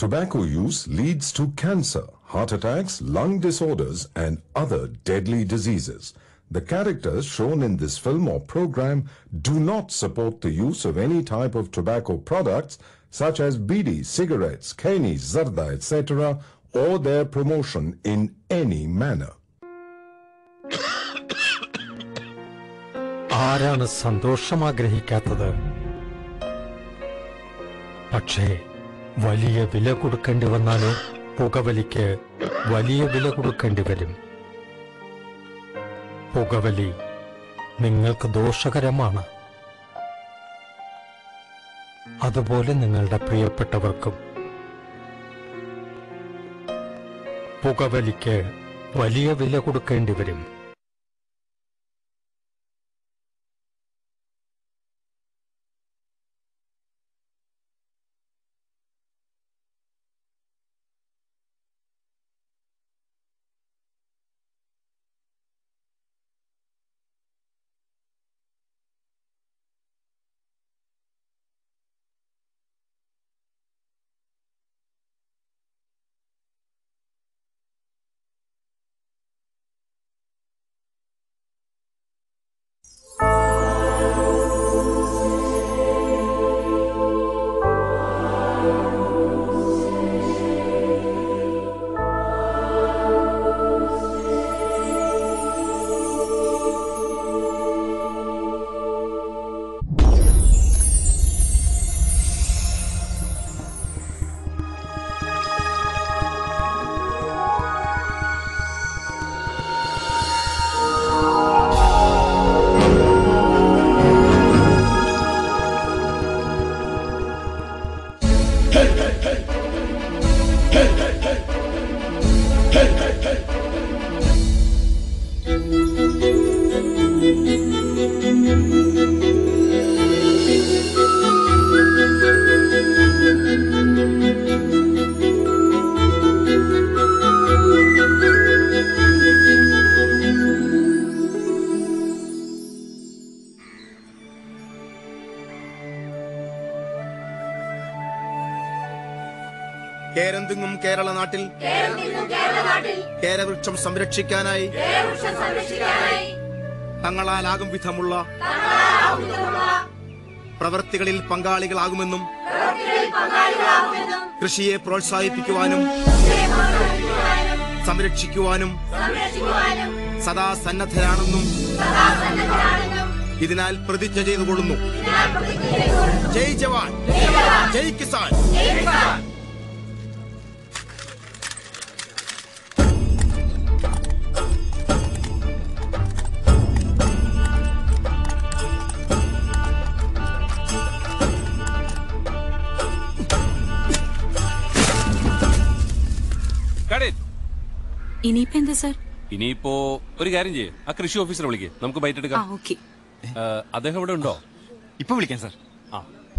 Tobacco use leads to cancer, heart attacks, lung disorders, and other deadly diseases. The characters shown in this film or program do not support the use of any type of tobacco products such as bidi, cigarettes, kani, zarda, etc., or their promotion in any manner. ആരാണ് സന്തോഷം ആഗ്രഹിക്കാത്തത് പക്ഷേ വലിയ വില കൊടുക്കേണ്ടി വന്നാലോ പുകവലിക്ക് വലിയ വില കൊടുക്കേണ്ടി വരും പുകവലി നിങ്ങൾക്ക് ദോഷകരമാണ് അതുപോലെ നിങ്ങളുടെ പ്രിയപ്പെട്ടവർക്കും പുകവലിക്ക് വലിയ വില കൊടുക്കേണ്ടി വരും കേരന്തിങ്ങും കേരള നാട്ടിൽ കേരവൃക്ഷം സംരക്ഷിക്കാനായി തങ്ങളാലാകും വിധമുള്ള പ്രവർത്തികളിൽ പങ്കാളികളാകുമെന്നും കൃഷിയെ പ്രോത്സാഹിപ്പിക്കുവാനും സംരക്ഷിക്കുവാനും സദാ സന്നദ്ധരാണെന്നും ഇതിനാൽ പ്രതിജ്ഞ ചെയ്തുകൊള്ളുന്നു ജയ് ജവാൻ ജയ് കിസാൻ Got it. ഇനിയിപ്പോ എന്താ സാർ ഇനിയിപ്പോ ഒരു കാര്യം ചെയ്യേ ആ കൃഷി ഓഫീസറെ വിളിക്ക് നമുക്ക് ബൈറ്റ് ആ എടുക്കാം ഓക്കെ ആ, അദ്ദേഹം ഇവിടെ ഉണ്ടോ ഇപ്പൊ വിളിക്കാം സാർ ആ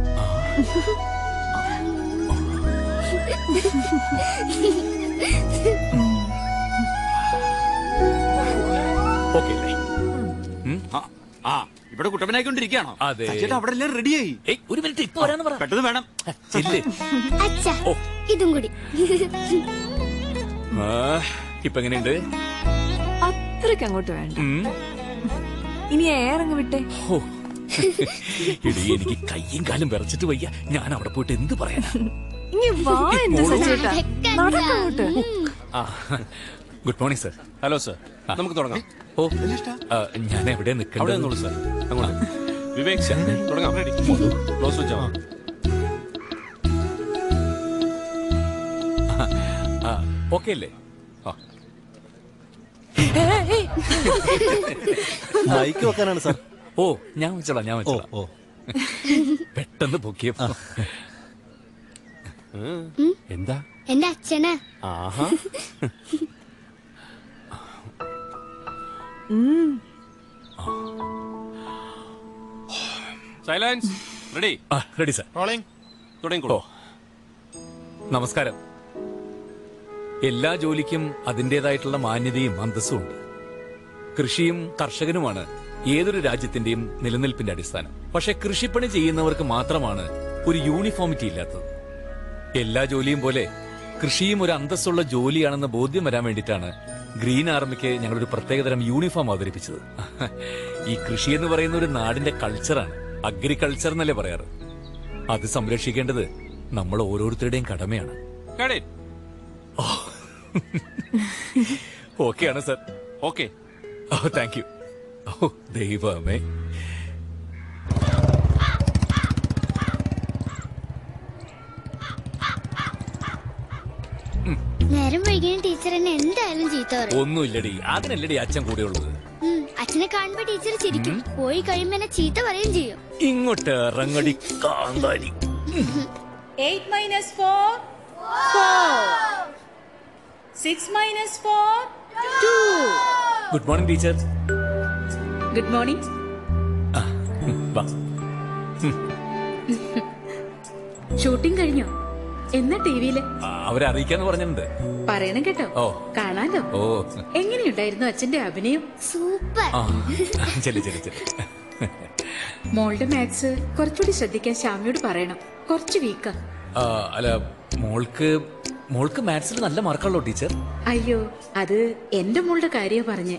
ഓക്കെ ആ, ആ ഇവിടെ കുട്ടപ്പനായിക്കൊണ്ടിരിക്കുകയാണോ അതെ. ചേട്ടാ അവിടെ എല്ലാം റെഡിയായി ഏയ് ഒരു മിനിറ്റ് ഇപ്പൊ വരാന്ന് പറ പെട്ടെന്ന് വേണം ചെല്ല് അച്ഛ ഇതും കൂടി ആ, ഇപ്പൊ എങ്ങനെയുണ്ട് അത്രയ്ക്ക് അങ്ങോട്ട് വേണ്ട ഉം. ഇനി ഏറങ്ങ് വിട്ടെ ഹോ. എടീ എനിക്ക് കയ്യും കാലും വിറച്ചിട്ട് വയ്യ ഞാൻ അവിടെ പോയിട്ട് എന്ത് പറയാനാ ഇനി വാ എന്റെ സച്ചേട്ടാ നടക്കങ്ങോട്ട് ആ good morning sir hello sir നമുക്ക് തുടങ്ങാം ഓ ആ, ഞാൻ എവിടെ നിൽക്കണം അവിടെ നിന്നോളൂ സർ അങ്ങോട്ട് വിവേക് സർ തുടങ്ങാം ക്ലോസ് വെച്ചാ ഓക്കെ അല്ലേ ആ മൈക്ക് വെക്കാനാണ് സാർ ഓ ഞാൻ വെച്ചോളാം ഞാൻ വെച്ചോളാം ഓ. പെട്ടെന്ന് പൊക്കിയപ്പോ എന്താ എന്റെ അച്ഛനാ ആഹാ silence ready ready sir rolling തുടങ്ങിക്കോളൂ നമസ്കാരം എല്ലാ ജോലിക്കും അതിൻ്റെതായിട്ടുള്ള മാന്യതയും അന്തസ്സും ഉണ്ട് കൃഷിയും കർഷകനുമാണ് ഏതൊരു രാജ്യത്തിന്റെയും നിലനിൽപ്പിന്റെ അടിസ്ഥാനം പക്ഷെ കൃഷിപ്പണി ചെയ്യുന്നവർക്ക് മാത്രമാണ് ഒരു യൂണിഫോമിറ്റി ഇല്ലാത്തത് എല്ലാ ജോലിയും പോലെ കൃഷിയും ഒരു അന്തസ്സുള്ള ജോലിയാണെന്ന് ബോധ്യം വരാൻ വേണ്ടിയിട്ടാണ് ഗ്രീൻ ആർമിക്ക് ഞങ്ങളൊരു പ്രത്യേകതരം യൂണിഫോം അവതരിപ്പിച്ചത് ഈ കൃഷി എന്ന് പറയുന്ന ഒരു നാടിന്റെ കൾച്ചറാണ് അഗ്രികൾച്ചർ എന്നല്ലേ പറയാറ് അത് സംരക്ഷിക്കേണ്ടത് നമ്മൾ ഓരോരുത്തരുടെയും കടമയാണ് ഓക്കെയാണ് സർ ഓക്കെ ഓ താങ്ക് യു ഓ ദൈവമേ നേരം വൈകിയ ടീച്ചർ എന്നെ എന്തായാലും ചീത്ത പറയും ഒന്നുമില്ലടി അതിനല്ലടി അച്ഛൻ കൂടെയുള്ളത് ഉം, അച്ഛനെ കാണുമ്പോ ടീച്ചർ ചിരിക്കും പോയി കഴിയുമ്പോ എന്നെ ചീത്ത പറയുകയും ചെയ്യും ഇങ്ങോട്ട് ഇറങ്ങടി കാന്താരി Eight minus four? Four. Six minus four? Two. Good morning teacher Good morning. വാ ഷൂട്ടിംഗ് കഴിഞ്ഞോ എന്നാ ടിവിയില് ആ, അവരെ അറിയിക്കാന്ന് പറഞ്ഞിട്ടുണ്ട് പറയണം കേട്ടോ ഓ. കാണാലോ ഓ എങ്ങനെയുണ്ടായിരുന്നു അച്ഛന്റെ അഭിനയം സൂപ്പർ ആ ചെല്ലു ചെല്ലു ചെല്ലു മോളുടെ മാത്സ് കുറച്ചുകൂടി ശ്രദ്ധിക്കാൻ ശ്യാമിയോട് പറയണം കുറച്ച് വീക്കാ ആ, അല്ല മോൾക്ക് മോൾക്ക് മാത്സിൽ നല്ല മാർക്കുള്ളോ ടീച്ചർ അയ്യോ അത് എന്റെ മോളുടെ കാര്യ പറഞ്ഞേ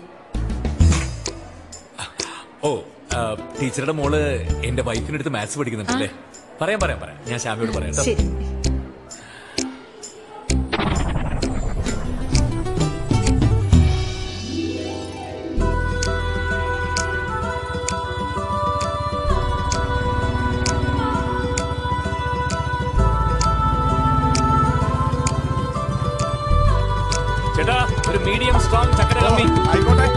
ഓ ആ, ടീച്ചറുടെ മോള് എന്റെ വൈഫിനടുത്ത് മാത്സ് പഠിക്കുന്നുണ്ടല്ലേ പറയാം പറയാം പറയാം ഞാൻ ശ്യാമിയോട് പറയാം കേട്ടോ. ശരി ചേട്ടാ ഒരു മീഡിയം സ്ട്രോങ് ചക്കര കമ്മി ആയിക്കോട്ടെ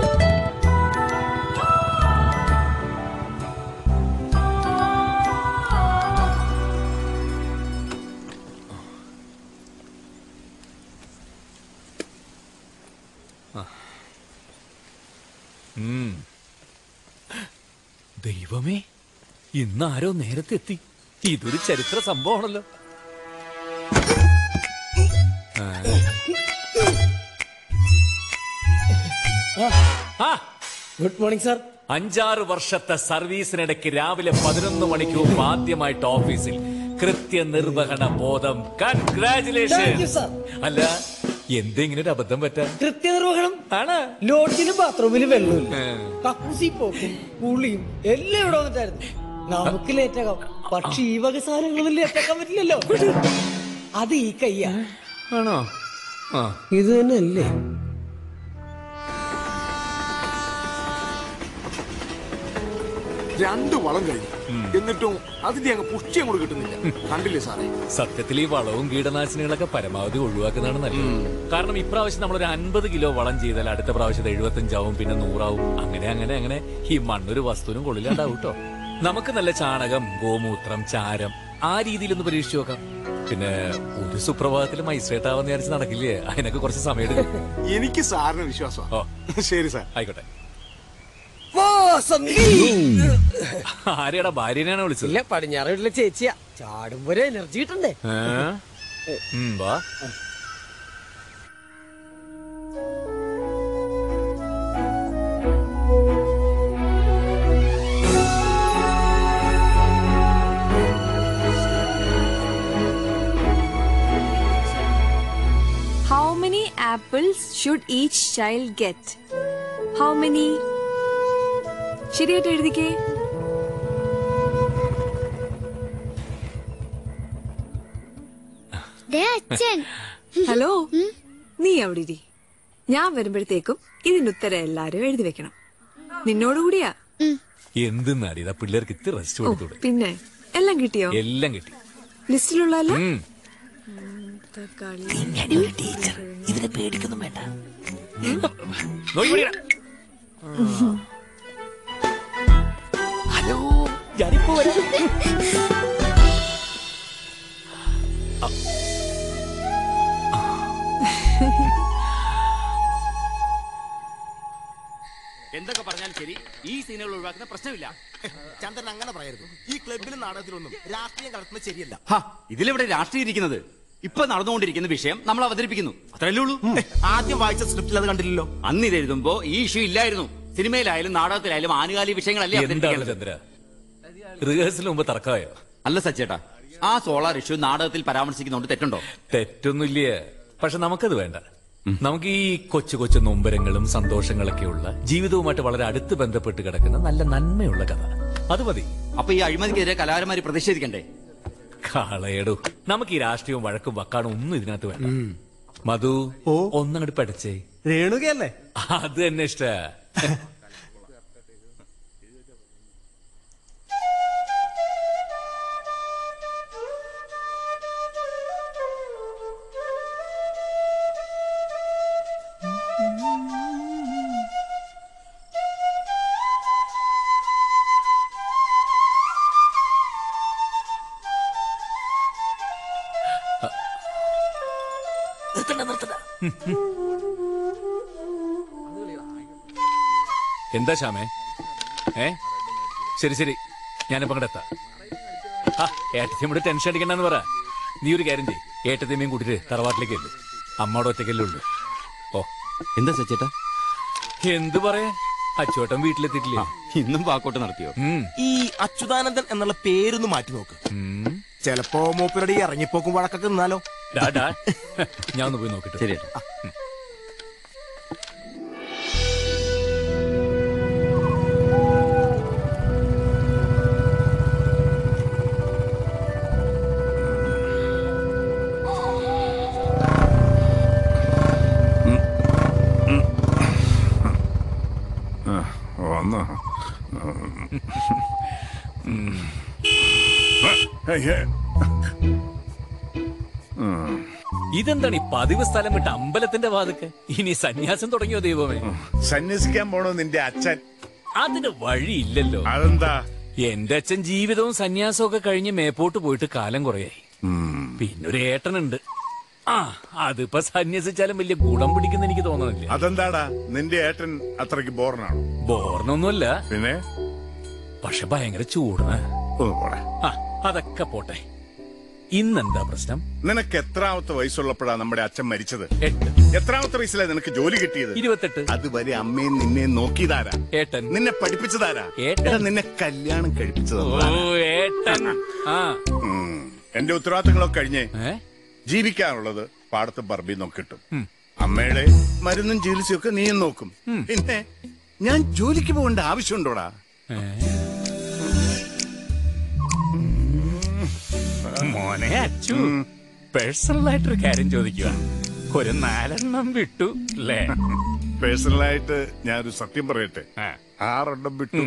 ദൈവമേ ഇന്ന് ആരോ നേരത്തെ എത്തി ഇതൊരു ചരിത്ര സംഭവമാണല്ലോ ആ ഗുഡ് മോർണിംഗ് സാർ അഞ്ചാറ് വർഷത്തെ സർവീസിനിടയ്ക്ക് രാവിലെ പതിനൊന്ന് മണിക്ക് മുമ്പ് ആദ്യമായിട്ട് ഓഫീസിൽ കൃത്യനിർവഹണ ബോധം കൺഗ്രാചുലേഷൻ Thank you, sir. അല്ല എന്തെങ്കിലും ഒരു അബദ്ധം പറ്റാൻ കൃത്യനിർവഹണം ആണ് ലോഡ്ജിലും ബാത്റൂമിലും വെള്ളമില്ല കക്കൂസി പോക്കും കുളിയും എല്ലാം ഇവിടെ വന്നിട്ടായിരുന്നു നമുക്ക് ലേറ്റാകാം പക്ഷെ ഈ വക സാധനങ്ങളൊന്നും ലേറ്റാക്കാൻ പറ്റില്ലല്ലോ അത് ഈ കയ്യാ ആണോ ആ ഇത് തന്നെ അല്ലേ രണ്ട് വളം കഴിഞ്ഞു എന്നിട്ടും അതിന്റെ അങ്ങ് പുഷ്ടി അങ്ങോട്ട് കിട്ടുന്നില്ല കണ്ടില്ലേ സാറേ സത്യത്തിൽ ഈ വളവും കീടനാശിനികളൊക്കെ പരമാവധി ഒഴിവാക്കുന്നതാണ് നല്ലത് കാരണം ഇപ്രാവശ്യം നമ്മളൊരു അൻപത് കിലോ വളം ചെയ്താൽ അടുത്ത പ്രാവശ്യത്തെ എഴുപത്തഞ്ചാവും പിന്നെ നൂറാവും അങ്ങനെ അങ്ങനെ അങ്ങനെ ഈ മണ്ണൊരു വസ്തുവിനും കൊള്ളില്ലാണ്ടാവും കേട്ടോ നമുക്ക് നല്ല ചാണകം ഗോമൂത്രം ചാരം ആ രീതിയിലൊന്ന് പരീക്ഷിച്ചു നോക്കാം പിന്നെ ഒരു സുപ്രഭാതത്തിൽ മൈസ്ട്രേറ്റ് ആവാന്ന് വിചാരിച്ച് നടക്കില്ലേ അതിനൊക്കെ കുറച്ച് സമയം എടുക്കും എനിക്ക് സാറിന് ഓ വിശ്വാസമാണ് ശരി സാർ ആയിക്കോട്ടെ വാസന്തി ആരെയാടാ ഭാര്യനെയാണ് വിളിച്ചത് ഇല്ല പടിഞ്ഞാറ് വീട്ടിലെ ചേച്ചിയാ ചാടുമ്പോ ഒരു എനർജി കിട്ടണ്ടേ ഏ? ഉം, വാ How many apples should each child get? How many? ശരിയായിട്ട് എഴുതിക്കേ ദേ അച്ഛൻ ഹലോ നീ അവിടെ ഇരി ഞാൻ വരുമ്പോഴത്തേക്കും ഇതിന്റെ ഉത്തരം എല്ലാരും എഴുതി വെക്കണം നിന്നോടുകൂടിയാ എന്തെന്നാടി ഇതാ പിള്ളേർക്ക് ഇത്തിരി റെസ്റ്റ് ഓ കൊടുത്തൂടെ പിന്നെ എല്ലാം കിട്ടിയോ എല്ലാം കിട്ടി ലിസ്റ്റിലുള്ളതല്ല ഉം. നോക്കി പിടിയെടാ. എന്തൊക്കെ പറഞ്ഞാലും ശരി ഈ സീനുകൾ ഒഴിവാക്കുന്ന പ്രശ്നമില്ല ചന്ദ്രൻ അങ്ങനെ പറയരുത് ഈ ക്ലബിലും നാടകത്തിലൊന്നും രാഷ്ട്രീയം കലർത്തുന്നത് ശരിയല്ല ഹാ ഇതിലെവിടെ രാഷ്ട്രീയം ഇരിക്കുന്നത് ഇപ്പൊ നടന്നുകൊണ്ടിരിക്കുന്ന വിഷയം നമ്മൾ അവതരിപ്പിക്കുന്നു അത്രയല്ലേ ഉള്ളൂ ഏ, ആദ്യം വായിച്ച സ്ക്രിപ്റ്റിൽ അത് കണ്ടില്ലല്ലോ അന്ന് ഇത് എഴുതുമ്പോ ഈ ഇഷ്യൂ ഇല്ലായിരുന്നു സിനിമയിലായാലും നാടകത്തിലായാലും ആനുകാലിക വിഷയങ്ങളല്ലേ എന്താണ് അവതരിപ്പിക്കുന്നത് ചന്ദ്ര റിഹേഴ്സലിന് മുമ്പ് തർക്കമായോ അല്ല സച്ചേട്ടാ ആ സോളാർ ഇഷ്യൂ നാടകത്തിൽ പരാമർശിക്കുന്നതുകൊണ്ട് തെറ്റുണ്ടോ തെറ്റൊന്നുമില്ല പക്ഷെ നമുക്കത് വേണ്ട നമുക്ക് ഈ കൊച്ചു കൊച്ചു നൊമ്പരങ്ങളും സന്തോഷങ്ങളൊക്കെ ഉള്ള ജീവിതവുമായിട്ട് വളരെ അടുത്ത് ബന്ധപ്പെട്ട് കിടക്കുന്ന നല്ല നന്മയുള്ള കഥ അത് മതി അപ്പൊ ഈ അഴിമതിക്കെതിരെ കലാകാരന്മാര് പ്രതിഷേധിക്കണ്ടേ കാളയടു നമുക്ക് ഈ രാഷ്ട്രീയവും വഴക്കും വക്കാണും ഒന്നും ഇതിനകത്ത് വേണ്ട മധു ഒന്നങ്ങോട്ട് പഠിച്ചേ രേണുകയല്ലേ അത് തന്നെ ഇഷ്ട എന്താ ശ്യാമേ ഏ ശരി ശരി ഞാനിപ്പോ അങ്ങോട്ട് എത്താം ആ ഏട്ടത്തിയോട് ടെൻഷൻ അടിക്കണ്ടെന്ന് പറ നീ ഒരു കാര്യം ചെയ്യ് ഏട്ടത്തിയമ്മയും കൂട്ടിട്ട് തറവാട്ടിലേക്ക് എല്ലു അമ്മയുടെ ഒറ്റയ്ക്കല്ലേ ഉള്ളു ഓ എന്താ സച്ചേട്ടാ എന്ത് പറയാ അച്ചോട്ടൻ വീട്ടിലെത്തിയിട്ടില്ലേ ഇന്നും വാക്കോട്ട് നടത്തിയോ ഉം. ഈ അച്യുതാനന്ദൻ എന്നുള്ള പേരൊന്ന് മാറ്റി നോക്ക് ഉം. ചിലപ്പോ മൂപ്പരുടെ ഈ ഇറങ്ങിപ്പോക്കും വഴക്കൊക്കെ നിന്നാലോ ഡാ, ഡാ. ഞാൻ ഒന്ന് പോയി നോക്കിട്ട് ശരി ഏട്ടാ. വന്നോ ഇതെന്താണ് ഈ പതിവ് സ്ഥലം വിട്ട് അമ്പലത്തിന്റെ വാതുക്ക് ഇനി സന്യാസം തുടങ്ങിയോ ദൈവമേ സന്യസിക്കാൻ പോണോ നിന്റെ അച്ഛൻ അതിന് വഴിയില്ലല്ലോ അതെന്താ എന്റെ അച്ഛൻ ജീവിതവും സന്യാസവും ഒക്കെ കഴിഞ്ഞ് മേപ്പോട്ട് പോയിട്ട് കാലം കുറയായി പിന്നൊരു ഏട്ടനുണ്ട് ആ അതിപ്പോ സന്യസിച്ചാലും വലിയ ഗുണം പിടിക്കുന്ന എനിക്ക് തോന്നുന്നില്ല അതെന്താടാ നിന്റെ ഏട്ടൻ അത്രയ്ക്ക് ബോറനാണോ ബോർണൊന്നുമല്ല പിന്നെ പക്ഷെ ഭയങ്കര ചൂടാണ് ഒന്ന് പോടെ ആ അതൊക്കെ പോട്ടെ ഇന്നെന്താ പ്രശ്നം നിനക്ക് എത്രാമത്തെ വയസ്സുള്ളപ്പോഴാ നമ്മുടെ അച്ഛൻ മരിച്ചത് എട്ട് എത്രാമത്തെ വയസ്സിലാ നിനക്ക് ജോലി കിട്ടിയത് ഇരുപത്തെട്ട് അതുവരെ അമ്മയും നിന്നെയും നോക്കിയതാരാ ഏട്ടൻ നിന്നെ പഠിപ്പിച്ചതാരാ ഏട്ടൻ. എടാ, നിന്നെ കല്യാണം കഴിപ്പിച്ചത് ഓ ഏട്ടൻ ആ എന്റെ ഉത്തരവാദിത്തങ്ങളൊക്കെ കഴിഞ്ഞേ ഏ ജീവിക്കാനുള്ളത് പാടത്ത് പറമ്പിൽ നോക്കിട്ടും അമ്മയുടെ മരുന്നും ചികിത്സയും ഒക്കെ നീയും നോക്കും പിന്നെ ഞാൻ ജോലിക്ക് പോകേണ്ട ആവശ്യമുണ്ടോടാ മോനെ അച്ചു പേഴ്സണൽ ആയിട്ടൊരു കാര്യം ചോദിക്കുക ഒരു നാലെണ്ണം വിട്ടു അല്ലേ പേഴ്സണലായിട്ട് ഞാനൊരു സത്യം പറയട്ടെ ആറെണ്ണം വിട്ടു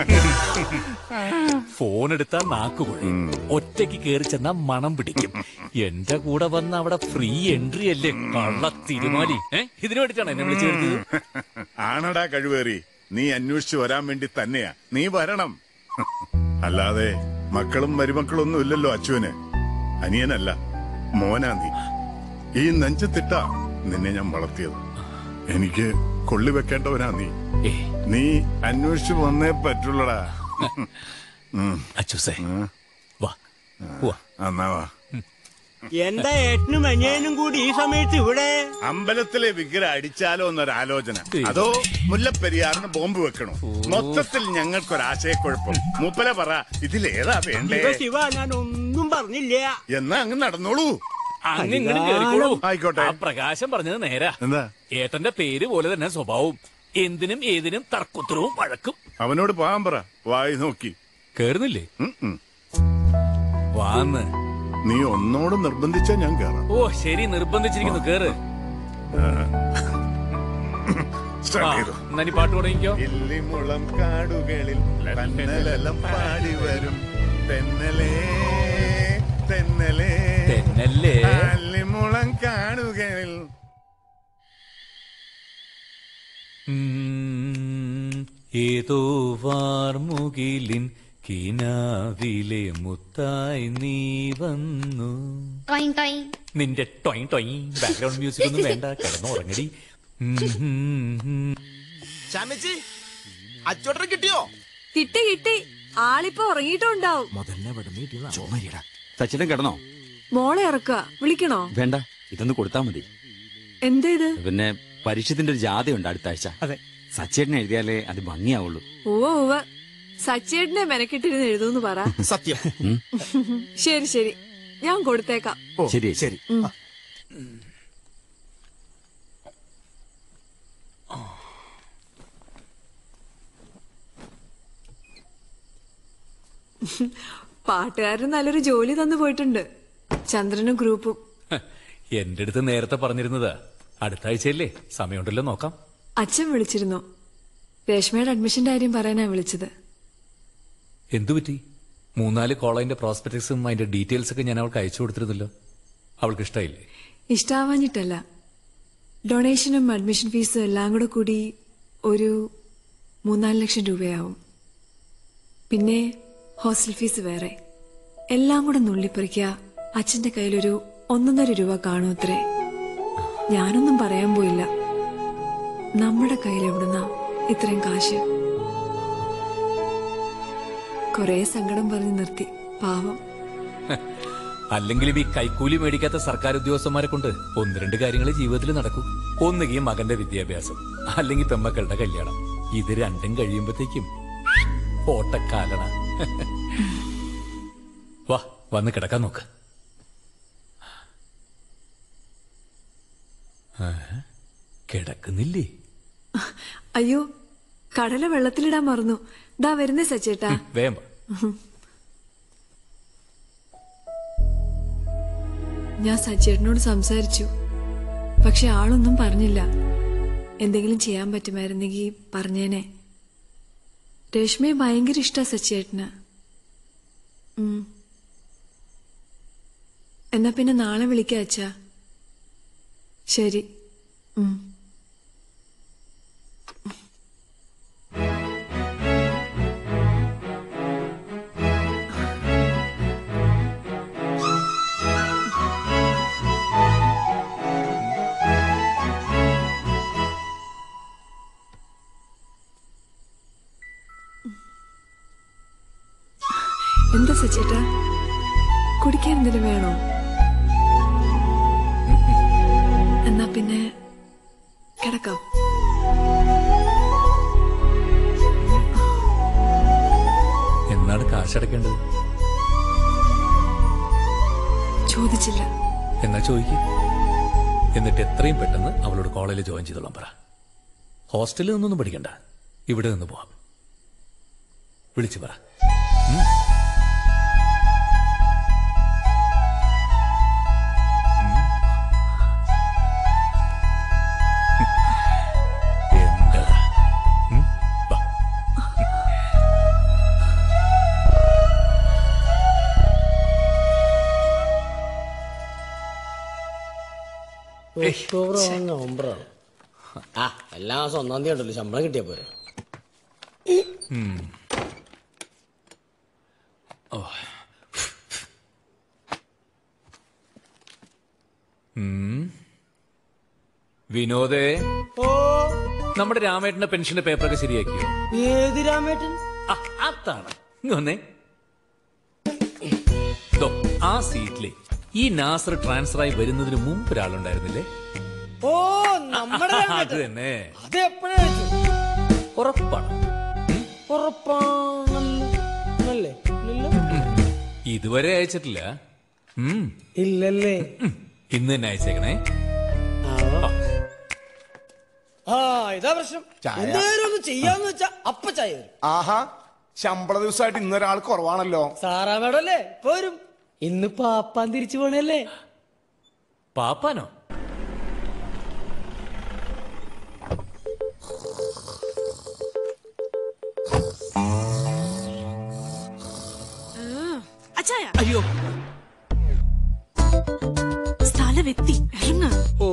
ഫോൺ എടുത്താ നാക്കുകൊള്ളി ഒറ്റയ്ക്ക് കയറി ചെന്നാ മണം പിടിക്കും എന്റെ കൂടെ വന്ന അവിടെ ഫ്രീ എൻട്രി അല്ലേ കള്ള തിരുമാലി ഏ ഇതിനു വേണ്ടിട്ടാണ് എന്നെ വിളിച്ചു വരുന്നത് ആണടാ കഴിവേറി നീ അന്വേഷിച്ചു വരാൻ വേണ്ടി തന്നെയാ നീ വരണം അല്ലാതെ മക്കളും മരുമക്കളും ഒന്നും ഇല്ലല്ലോ അച്ചുവിന് അനിയനല്ല മോനാ നീ ഈ നെഞ്ചത്തിട്ട നിന്നെ ഞാൻ വളർത്തിയത് എനിക്ക് കൊള്ളി വെക്കേണ്ടവനാ നീ ഏ നീ അന്വേഷിച്ചു വന്നേ പറ്റുള്ളടാ അച്ചുസേ വാ വാ എന്നാ വാ എന്താ ഏട്ടനും അനിയനും കൂടി ഈ സമയത്ത് ഇവിടെ അമ്പലത്തിലെ വിഗ്രഹം അടിച്ചാലോ എന്നൊരാലോചന അതോ മുല്ലപ്പെരിയാറിന് ബോംബ് വെക്കണോ മൊത്തത്തിൽ ഞങ്ങൾക്കൊരാശയക്കുഴപ്പം മൂപ്പല പറ ഇതിലേതാ വേണ്ടേ ശിവ ശിവ ഞാൻ ഒന്നും പറഞ്ഞില്ല എന്നാ അങ്ങ് നടന്നോളൂ അങ്ങ് ഇങ്ങോട്ട് കേറിക്കോളൂ ആയിക്കോട്ടെ. ആ പ്രകാശം പറഞ്ഞത് നേരാ എന്താ ഏട്ടന്റെ പേര് പോലെ തന്നെ സ്വഭാവവും എന്തിനും ഏതിനും തർക്കുത്തരവും വഴക്കും അവനോട് പോകാൻ പറ വായി നോക്കി കേറുന്നില്ലേ ഉം, ഉം. വാന്ന് നീ ഒന്നോട് നിർബന്ധിച്ചാ ഞാൻ കയറാം ഓ ശരി നിർബന്ധിച്ചിരിക്കുന്നു കേറ് സ്റ്റാർട്ട് ആ, ചെയ്തു എന്നാ ഇനി പാട്ട് തുടങ്ങിക്കോ ഇല്ലിമുളം കാടുകളിൽ തന്നലെല്ലാം പാടി വരും തെന്നലേ തെന്നലേ തെന്നല്ലേ അല്ലിമുളം കാടുകളിൽ ഉം, ഏതോ വാർമുകിലിൻ കിനാവിലെ മുത്തായി നീ വന്നു ടൊയ് ടൊയ് നിന്റെ ടൊയ് ടൊയ് ബാക്ക്ഗ്രൗണ്ട് മ്യൂസിക് ഒന്നും വേണ്ട കിടന്നുറങ്ങടി ഉം, ഉം, ഉം. ചാമച്ചി അച്ചോട്ടനെ കിട്ടിയോ കിട്ടി കിട്ടി ആളിപ്പോ ഉറങ്ങിയിട്ടുണ്ടാവും സച്ചിനും കിടന്നോ മോളെ ഇറക്കുക വിളിക്കണോ വേണ്ട ഇതൊന്ന് കൊടുത്താ മതി എന്തേത് പിന്നെ പരീക്ഷത്തിന്റെ ഒരു ജാഥയുണ്ട് അടുത്ത ആഴ്ച അതെ സച്ചേട്ടനെ എഴുതിയാലേ അത് ഭംഗിയാവുള്ളൂ ഉവ്വ ഉവ്വ സച്ചേട്ടനെ മെനക്കെട്ടിരുന്ന് എഴുതൂന്ന് പറ സത്യം ശരി ശരി ഞാൻ കൊടുത്തേക്കാം ശരി ശരി പാട്ടുകാരൻ നല്ലൊരു ജോലി തന്നു പോയിട്ടുണ്ട് ചന്ദ്രനും ഗ്രൂപ്പും എന്റെ അടുത്ത് നേരത്തെ പറഞ്ഞിരുന്നതാ അടുത്ത ആഴ്ചയല്ലേ സമയമുണ്ടല്ലോ നോക്കാം അച്ഛൻ വിളിച്ചിരുന്നു രേഷ്മയുടെ അഡ്മിഷന്റെ കാര്യം പറയാനാ വിളിച്ചത് എന്തു പറ്റി മൂന്നാല് കോളേജിന്റെ പ്രോസ്പെക്ടക്സും അതിന്റെ ഡീറ്റെയിൽസ് ഒക്കെ ഞാൻ അവൾക്ക് അയച്ചു കൊടുത്തിരുന്നല്ലോ അവൾക്ക് ഇഷ്ടമായില്ലേ ഇഷ്ടാവാഞ്ഞിട്ടല്ല ഡൊണേഷനും അഡ്മിഷൻ ഫീസും എല്ലാം കൂടെ കൂടി ഒരു മൂന്നാല് ലക്ഷം രൂപയാവും പിന്നെ ഹോസ്റ്റൽ ഫീസ് വേറെ എല്ലാം കൂടെ നുള്ളിപ്പറിക്കുക അച്ഛന്റെ കയ്യിലൊരു ഒന്നൊന്നര രൂപ കാണുമത്രേ ഞാനൊന്നും പറയാൻ പോയില്ല നമ്മുടെ കയ്യിൽ എവിടുന്നാ ഇത്രയും കാശ് കൊറേ സങ്കടം പറഞ്ഞ് നിർത്തി പാവം അല്ലെങ്കിലും ഈ കൈക്കൂലി മേടിക്കാത്ത സർക്കാർ ഉദ്യോഗസ്ഥന്മാരെ കൊണ്ട് ഒന്ന് രണ്ട് കാര്യങ്ങൾ ജീവിതത്തിൽ നടക്കൂ ഒന്നുകിൽ മകന്റെ വിദ്യാഭ്യാസം അല്ലെങ്കിൽ പെമ്മക്കളുടെ കല്യാണം ഇത് രണ്ടും കഴിയുമ്പോഴത്തേക്കും ഓട്ടക്കാലണ വാ വന്ന് കിടക്കാൻ നോക്ക് ആ, കിടക്കുന്നില്ലേ അയ്യോ കടല വെള്ളത്തിലിടാൻ മറന്നു ദാ വരുന്നേ സച്ചേട്ടാ വേം വാ. ഞാൻ സച്ചേട്ടനോട് സംസാരിച്ചു പക്ഷെ ആളൊന്നും പറഞ്ഞില്ല എന്തെങ്കിലും ചെയ്യാൻ പറ്റുമായിരുന്നെങ്കിൽ പറഞ്ഞേനെ രേഷ്മയെ ഭയങ്കര ഇഷ്ടാ സച്ചേട്ടന് ഉം. എന്നാ പിന്നെ നാളെ വിളിക്കാം അച്ഛാ ശരി ഉം. എന്താ സച്ചേട്ടാ കുടിക്കാൻ എന്തെങ്കിലും വേണോ എന്നാ പിന്നെ കിടക്കാം എന്നാണ് കാശടക്കേണ്ടത് ചോദിച്ചില്ല എന്നാ ചോദിക്കും എന്നിട്ട് എത്രയും പെട്ടെന്ന് അവളോട് കോളേജിൽ ജോയിൻ ചെയ്തോളാം പറ ഹോസ്റ്റലിൽ നിന്നൊന്നും പഠിക്കണ്ട ഇവിടെ നിന്ന് പോവാം വിളിച്ചു പറ ഉം. ഉം. എന്താടാ ഉം? വാ. ഒക്ടോബർ നവംബറാണ് ആ എല്ലാ മാസം ഒന്നാം തീയതി ഉണ്ടല്ലോ ശമ്പളം കിട്ടിയാ പോരെ ഉം. ഓ. ഉം. വിനോദേ ഓ നമ്മുടെ രാമേട്ടന്റെ പെൻഷന്റെ പേപ്പറൊക്കെ ശരിയാക്കിയോ ഏത് രാമേട്ടൻ ആ, അതാണ് ഇങ്ങ് വന്നേ ദോ, ആ സീറ്റിലെ ഈ നാസർ ട്രാൻസ്ഫർ ആയി വരുന്നതിന് മുമ്പ് ഒരാളുണ്ടായിരുന്നില്ലേ ഓ നമ്മുടെ അത് രാമേട്ടൻ തന്നെ അത് എപ്പോഴാ വെച്ചു ഉറപ്പാണ് ഉറപ്പാണല്ലേ ഇല്ലല്ലോ ഇതുവരെ അയച്ചിട്ടില്ല ഉം. ഇല്ലല്ലേ ഉം. ഇന്ന് തന്നെ അയച്ചേക്കണേ ആ ഇതാ പ്രശ്നം എന്തേലും ഒന്ന് ചെയ്യാന്ന് വെച്ചാ അപ്പ ചായ വരും ആഹാ ശമ്പള ദിവസമായിട്ട് ഇന്നൊരാൾ കുറവാണല്ലോ സാറാ മേഡം അല്ലേ പോരും ഇന്ന് പാപ്പാൻ തിരിച്ചു പോണല്ലേ പാപ്പാനോ അച്ചായ അയ്യോ സ്ഥലമെത്തി ഇറങ്ങ ഓ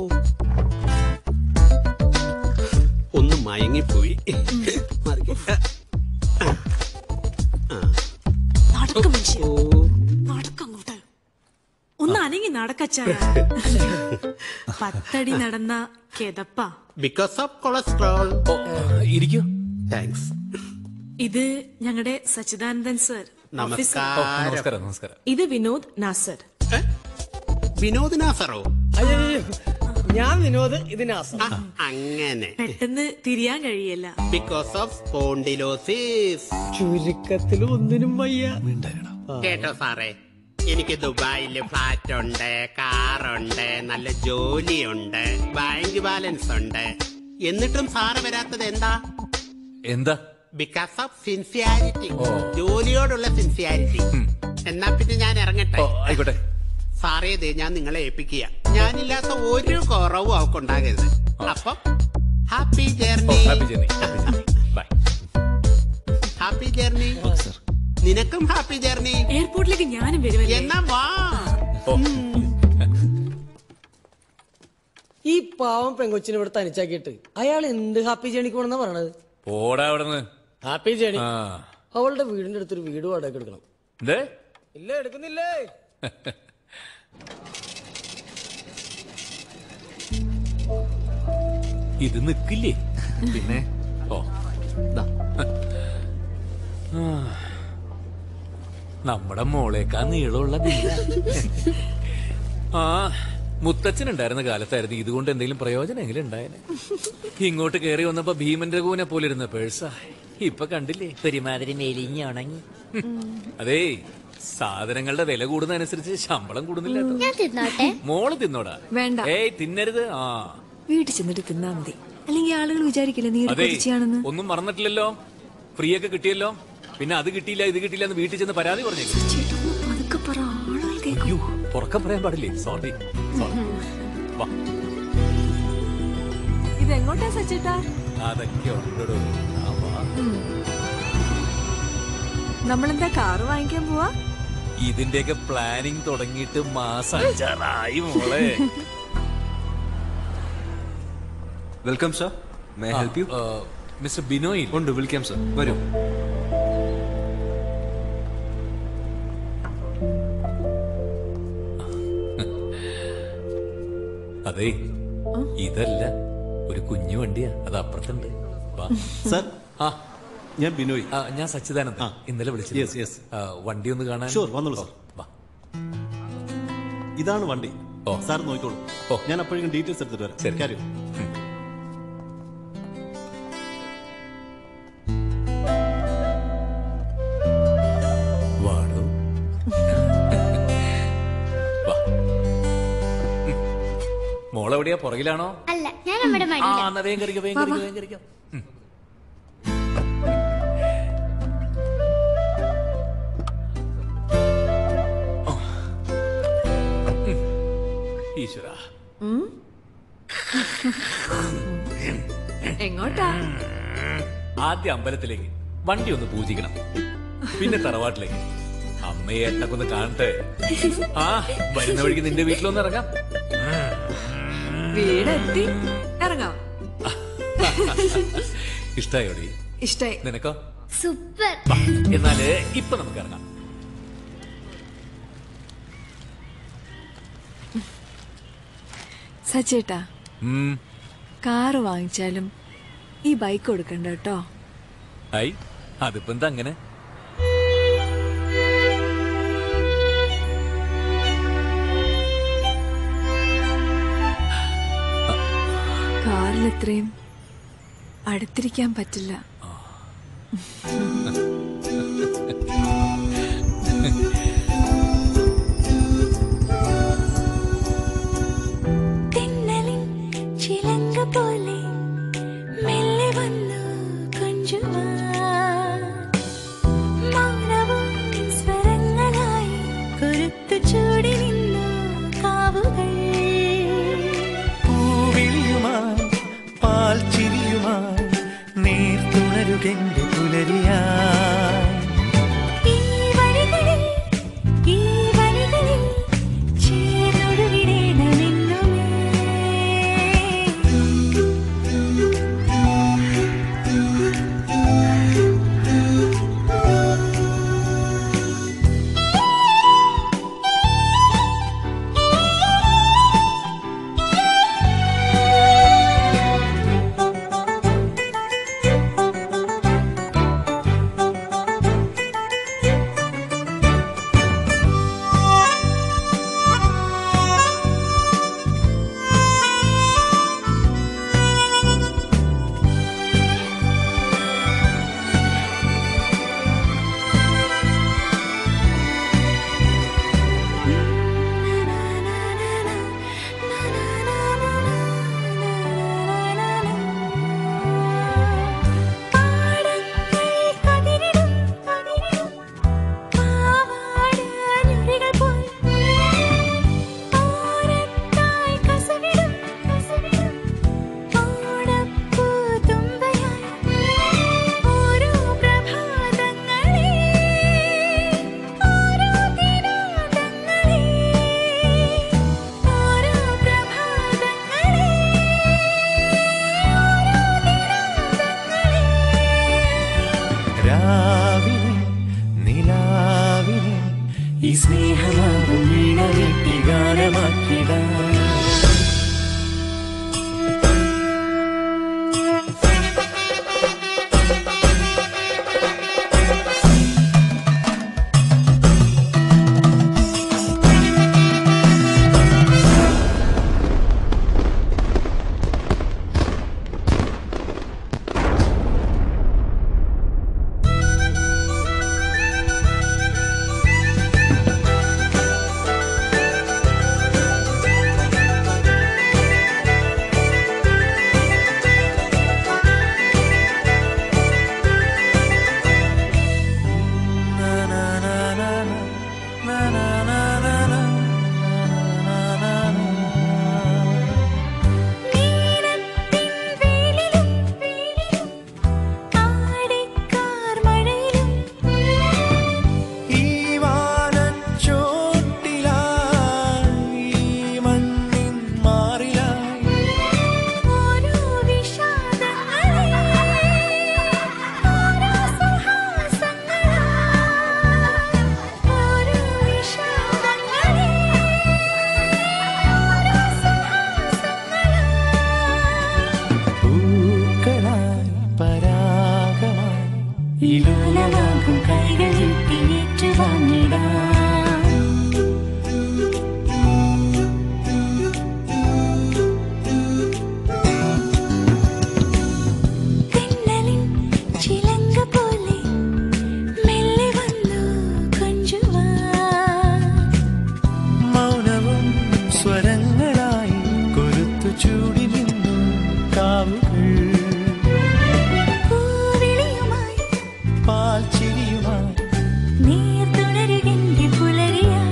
ഒന്ന് മയങ്ങിപ്പോയി മറിക്ക്. നടക്ക മനുഷ്യ നടക്കങ്ങോട്ട് ഒന്ന് അനങ്ങി നടക്കച്ചായ പത്തടി നടന്ന കിതപ്പ ബിക്കോസ് ഓഫ് കൊളസ്ട്രോൾ ഇരിക്കൂ താങ്ക്സ് ഇത് ഞങ്ങളുടെ സച്ചിദാനന്ദൻ സർ ഓഫീസർ ഓ, നമസ്കാരം നമസ്കാരം ഇത് വിനോദ് നാസർ വിനോദ് നാസറോ അയ്യോ ഞാൻ വിനോദ് ഇതിനാസം അങ്ങനെ പെട്ടെന്ന് തിരിയാൻ കഴിയല്ല ബിക്കോസ് ഓഫ് സ്പോണ്ടിലോസിസ് ചുരുക്കത്തിൽ ഒന്നിനും വയ്യ കേട്ടോ സാറേ എനിക്ക് ദുബായില് ഫ്ലാറ്റ് ഉണ്ട് കാറുണ്ട് നല്ല ജോലിയുണ്ട് ബാങ്ക് ബാലൻസ് ഉണ്ട് എന്നിട്ടും സാറ് വരാത്തത് എന്താ എന്താ ബിക്കോസ് ഓഫ് സിൻസിയാരിറ്റി ജോലിയോടുള്ള സിൻസിയാരിറ്റി എന്നാ പിന്നെ ഞാൻ ഇറങ്ങട്ടെ ആയിക്കോട്ടെ സാറേ ദേ ഞാൻ നിങ്ങളെ ഏൽപ്പിക്കുക ഞാനില്ലാത്ത ഒരു കുറവും അവക്കുണ്ടാകരുത് അപ്പം happy journey happy journey happy journey bye happy journey നിനക്കും ഹാപ്പി ജേർണി എയർപോർട്ടിലേക്ക് ഞാനും വരുമല്ലേ എന്നാ വാ ഈ പാവം പെങ്കൊച്ചിനെ ഇവിടെ തനിച്ചാക്കിയിട്ട് അയാൾ എന്ത് ഹാപ്പി ജേണിക്ക് പോണെന്നാ പറയണത് പോടാ അവിടെ നിന്ന് ഹാപ്പി ജേണി ആ അവളുടെ വീടിന്റെ അടുത്തൊരു വീട് വാടക എടുക്കണം എന്തേ ഇല്ല എടുക്കുന്നില്ലേ ഇത് നിക്കില്ലേ പിന്നെ ഓ ദാ. ആ. നമ്മുടെ മോളേക്കാ നീളമുള്ള ബില്ല ആ മുത്തച്ഛൻ ഉണ്ടായിരുന്ന കാലത്തായിരുന്നു ഇതുകൊണ്ട് എന്തെങ്കിലും പ്രയോജനമെങ്കിലും ഉണ്ടായേനെ ഇങ്ങോട്ട് കയറി വന്നപ്പോ ഭീമന്റെ കൂനെ പോലെ ഇരുന്ന പേഴ്സാ ഇപ്പൊ കണ്ടില്ലേ പെരുമാതിരി മെലിഞ്ഞുണങ്ങി അതേ സാധനങ്ങളുടെ വില കൂടുന്നതനുസരിച്ച് ശമ്പളം കൂടുന്നില്ല കേട്ടോ. ഞാൻ തിന്നോട്ടെ മോള് തിന്നോടാ വേണ്ട. ഏയ് തിന്നരുത് ആ വീട്ടിൽ ചെന്നിട്ട് തിന്നാ മതി അല്ലെങ്കിൽ ആളുകൾ വിചാരിക്കില്ല നീ ഒരു അതെ കൊതിച്ചാണെന്ന് ഒന്നും മറന്നിട്ടില്ലല്ലോ ഫ്രീ ഒക്കെ കിട്ടിയല്ലോ പിന്നെ അത് കിട്ടിയില്ല ഇത് കിട്ടിയില്ല എന്ന് വീട്ടിൽ ചെന്ന് പരാതി പറഞ്ഞേക്കും ചേട്ടാ ഒന്ന് പതുക്കെ പറ ആളുകൾ കേൾക്കും അയ്യോ ഉറക്കം പറയാൻ പാടില്ലേ സോറി സോറി വാ ഇതെങ്ങോട്ടാ സച്ചേട്ടാ അതൊക്കെ ഉണ്ടോ ആ, വാ. നമ്മളെന്താ കാറ് വാങ്ങിക്കാൻ പോവാ ഇതിന്റെയൊക്കെ പ്ലാനിങ് തുടങ്ങിയിട്ട് മാസം അഞ്ചാറായി മോളെ welcome sir may help you mister Binoy ഉണ്ട് വിളിക്കാം സർ വരൂ അതെ ഇതല്ല ഒരു കുഞ്ഞു വണ്ടിയാ അത് അപ്പുറത്തുണ്ട് വാ. സർ ആ ഞാൻ ബിനോയ് ആ, ഞാൻ സച്ചിദാനന്ദൻ ഇന്നലെ വിളിച്ചു Yes, yes. വണ്ടി ഒന്ന് കാണാൻ Sure, വന്നോളൂ, ഓ, sir. വാ. ഇതാണ് വണ്ടി ഓ. സാർ നോക്കിക്കോളൂ ഓ. ഞാൻ അപ്പോഴേക്കും ഡീറ്റെയിൽസ് എടുത്തിട്ട് വരാം ശരി. കാര്യം വാടോ വാ. ഉം. മോളെവിടെയാ പുറകിലാണോ അല്ല ഞാൻ നമ്മുടെ ആ മടിയില എന്നാ വേഗം കറിക്കോ വേഗം കറിക്കോ വേഗം കറിക്കോ ഉം. ഓ. ഉം. ഈശ്വരാ എങ്ങോട്ടാ ആദ്യം അമ്പലത്തിലേക്ക് വണ്ടി ഒന്ന് പൂജിക്കണം പിന്നെ തറവാട്ടിലേക്ക് അമ്മയെ ഏട്ടനൊക്കെ ഒന്ന് കാണട്ടെ ആ വരുന്ന വഴിക്ക് നിന്റെ വീട്ടിലൊന്ന് ഇറങ്ങാം വീടെത്തി ഇറങ്ങാം ഇഷ്ടായോടി ഇഷ്ടായി നിനക്കോ സൂപ്പർ വാ, എന്നാല് ഇപ്പൊ നമുക്ക് ഇറങ്ങാം സച്ചേട്ടാ ഉം. കാറ് വാങ്ങിച്ചാലും ഈ ബൈക്ക് കൊടുക്കണ്ട കേട്ടോ ഐ അതിപ്പോ എന്താ അങ്ങനെ കാറിൽ ഇത്രയും അടുത്തിരിക്കാൻ പറ്റില്ല തിന്നലിൻ ചിലങ്ക പോലെ മെല്ലെ വന്നു കൊഞ്ചുവാ മൗനവും സ്വരങ്ങളായി കുരുത്തു ചൂടി നിന്നു കാവുകൾ പൂവിളിയുമായി പാൽ ചിരിയുമായി നീർത്തുണരുകെന്റെ പുലരിയാ ഈ സ്നേഹമാകും വീണ വീട്ടി ഗാനമാക്കിടാം ഈ വാനച്ചോട്ടിലായി ഈ മണ്ണിൻ മാറിലായി ഓരോ വിഷാദങ്ങളെ ഓരോ സുഹാസങ്ങളെ ഓരോ വിഷാദങ്ങളെ ഓരോ പൂക്കളായി പരാഗമായി ഇലോലമാകും കൈകൾ ചുട്ടിയേറ്റു വാങ്ങിടാം തെന്നലിൻ ചിലങ്ക പോലെ മെല്ലെ വന്നു കൊഞ്ചുവാൻ മൗനവും സ്വരങ്ങളായി കൊരുത്തു ചൂടി നിന്നു കാവുകൾ പൂവിളിയുമായി പാൽച്ചിരിയുമായി നീർത്തുണരുകിന്റെ പുലരിയാ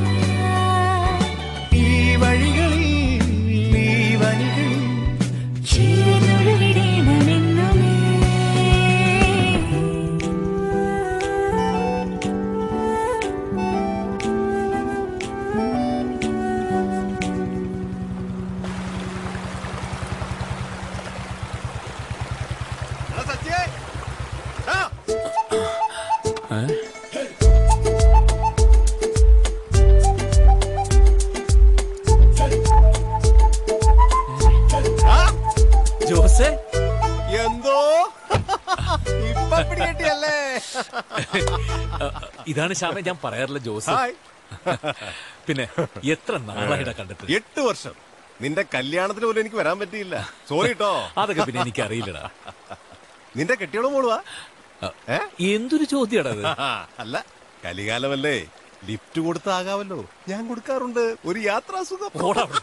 ഈ വഴികളിൽ ഈ വനികളിൽ ജീവനൊഴുകിടേണമെന്നുമേ ജോസേ എന്തോ ഇപ്പൊ പിടികെട്ടിയല്ലേ ഇതാണ് ശ്യാമ ഞാൻ പറയാറില്ല ജോസ് ഹായ്. പിന്നെ എത്ര നാളായിട്ടാ കണ്ടിട്ട് എട്ട് വർഷം നിന്റെ കല്യാണത്തിന് പോലും എനിക്ക് വരാൻ പറ്റിയില്ല സോറി കേട്ടോ അതൊക്കെ പിന്നെ എനിക്ക് അറിയില്ലടാ നിന്റെ കെട്ടിയോള് മോളുവാ ഏ? എന്തൊരു ചോദ്യടാ അത് അല്ല കലികാലമല്ലേ ലിഫ്റ്റ് കൊടുത്താകാവല്ലോ ഞാൻ കൊടുക്കാറുണ്ട് ഒരു യാത്രാസുഖം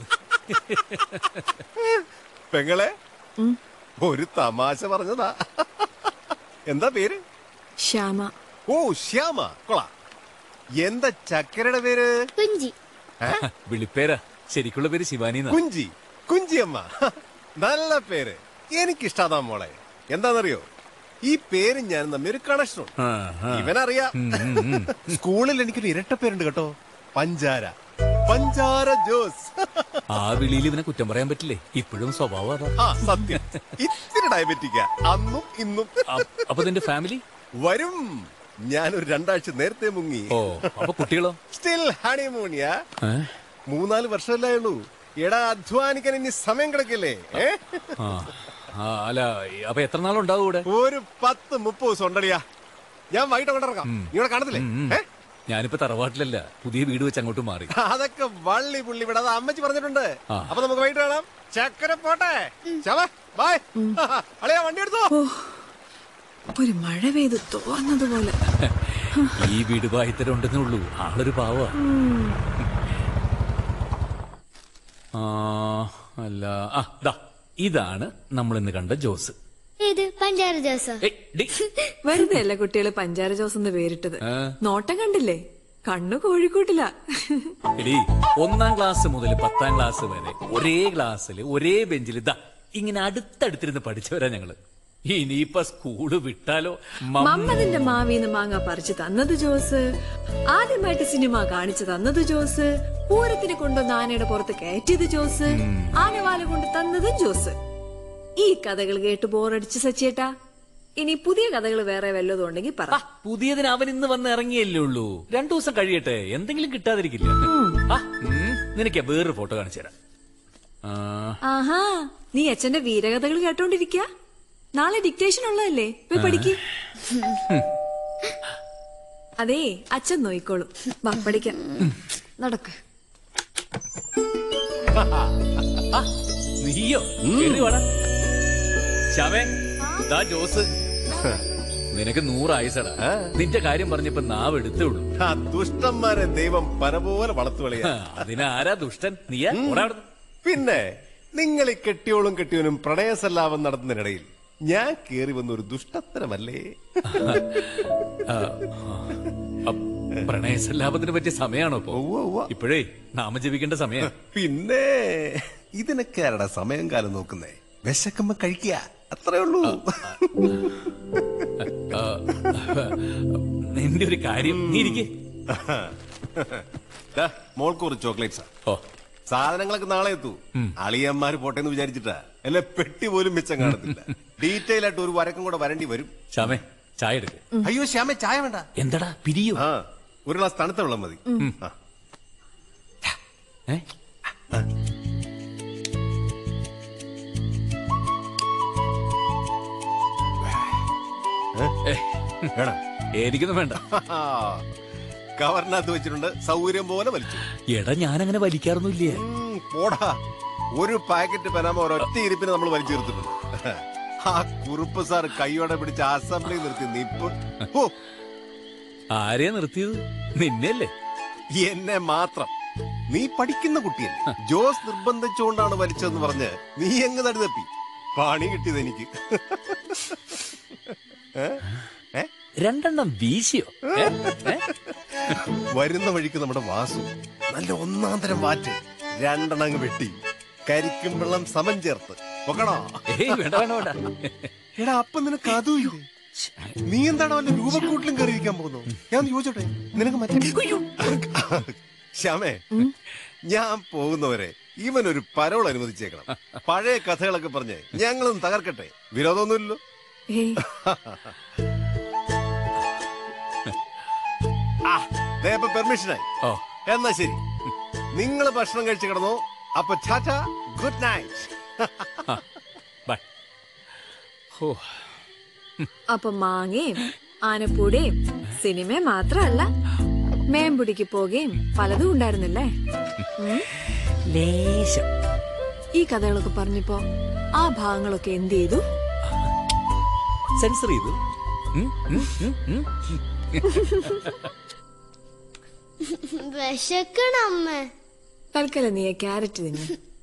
പെങ്ങളെ ഒരു തമാശ പറഞ്ഞതാ എന്താ പേര് ശ്യാമ ഓ ശ്യാമ കൊള എന്താ ചക്കരയുടെ പേര് കുഞ്ചി വിളിപ്പേരാ ശരിക്കുള്ള പേര് ശിവാനി കുഞ്ചി കുഞ്ചിയമ്മ നല്ല പേര് എനിക്കിഷ്ടാതാ മോളെ എന്താണെന്നറിയോ ഈ പേരും ഞാനും തമ്മിൽ ഒരു കണക്ഷനുണ്ട് ഇവനറിയാം സ്കൂളിൽ എനിക്കൊരു ഇരട്ട പേരുണ്ട് കേട്ടോ പഞ്ചാര പഞ്ചാര ജോസ് ആ വിളിയിൽ ഇവനെ കുറ്റം പറയാൻ പറ്റില്ലേ ഇപ്പോഴും സ്വഭാവം അതാ ആ സത്യം ഇത്തിരി ഡയബറ്റിക്ക അന്നും ഇന്നും അപ്പൊ നിന്റെ ഫാമിലി വരും ഞാനൊരു രണ്ടാഴ്ച നേരത്തെ മുങ്ങി ഓ അപ്പൊ കുട്ടികളോ സ്റ്റിൽ ഹണിമൂണിയാ ഏ? മൂന്നാല് വർഷമല്ലേ ഉള്ളൂ എടാ അധ്വാനിക്കാൻ ഇനി സമയം കിടക്കില്ലേ ഏ ആ ആ, അല്ല അപ്പൊ എത്ര നാളുണ്ടാവും ഇവിടെ ഒരു പത്ത് മുപ്പത് ദിവസം ഉണ്ടടിയാ ഞാൻ വൈകിട്ട് കൊണ്ടിറങ്ങാം നീ ഇവിടെ കാണത്തില്ലേ ഏ ഞാനിപ്പോ തറവാട്ടിലല്ല പുതിയ വീട് വെച്ച് അങ്ങോട്ട് മാറി അതൊക്കെ വള്ളി പുള്ളി ഇവിടെ അത് അമ്മച്ചി പറഞ്ഞിട്ടുണ്ട് ആ. അപ്പൊ നമുക്ക് വൈകിട്ട് കാണാം ചക്കര പോട്ടെ ശവ ബൈ അളിയാ വണ്ടി എടുത്തോ ഒരു മഴ പെയ്ത് തോർന്നതുപോലെ ഈ വീട് വായിത്തരം ഉണ്ടെന്നേ ഉള്ളൂ ആളൊരു പാവ ഉം. ആ അല്ല ആ ദാ ഇതാണ് നമ്മൾ ഇന്ന് കണ്ട ജോസ് ഏത് പഞ്ചാര ജോസോ വെറുതെ അല്ല കുട്ടികള് പഞ്ചാര ജോസ് എന്ന് പേരിട്ടത് ഏ? നോട്ടം കണ്ടില്ലേ കണ്ണു കോഴിക്കോട്ടില്ല എടീ ഒന്നാം ക്ലാസ് മുതൽ പത്താം ക്ലാസ് വരെ ഒരേ ക്ലാസ്സിൽ ഒരേ ബെഞ്ചിൽ ഇതാ ഇങ്ങനെ അടുത്തടുത്തിരുന്ന് പഠിച്ചവരാ ഞങ്ങള് ഇനിയിപ്പൊ സ്കൂള് വിട്ടാലോ മമ്മ- മമ്മതിന്റെ മാവിന്ന് മാങ്ങ പറിച്ചു തന്നത് ജോസ് ആദ്യമായിട്ട് സിനിമ കാണിച്ചു തന്നത് ജോസ് പൂരത്തിന് കൊണ്ടുവന്ന് ആനയുടെ പുറത്ത് കയറ്റിയത് ജോസ് ആനവാല കൊണ്ട് തന്നത് ജോസ് ഈ കഥകൾ കേട്ട് ബോറടിച്ച് സച്ചേട്ടാ ഇനി പുതിയ കഥകൾ വേറെ വല്ലതും ഉണ്ടെങ്കിൽ പറ പുതിയതിന് അവൻ ഇന്ന് വന്ന് ഇറങ്ങിയല്ലേ ഉള്ളൂ രണ്ടു ദിവസം കഴിയട്ടെ എന്തെങ്കിലും കിട്ടാതിരിക്കില്ല ആ, ഉം, നിനക്ക് വേറൊരു ഫോട്ടോ കാണിച്ചു തരാം ആ, ആഹാ നീ അച്ഛന്റെ വീരകഥകൾ കേട്ടോണ്ടിരിക്ക നാളെ ഡിക്റ്റേഷൻ ഉള്ളതല്ലേ പോയി പഠിക്ക് അതേ അച്ഛൻ നോയിക്കോളും വാ പഠിക്കാം നടക്ക് ആ, നീയോ കേറി വാടാ. ശവേ ദാ ജോസ് നിനക്ക് നൂറായുസടാ നിന്റെ കാര്യം പറഞ്ഞപ്പോ നാവ് എടുത്തേ ഉള്ളൂ ആ ദുഷ്ടന്മാരെ ദൈവം പരപോലെ വളർത്തു കളിയാ അതിനാരാ ദുഷ്ടൻ നീയാ ഓടാ അവിടുന്ന്. പിന്നെ നിങ്ങൾ ഈ കെട്ടിയോളും കെട്ടിയവനും പ്രണയസല്ലാപം നടത്തുന്നതിനിടയിൽ ഞാൻ കേറി വന്ന ഒരു ദുഷ്ടത്തരമല്ലേ ആ, ആ, പ്രണയസല്ലാപത്തിന് പറ്റിയ സമയാണോ ഇപ്പൊ ഇപ്പോഴേ നാമം ജപിക്കേണ്ട സമയം പിന്നെ ഇതിനൊക്കെ ആരുടെ സമയം കാലം നോക്കുന്നേ വിശക്കുമ്പോ കഴിക്കുക അത്രേ ഉള്ളൂ നിന്റെ ഒരു കാര്യം നീ ഇരിക്കേ ദാ, മോൾക്ക് കുറച്ച് ചോക്ലേറ്റ്സാ സാധനങ്ങളൊക്കെ നാളെ എത്തൂ അളിയന്മാര് പോട്ടെ എന്ന് വിചാരിച്ചിട്ടാ അല്ലെ പെട്ടി പോലും മിച്ചം കാണത്തില്ല ഡീറ്റെയിൽ ആയിട്ട് ഒരു വരക്കും കൂടെ വരേണ്ടി വരും ശ്യാമേ ചായ എടുക്ക് അയ്യോ ശ്യാമേ ചായ വേണ്ട എന്താടാ പിരിയോ ആ ഒരു ഗ്ലാസ് തണുത്ത വെള്ളം മതി ആ. ഏ, വേണം എനിക്കൊന്നും വേണ്ട കവറിനകത്ത് വെച്ചിട്ടുണ്ട് സൗകര്യം പോലെ വലിച്ചു എടാ ഞാനങ്ങനെ വലിക്കാറൊന്നുമില്ലേ ഉം, പോടാ ഒരു പാക്കറ്റ് പനാമ ഒരൊറ്റ ഇരിപ്പിന് നമ്മൾ വലിച്ചു തീർത്തിട്ടുണ്ട് ആ കുറുപ്പ് സാർ കൈയോടെ പിടിച്ച് അസംബ്ലി നിർത്തി നിപ്പ് ഓ ആരെയാ നിർത്തിയത് നിന്നെയല്ലേ എന്നെ മാത്രം നീ പഠിക്കുന്ന കുട്ടിയല്ലേ ജോസ് നിർബന്ധിച്ചുകൊണ്ടാണ് വലിച്ചതെന്ന് പറഞ്ഞ് നീ എങ്ങ് തടി തപ്പി പണി കിട്ടിയത് എനിക്ക് ഏ? ഏ? രണ്ടെണ്ണം വീശിയോ ഏ? ഏ? വരുന്ന വഴിക്ക് നമ്മുടെ വാസു നല്ല ഒന്നാം തരം വാറ്റ് രണ്ടെണ്ണം അങ്ങ് വെട്ടി കരിക്കും വെള്ളം സമം ചേർത്ത് പൊക്കണോ ഏയ് വേണ്ട വേണ്ട വേണ്ട എടാ അപ്പൊ നിനക്ക് അതും ഇല്ലേ നീ എന്താണ് വല്ല രൂപക്കൂട്ടിലും കയറിയിരിക്കാൻ പോകുന്നു ഞാൻ ഒന്ന് ചോദിച്ചോട്ടെ നിനക്ക് മറ്റേ ശ്യാമേ ഞാൻ പോകുന്നവരെ ഇവൻ ഒരു പരോൾ അനുവദിച്ചേക്കണം പഴയ കഥകളൊക്കെ പറഞ്ഞ് ഞങ്ങളൊന്ന് തകർക്കട്ടെ വിരോധമൊന്നുമില്ലല്ലോ ഏയ് ആ ദേ ഇപ്പൊ പെർമിഷനായി ഓ എന്നാ ശരി നിങ്ങൾ ഭക്ഷണം കഴിച്ചു കിടന്നു അപ്പൊ ടാറ്റ ഗുഡ് നൈറ്റ് ബൈ ഓ അപ്പൊ മാങ്ങയും ആനപ്പൂടയും സിനിമ മാത്രല്ല മേമ്പുടിക്ക് പോകുകയും പലതും ഉണ്ടായിരുന്നില്ലേ ഉം? ലേശം ഈ കഥകളൊക്കെ പറഞ്ഞപ്പോ ആ ഭാഗങ്ങളൊക്കെ എന്ത് ചെയ്തു സെൻസർ ചെയ്തു ഉം, ഉം, ഉം, ഉം. വിശക്കണം അമ്മ തൽക്കാലം നീ ക്യാരറ്റ് തിന്നു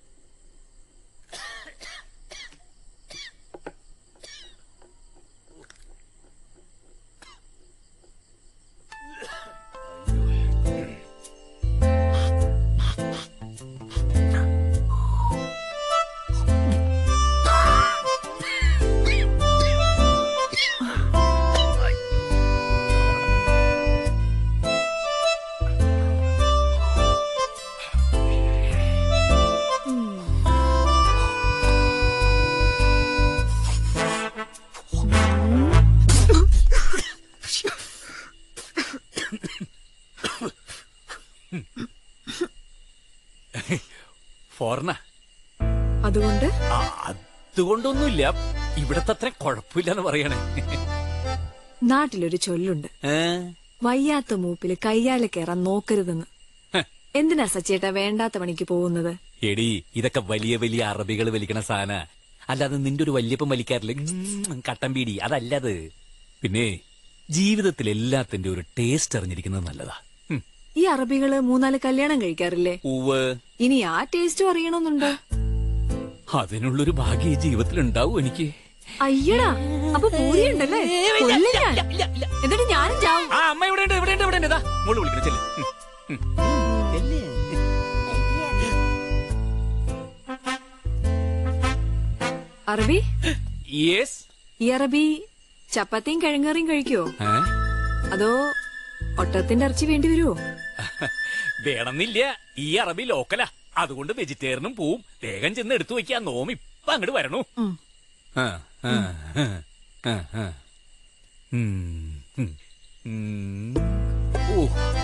ഫോറിന അതുകൊണ്ട് അതുകൊണ്ടൊന്നുമില്ല ഇവിടത്തെ അത്ര കുഴപ്പമില്ലെന്ന് പറയണേ നാട്ടിലൊരു ചൊല്ലുണ്ട് ഏ? വയ്യാത്ത മൂപ്പില് കയ്യാലെ കയറാൻ നോക്കരുതെന്ന് എന്തിനാ സച്ചേട്ടാ വേണ്ടാത്ത പണിക്ക് പോകുന്നത് എടി ഇതൊക്കെ വലിയ വലിയ അറബികൾ വലിക്കണ സാധന അല്ലാതെ നിന്റെ ഒരു വല്യപ്പം വലിക്കാറില്ല ഉം, കട്ടൻ പീടി അതല്ലത് പിന്നെ ജീവിതത്തിൽ എല്ലാത്തിന്റെ ഒരു ടേസ്റ്റ് അറിഞ്ഞിരിക്കുന്നത് നല്ലതാ ഉം. ഈ അറബികള് മൂന്നാല് കല്യാണം കഴിക്കാറില്ലേ ഉവ് ഇനി ആ ടേസ്റ്റും അറിയണമെന്നുണ്ടോ അതിനുള്ളൊരു ഭാഗ്യം ഈ ജീവിതത്തിൽ ഉണ്ടാവും എനിക്ക് അയ്യടാ അപ്പൊ പൂരിയുണ്ടല്ലേ കൊല്ലും ഞാൻ. എന്നിട്ട് ഞാനും ചാവും ആ അമ്മ ഇവിടെ ഉണ്ട് ഇവിടെ ഉണ്ട് ഇവിടെ ഉണ്ട് ഇതാ മോള് വിളിക്കണം ചെല്ല് ഉം, ഉം. ചെല്ല്. അറബി യെസ് ഈ അറബി ചപ്പാത്തിയും കിഴങ്ങറിയും കഴിക്കുവോ ഏ? അതോ ഒട്ടത്തിന്റെ ഇറച്ചി വേണ്ടി വരുവോ വേണമെന്നില്ല ഈ അറബി ലോക്കലാ അതുകൊണ്ട് വെജിറ്റേറിയനും പോവും വേഗം ചെന്ന് എടുത്തു വെക്കാൻ നോം ഇപ്പൊ അങ്ങോട്ട് വരണു ആ, ആ, ആ. ആ, ആ. ഉം, ഉം, ഉം. ഓ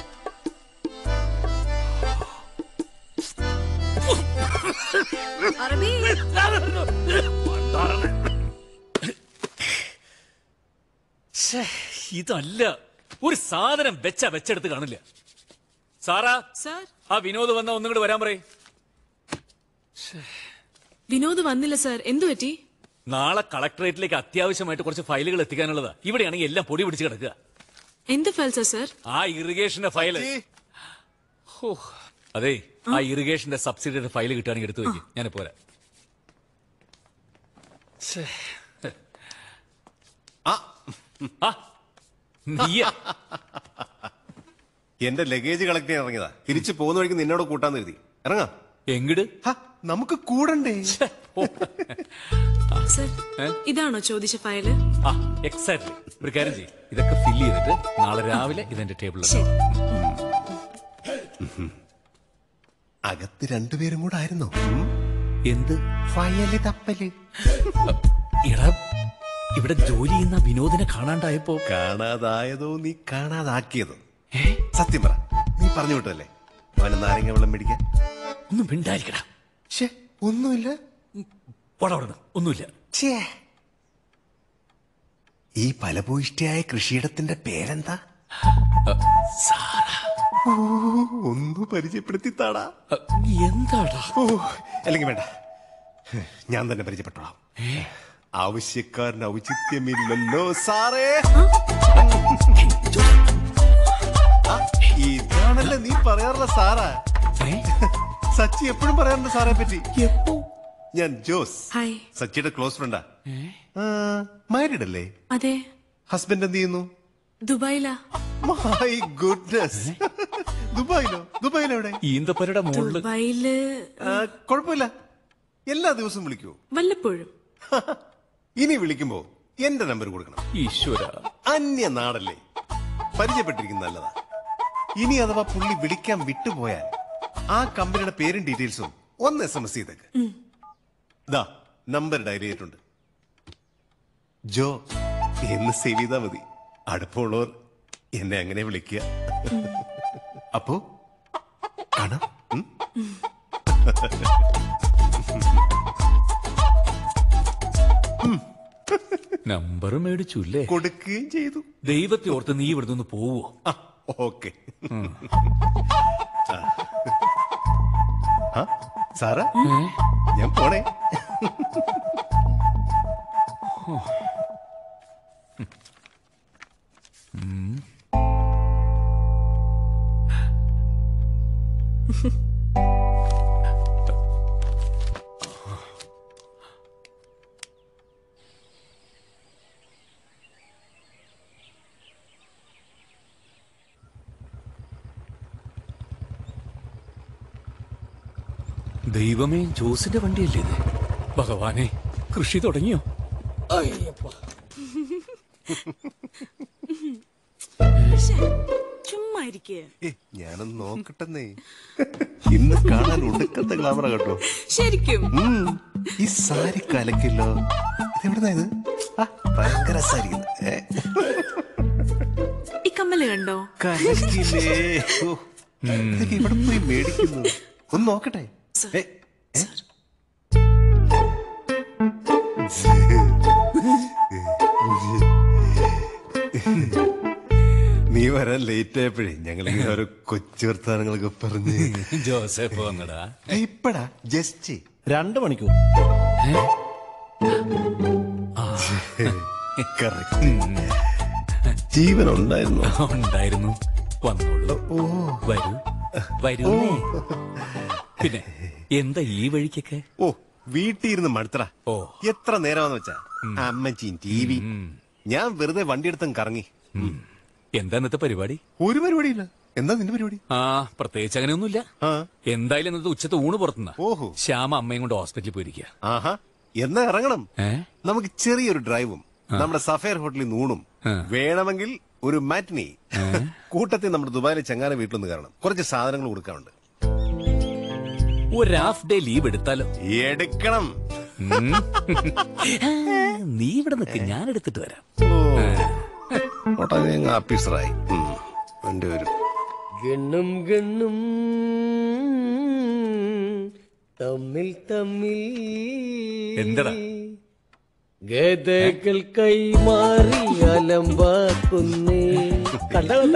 അറബി ശ്ശേ, ഇതല്ല ഒരു സാധനം വെച്ച വെച്ചെടുത്ത് കാണില്ല സാറാ സാർ ആ വിനോദ് വന്ന ഒന്നും കൂടെ വരാൻ പറയും വിനോദ് വന്നില്ല സാർ എന്തു പറ്റി നാളെ കളക്ടറേറ്റിലേക്ക് അത്യാവശ്യമായിട്ട് കുറച്ച് ഫയലുകൾ എത്തിക്കാനുള്ളതാ ഇവിടെയാണെങ്കിൽ എല്ലാം പൊടി പിടിച്ച് കിടക്കുക എന്ത് ഫയൽസാ സാർ ആ ഇറിഗേഷന്റെ ഫയല് ഹോ, അതെ ആ ഇറിഗേഷന്റെ സബ്സിഡിയുടെ ഫയൽ കിട്ടുകയാണെങ്കിൽ എടുത്തു വെക്കും ഞാൻ പോരാ ശ്ശേ. ആ, നീയാ? എന്റെ ലഗേജ് കളക്ട് ചെയ്യാൻ ഇറങ്ങിയതാ തിരിച്ചു പോകുന്ന വഴിക്ക് നിന്നോട് കൂട്ടാന്ന് കരുതി ഇറങ്ങാം എങ്കിട് നമുക്ക് കൂടണ്ടേ സാർ ഇതാണോ ചോദിച്ച ഫയല് ആ എക്സാക്ട്ലി ഒരു കാര്യം ചെയ്യും ഇതൊക്കെ ഫില്ല് ചെയ്തിട്ട് നാളെ രാവിലെ ഇതെന്റെ ടേബിളിൽ അകത്ത് രണ്ടുപേരും കൂടെ ആയിരുന്നോ എന്ത് ഫയല് തപ്പല് എടാ ഇവിടെ ജോലി ചെയ്യുന്ന വിനോദിനെ കാണാണ്ടായപ്പോ കാണാതായതോ നീ കാണാതാക്കിയതോ സത്യം പറ നീ പറഞ്ഞു വിട്ടല്ലേ അവന് നാരങ്ങ വെള്ളം മേടിക്കാൻ ഒന്നും മിണ്ടായിരിക്കടാ ശ്ശേ, ഒന്നുമില്ല വളർന്ന് ഒന്നുമില്ല ഛേ. ഈ ഫലഭൂയിഷ്ടിയായ കൃഷിയിടത്തിന്റെ പേരെന്താ ഓ, ഒന്ന് പരിചയപ്പെടുത്തി താടാ എന്താടാ ഓ അല്ലെങ്കിൽ വേണ്ട ഞാൻ തന്നെ പരിചയപ്പെട്ടോളാം ആവശ്യക്കാരന് ഔചിത്യമില്ലല്ലോ സാറേ ആ, ഇതാണല്ലേ നീ പറയാറുള്ള സാറാ സച്ചി എപ്പോഴും പറയാറുണ്ട് സാറെ പറ്റി എപ്പോ ഞാൻ ജോസ് ഹായ് സച്ചിയുടെ ക്ലോസ് ഫ്രണ്ടാ മാരീഡ് അല്ലേ അതെ ഹസ്ബൻഡ് എന്ത് ചെയ്യുന്നു ദുബായിലാ മൈ ഗുഡ്നസ് ദുബായിലോ ദുബായിലെവിടെ ഈന്തപ്പരയുടെ മുകളില് ദുബായില് ആ, കുഴപ്പമില്ല എല്ലാ ദിവസവും വിളിക്കൂ വല്ലപ്പോഴും ഇനി വിളിക്കുമ്പോ എന്റെ നമ്പർ കൊടുക്കണം ഈശ്വര അന്യ നാടല്ലേ പരിചയപ്പെട്ടിരിക്കുന്ന നല്ലതാ ഇനി അഥവാ പുള്ളി വിളിക്കാൻ വിട്ടുപോയാൽ ആ കമ്പനിയുടെ പേരും ഡീറ്റെയിൽസും ഒന്ന് എസ് എം എസ് ചെയ്തേക്ക് ദാ നമ്പർ ഡയറി ചെയ്തിട്ടുണ്ട് ജോ എന്ന് സേവ് ചെയ്താ മതി അടുപ്പമുള്ളവർ എന്നെ അങ്ങനെ വിളിക്കുക അപ്പോ കാണാം ഉം? നമ്പർ മേടിച്ചു അല്ലേ കൊടുക്കുകയും ചെയ്തു ദൈവത്തെ ഓർത്ത് നീ ഇവിടുന്ന് ഒന്ന് പോവോ ഓക്കെ സാറാ ഞാൻ പോണേ ദൈവമേ ജോസിന്റെ വണ്ടിയല്ലേ ഇത് ഭഗവാനെ കൃഷി തുടങ്ങിയോ ചുമ്മാ ഇരിക്കേ ഏ, ഞാനൊന്ന് നോക്കട്ടെന്നേ ഇന്ന് കാണാൻ ഒടുക്കത്തെ ഗ്ലാമറ കേട്ടോ ശരിക്കും ഉം, ഈ സാരി കലക്കില്ലോ ഇതെവിടുന്നാ ഇത് ആ, ഭയങ്കര സാരി ഇത്. ഏ, ഈ കമ്മല് കണ്ടോ കലക്കില്ലേ ഓ, ഇതൊക്കെ ഇവിടെ പോയി മേടിക്കുന്നു ഒന്ന് നോക്കട്ടെ ഏ, ഏ? നീ വരാൻ ലേറ്റ് ആയപ്പോഴേ ഞങ്ങൾ ഇങ്ങനെ ഓരോ കൊച്ചു വർത്താനങ്ങളൊക്കെ പറഞ്ഞ് ജോസഫ് വന്നടാ ഏ, ഇപ്പടാ ജസ്റ്റ് രണ്ട് മണിക്കൂർ ജീവൻ ഉണ്ടായിരുന്നു ഉണ്ടായിരുന്നു വന്നോളൂ വരൂ വരൂ പിന്നെ എന്താ ഈ വഴിക്കൊക്കെ ഓ വീട്ടിൽ ഇരുന്ന് മടുത്തടാ ഓ എത്ര നേരമാന്ന് വെച്ചാ അമ്മച്ചിയും ടി വി ഞാൻ വെറുതെ വണ്ടി എടുത്തും കറങ്ങി എന്താ ഇന്നത്തെ പരിപാടി ഒരു പരിപാടിയില്ല എന്താ നിന്റെ പരിപാടി ആ പ്രത്യേകിച്ച് അങ്ങനെയൊന്നുമില്ല എന്തായാലും ഇന്നത്തെ ഉച്ചത്തെ ഊണ് പുറത്തുനിന്നാ ഓഹോ ശ്യാമ അമ്മയും കൊണ്ട് ഹോസ്പിറ്റലിൽ പോയിരിക്കുക ആഹാ എന്നാ ഇറങ്ങണം ഏ നമുക്ക് ചെറിയൊരു ഡ്രൈവും നമ്മുടെ സഫയർ ഹോട്ടലിൽ നിന്ന് ഊണും വേണമെങ്കിൽ ഒരു മാറ്റിനി കൂട്ടത്തിൽ നമ്മുടെ ദുബായിലെ ചങ്ങാന വീട്ടിലൊന്ന് കയറണം കുറച്ച് സാധനങ്ങൾ കൊടുക്കാനുണ്ട് ഒരു ഹാഫ് ഡേ ലീവ് എടുത്താലോ എടുക്കണം ഉം. നീ ഇവിടെ നിൽക്ക് ഞാൻ എടുത്തിട്ട് വരാം ഉടനെ അങ്ങ് ആഫീസറായി ഉം. വേണ്ടി വരും ഗണ്ണും ഗണ്ണും തമ്മിൽ തമ്മിൽ എന്തടാ ഗതകൾ കൈമാറി അലമ്പാക്കുന്നേ കണ്ട കണ്ട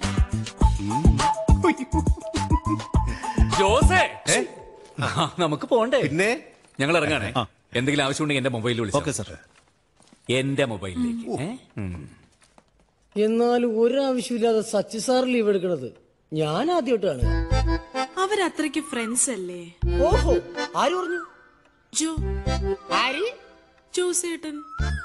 ജോസേ ആ, നമുക്ക് പോണ്ടേ പിന്നെ ഞങ്ങൾ ഇറങ്ങാണേ എന്തെങ്കിലും ആവശ്യമുണ്ടെങ്കിൽ എന്റെ മൊബൈലിൽ വിളിച്ചു ഓക്കെ സാർ എന്റെ മൊബൈലിലേക്ക് ഏ? ഉം. എന്നാലും ഒരാവശ്യമില്ലാതെ സച്ചി സാർ ലീവ് എടുക്കണത് ഞാൻ ആദ്യമായിട്ടാണ് അവരത്രയ്ക്ക് ഫ്രണ്ട്സ് അല്ലേ ഓഹോ ആര് പറഞ്ഞു ജോ ആര് ജോസേട്ടൻ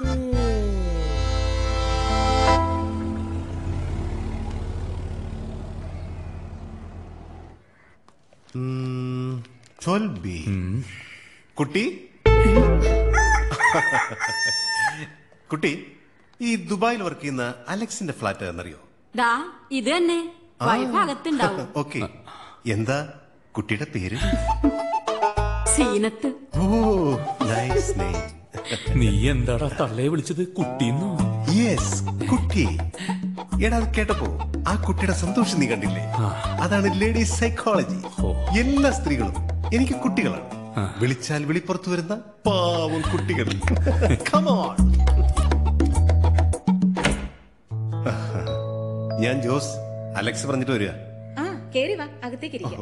ട്വൽവ് ബി കുട്ടി കുട്ടി ഈ ദുബായിൽ വർക്ക് ചെയ്യുന്ന അലക്സിന്റെ ഫ്ലാറ്റ് എന്നറിയോ ദാ ഇത് തന്നെ വൈഫ് അകത്തുണ്ടാവും ഓക്കെ എന്താ കുട്ടിയുടെ പേര് സീനത്ത് ഓ നൈസ് നെയിം നീ എന്താടാ തള്ളയെ വിളിച്ചത് കുട്ടിന്നോ യെസ് കുട്ടി എടാ അത് കേട്ടപ്പോ ആ കുട്ടിയുടെ സന്തോഷം നീ കണ്ടില്ലേ അതാണ് ലേഡീസ് സൈക്കോളജി എല്ലാ സ്ത്രീകളും എനിക്ക് കുട്ടികളാണ് വിളിച്ചാൽ വിളിപ്പുറത്ത് വരുന്ന പാവം കുട്ടികൾ Come on. ഞാൻ ജോസ് അലക്സ് പറഞ്ഞിട്ട് വരിക ആ കേറി വാ അകത്തേക്ക് ഇരിക്കാം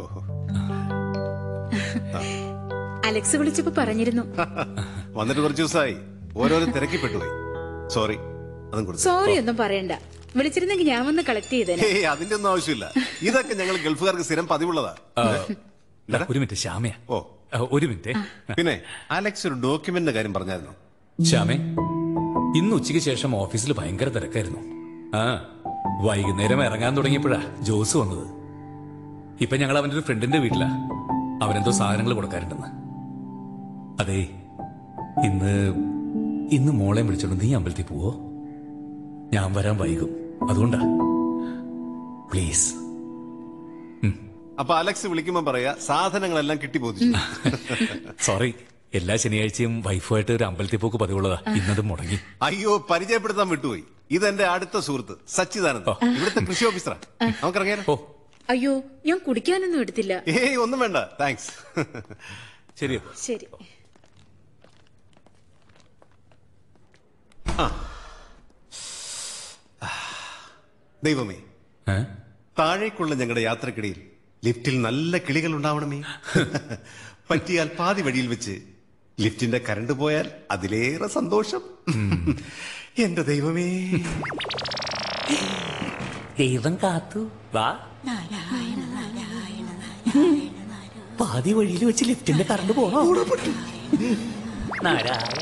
അലക്സ് വിളിച്ചപ്പോ പറഞ്ഞിരുന്നു വന്നിട്ട് കുറച്ച് ദിവസമായി ഓരോരോ തിരക്കി പെട്ടുപോയി സോറി അതും കൊടുത്തു സോറി ഒന്നും പറയണ്ട വിളിച്ചിരുന്നെങ്കിൽ ഞാൻ വന്ന് കളക്ട് ചെയ്തേനെ ഹേയ് അതിന്റെ ഒന്നും ആവശ്യമില്ല ഇതൊക്കെ ഞങ്ങൾ ഗൾഫുകാർക്ക് സ്ഥിരം പതിവുള്ളതാ ഒരു മിനിറ്റ് ശ്യാമയ ഓ ഒരു മിനിറ്റ് പിന്നെ അലക്സ് ഒരു ഡോക്യുമെന്റിന്റെ കാര്യം പറഞ്ഞായിരുന്നു ശ്യാമേ ഇന്ന് ഉച്ചയ്ക്ക് ശേഷം ഓഫീസിൽ ഭയങ്കര തിരക്കായിരുന്നു ആ വൈകുന്നേരം ഇറങ്ങാൻ തുടങ്ങിയപ്പോഴാ ജോസ് വന്നത് ഇപ്പൊ ഞങ്ങൾ അവന്റെ ഒരു ഫ്രണ്ടിന്റെ വീട്ടിലാ അവനെന്തോ സാധനങ്ങൾ കൊടുക്കാറുണ്ടെന്ന് അതെ ഇന്ന് ഇന്ന് മോളെ വിളിച്ചോണ്ട് നീ അമ്പലത്തിൽ പോവോ ഞാൻ വരാൻ വൈകും അതുകൊണ്ടാ പ്ലീസ് അപ്പൊ അലക്സ് വിളിക്കുമ്പോ പറയാ സാധനങ്ങളെല്ലാം കിട്ടിപ്പോതിച്ചു സോറി എല്ലാ ശനിയാഴ്ചയും വൈഫുമായിട്ട് ഒരു അമ്പലത്തിൽ പോക്ക് പതിവുള്ളതാ ഇന്നത് മുടങ്ങി അയ്യോ പരിചയപ്പെടുത്താൻ വിട്ടുപോയി ഇതെന്റെ അടുത്ത സുഹൃത്ത് സച്ചിദാനന്ദ് ഇവിടുത്തെ കൃഷി ഓഫീസറാ നമുക്കിറങ്ങിയാലോ അയ്യോ ഞാൻ കുടിക്കാനൊന്നും എടുത്തില്ല ഏയ് ഒന്നും വേണ്ട താങ്ക്സ് ശരി ശരി ദൈവമേ താഴേക്കുള്ള ഞങ്ങളുടെ യാത്രക്കിടയിൽ ലിഫ്റ്റിൽ നല്ല കിളികൾ ഉണ്ടാവണമേ പറ്റിയാൽ പാതി വഴിയിൽ വെച്ച് ലിഫ്റ്റിന്റെ കരണ്ട് പോയാൽ അതിലേറെ സന്തോഷം എന്റെ ദൈവമേ ദൈവം കാത്തു വാ പാതി വഴിയിൽ വെച്ച് ലിഫ്റ്റിന്റെ കറണ്ട് പോണോ നാരായണ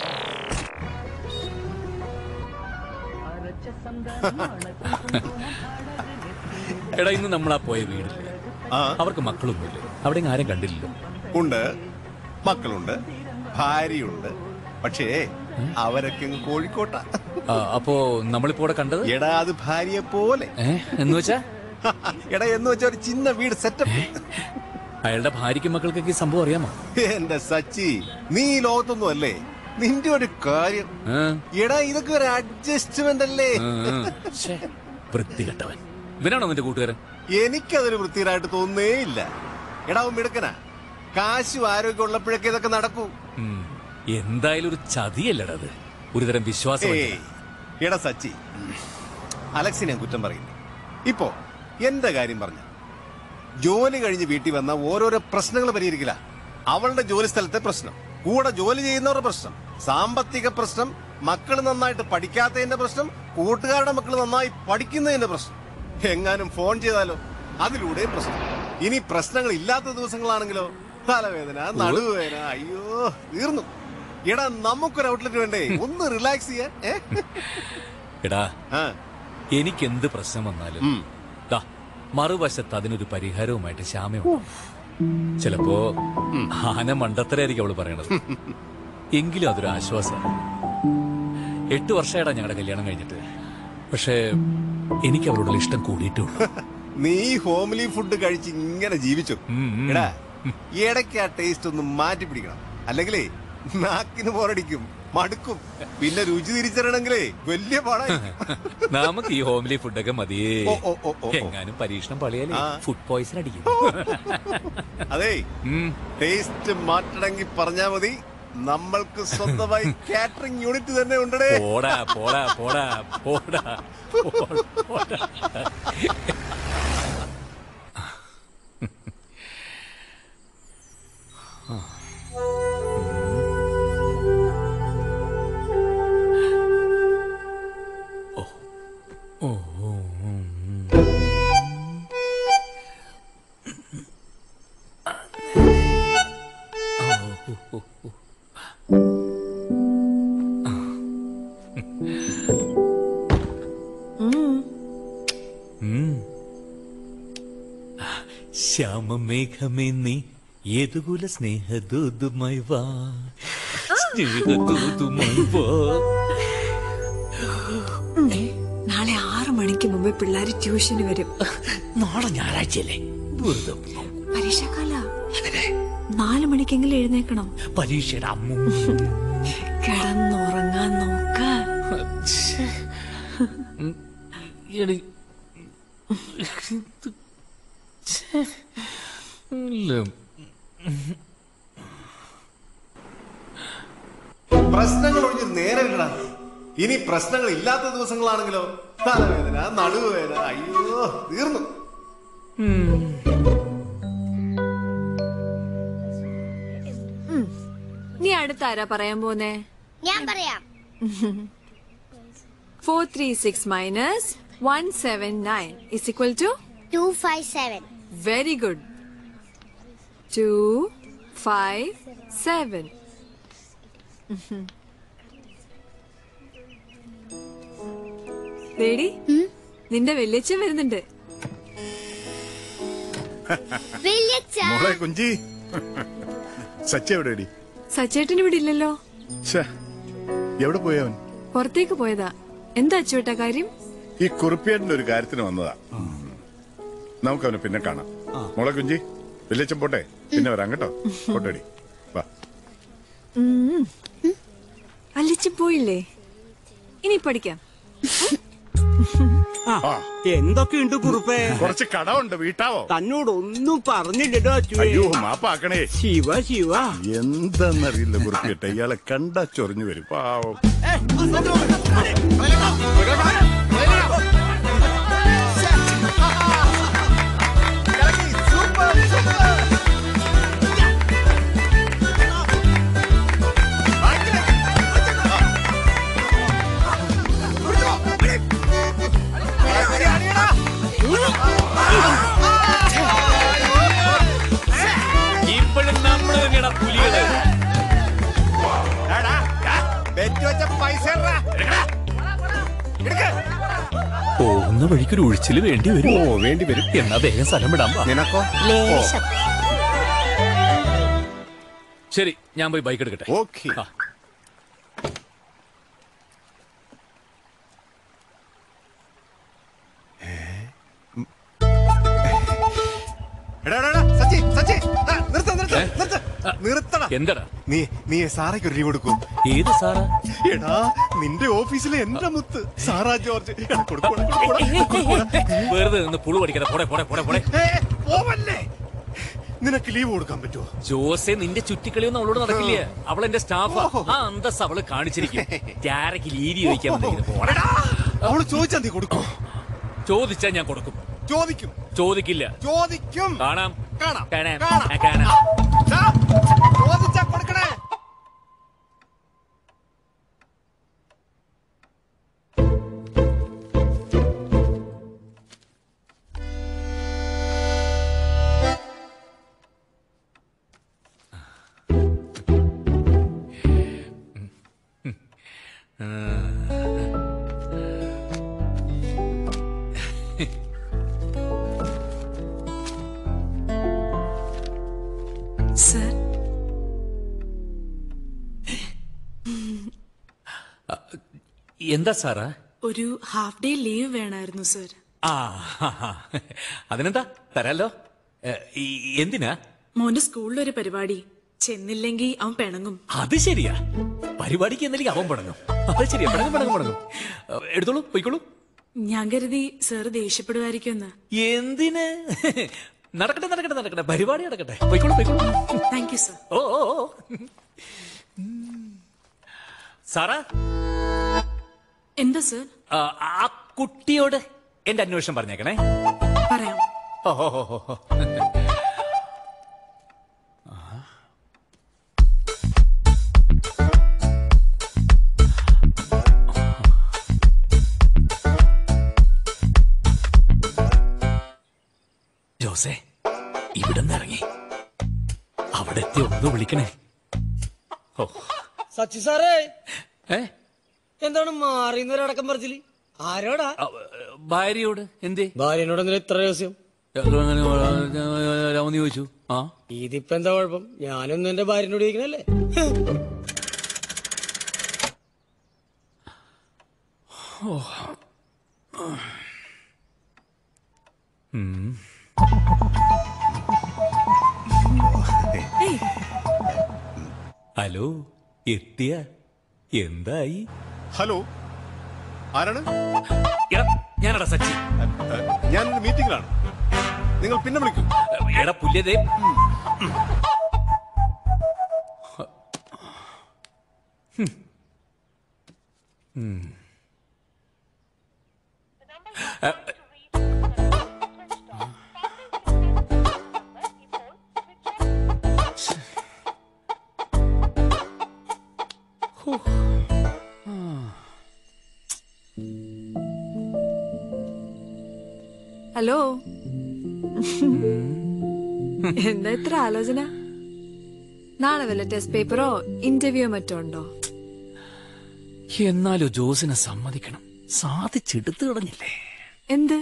എടാ ഇന്ന് നമ്മൾ ആ പോയ വീടില്ലേ അവർക്ക് മക്കളൊന്നുമില്ലേ അവിടെ ഇങ്ങ് ആരും കണ്ടില്ലല്ലോ ഉണ്ട് മക്കളുണ്ട് ഭാര്യയുണ്ട് പക്ഷേ അവരൊക്കെ അങ്ങ് കോഴിക്കോട്ടാ ആ, അപ്പോ നമ്മളിപ്പോ ഇവിടെ കണ്ടത് എടാ അത് ഭാര്യയെ പോലെ എന്ന് വെച്ചാ എടാ എന്ന് വെച്ചാ ഒരു ചിന്ന വീട് സെറ്റപ്പ് അയാളുടെ ഭാര്യയ്ക്കും മക്കൾക്കൊക്കെ ഈ സംഭവം അറിയാമോ എന്റെ സച്ചി നീ ഈ ലോകത്തൊന്നും അല്ലേ നിന്റെ ഒരു കാര്യം എടാ ഇതൊക്കെ ഒരു അഡ്ജസ്റ്റ്മെന്റ് അല്ലേ വൃത്തികെട്ടവൻ ഇവനാണോ നിന്റെ കൂട്ടുകാരൻ എനിക്കതൊരു വൃത്തിയായിട്ട് തോന്നേ ഇല്ല എടാ അവൻ മിടുക്കനാ കാശും ആരോഗ്യം ഉള്ളപ്പോഴൊക്കെ ഇതൊക്കെ നടക്കൂ ഉം. എന്തായാലും ഒരു ചതിയല്ലടാ അത് ഒരുതരം വിശ്വാസം ഏയ്, എടാ സച്ചി അലക്സിനെ ഞാൻ കുറ്റം പറയുന്നു ഇപ്പോ എന്റെ കാര്യം പറഞ്ഞ ജോലി കഴിഞ്ഞ് വീട്ടിൽ വന്ന ഓരോരോ പ്രശ്നങ്ങൾ പരിഹരിക്കില്ല അവളുടെ ജോലി സ്ഥലത്തെ പ്രശ്നം കൂടെ ജോലി ചെയ്യുന്നവരുടെ പ്രശ്നം സാമ്പത്തിക പ്രശ്നം മക്കൾ നന്നായിട്ട് പഠിക്കാത്തതിന്റെ പ്രശ്നം കൂട്ടുകാരുടെ മക്കൾ നന്നായി പഠിക്കുന്നതിന്റെ പ്രശ്നം എങ്ങാനും ഫോൺ ചെയ്താലോ അതിലൂടെയും പ്രശ്നം ഇനി പ്രശ്നങ്ങൾ ഇല്ലാത്ത ദിവസങ്ങളാണെങ്കിലോ തലവേദന നടുവേദന അയ്യോ തീർന്നു എടാ നമുക്കൊരു ഔട്ട്ലെറ്റ് വേണ്ടേ ഒന്ന് റിലാക്സ് ചെയ്യാൻ ഏ? എടാ എനിക്ക് എന്ത് പ്രശ്നം വന്നാലും ദാ, മറുവശത്ത് അതിനൊരു പരിഹാരവുമായിട്ട് ശ്യാമയുണ്ട് ചിലപ്പോ ആന മണ്ടത്തരായിരിക്കും അവള് പറയണത് എങ്കിലും അതൊരു ആശ്വാസം എട്ട് വർഷമായിടാ ഞങ്ങളുടെ കല്യാണം കഴിഞ്ഞിട്ട് പക്ഷേ എനിക്ക് അവളോടുള്ള ഇഷ്ടം കൂടിയിട്ടുള്ളൂ നീ ഹോംലി ഫുഡ് കഴിച്ച് ഇങ്ങനെ ജീവിച്ചു എടാ ഇടയ്ക്ക് ആ ടേസ്റ്റ് ഒന്ന് മാറ്റി പിടിക്കണം അല്ലെങ്കിലേ നാക്കിന് പോരടിക്കും മടുക്കും പിന്നെ രുചി തിരിച്ചറിയണമെങ്കിലേ വലിയ പാടായിരിക്കും നമുക്ക് ഈ ഹോംലി ഫുഡൊക്കെ മതിയേ ഓ, ഓ, ഓ, ഓ. എങ്ങാനും പരീക്ഷണം പളിയാലേ ആ. ഫുഡ് പോയിസൺ അടിക്കും അതെ ടേസ്റ്റ് മാറ്റണമെങ്കിൽ പറഞ്ഞാ മതി നമ്മൾക്ക് സ്വന്തമായി കാറ്ററിംഗ് യൂണിറ്റ് തന്നെ ഉണ്ടടേ പോടാ പോടാ പോടാ പോടാ പോടാ. ഓ ഓ, ഉം. ഓ, ഓ, ഓ. ഉം. ശ്യാമമേഘമേ നീ ഏതുകുല സ്നേഹദൂതുമായി വാ സ്നേഹദൂതുമായി വാ നാളെ ആറു മണിക്ക് മുമ്പ് പിള്ളേര് ട്യൂഷന് വരും നാളെ ഞായറാഴ്ചയല്ലേ വെറുതെ പരീക്ഷാകാല നാലു മണിക്കെങ്കിലും എഴുന്നേക്കണം പരീക്ഷയുടെ അമ്മ കിടന്നുറങ്ങാൻ നോക്ക എടി ഇല്ല പ്രശ്നങ്ങൾ ഒഴിഞ്ഞ് നേരമില്ലടാ ഇനി പ്രശ്നങ്ങൾ ഇല്ലാത്ത ദിവസങ്ങളാണെങ്കിലോ തലവേദന നടുവേദന അയ്യോ തീർന്നു നീ അടുത്ത ആരാ പറയാൻ പോന്നേ ഞാൻ പറയാം four three six minus one seven nine is equal to two five seven very good two five seven lady നിന്റെ വല്യച്ഛൻ വരുന്നുണ്ട് മോളെ കുഞ്ചി സച്ച എവിടെയടി സച്ചേട്ടൻ ഇവിടെ ഇല്ലല്ലോ ഛേ, എവിടെ പോയവൻ പുറത്തേക്ക് പോയതാ എന്താ അച്ചുവേട്ട കാര്യം ഈ കുറിപ്പിയേട്ടന്റെ ഒരു കാര്യത്തിന് വന്നതാ നമുക്ക് അവനെ പിന്നെ കാണാം മോളെ കുഞ്ചി വലിയച്ചൻ പോട്ടെ പിന്നെ വരാം കേട്ടോ പോട്ടേടി വാ ഉം. അല്ലിച്ച് പോയില്ലേ ഇനി പഠിക്കാം എന്തൊക്കെയുണ്ട് കുറുപ്പേ കുറച്ച് കടമുണ്ട് വീട്ടാവോ തന്നോട് ഒന്നും പറഞ്ഞില്ലല്ലോ അച്ചുവേ. അയ്യോ മാപ്പാക്കണേ ശിവ ശിവ എന്താന്നറിയില്ല കുറിപ്പിയേട്ട ഇയാളെ കണ്ടാ ചൊറിഞ്ഞു വരും പാവം ഇപ്പോഴും നമ്മൾ തന്നെയാണ് പുലികള് പൈസ പോകുന്ന വഴിക്കൊരു ഒഴിച്ചില് വേണ്ടി വരും ഓ വേണ്ടി വരും എന്നാ വേഗം സ്ഥലം വിടാൻ പാ. നിനക്കോ ലേശം. ശരി ഞാൻ പോയി ബൈക്ക് എടുക്കട്ടെ ഓക്കെ എടാ, എടാ, എടാ, സച്ചി, സച്ചി, ദാ, നിർത്ത്, നിർത്ത്, നിർത്ത്. നിർത്തടാ. എന്താടാ നീ നീ സാറയ്ക്ക് ഒരു ലീവ് എടുക്കൂ ഏത് സാറാ എടാ നിന്റെ ഓഫീസിലെ എന്റെ മുത്ത് സാറാ ജോർജ് എടാ, കൊടുക്കൂ, കൊടുക്കൂ, കൊടുക്കൂ. വെറുതെ നിന്ന് പുളു പഠിക്കാതെ പോടെ പോടെ പോടെ പോടെ ഏ, പോവല്ലേ നിനക്ക് ലീവ് കൊടുക്കാൻ പറ്റുമോ ജോസെ നിന്റെ ചുറ്റിക്കളിയൊന്നും അവളോട് നടക്കില്ല അവൾ എന്റെ സ്റ്റാഫാ ആ അന്തസ് അവള് കാണിച്ചിരിക്കും ക്യാരക്ക് ലീവ് ചോദിക്കാൻ വന്നിരിക്കുന്നു. പോടാ. അവള് ചോദിച്ചാ നീ കൊടുക്കും ചോദിച്ചാ ഞാൻ കൊടുക്കും ചോദിക്കും ചോദിക്കില്ല ചോദിക്കും കാണാം കാണാം കാണാം കാണാം. ആ, കാണാം ദാ, ചോദിച്ചാ കൊടുക്കണേ സർ എന്താ സാറാ ഒരു ഹാഫ് ഡേ ലീവ് വേണമായിരുന്നു സർ ആ ഹാ, ഹാ. അതിനെന്താ തരാലോ ഏ, ഈ- എന്തിനാ മോന്റെ സ്കൂളിലൊരു പരിപാടി ചെന്നില്ലെങ്കിൽ അവൻ പിണങ്ങും അത് ശരിയാ പരിപാടിക്ക് എന്നല്ലെങ്കിൽ അവൻ പടങ്ങും അത് ശരിയാ പടങ്ങും പടങ്ങും പടങ്ങും അഹ് എടുത്തോളൂ പോയിക്കോളൂ ഞാൻ കരുതി സാറ് ദേഷ്യപ്പെടുമായിരിക്കുമെന്ന് എന്തിന് നടക്കട്ടെ നടക്കട്ടെ നടക്കട്ടെ പരിപാടി നടക്കട്ടെ പോയിക്കോളൂ പോയിക്കോളൂ താങ്ക് യു സർ ഓ ഓ ഓ. സാറാ എന്താ സർ ആ, ആ കുട്ടിയോട് എന്റെ അന്വേഷണം പറഞ്ഞേക്കണേ പറയാം ഓ, ഓ, ഓ, ഓ, ഓ. ജോസേ ഇവിടെ നിന്ന് ഇറങ്ങി അവിടെ എത്തി ഒന്ന് വിളിക്കണേ ഓ സച്ചി സാറേ ഏ എന്താണ് മാറിയുന്നൊരടക്കം പറച്ചില് ആരോടാ ഭാര്യയോട് എന്തേ ഭാര്യനോട് എന്തിനാ ഇത്ര രഹസ്യം രാമന്ന് ചോദിച്ചു ആ ഇതിപ്പോ എന്താ കുഴപ്പം ഞാനൊന്നും എന്റെ ഭാര്യനോട് ചോദിക്കണല്ലേ ഓ. ഉം. ഹലോ എത്തിയ എന്തായി ഹലോ ആരാണ് ഞാനടാ സച്ചി ഞാൻ മീറ്റിംഗിലാണ് നിങ്ങൾ പിന്നെ വിളിക്കൂ എടാ പുല്യതേ ഹലോ എന്താ ഇത്ര ആലോചന നാളെ വല്ല ടെസ്റ്റ് പേപ്പറോ ഇന്റർവ്യൂ മറ്റോ ഉണ്ടോ എന്നാലോ ജോസിനെ സമ്മതിക്കണം സാധിച്ചെടുത്തു കളഞ്ഞില്ലേ എന്ത്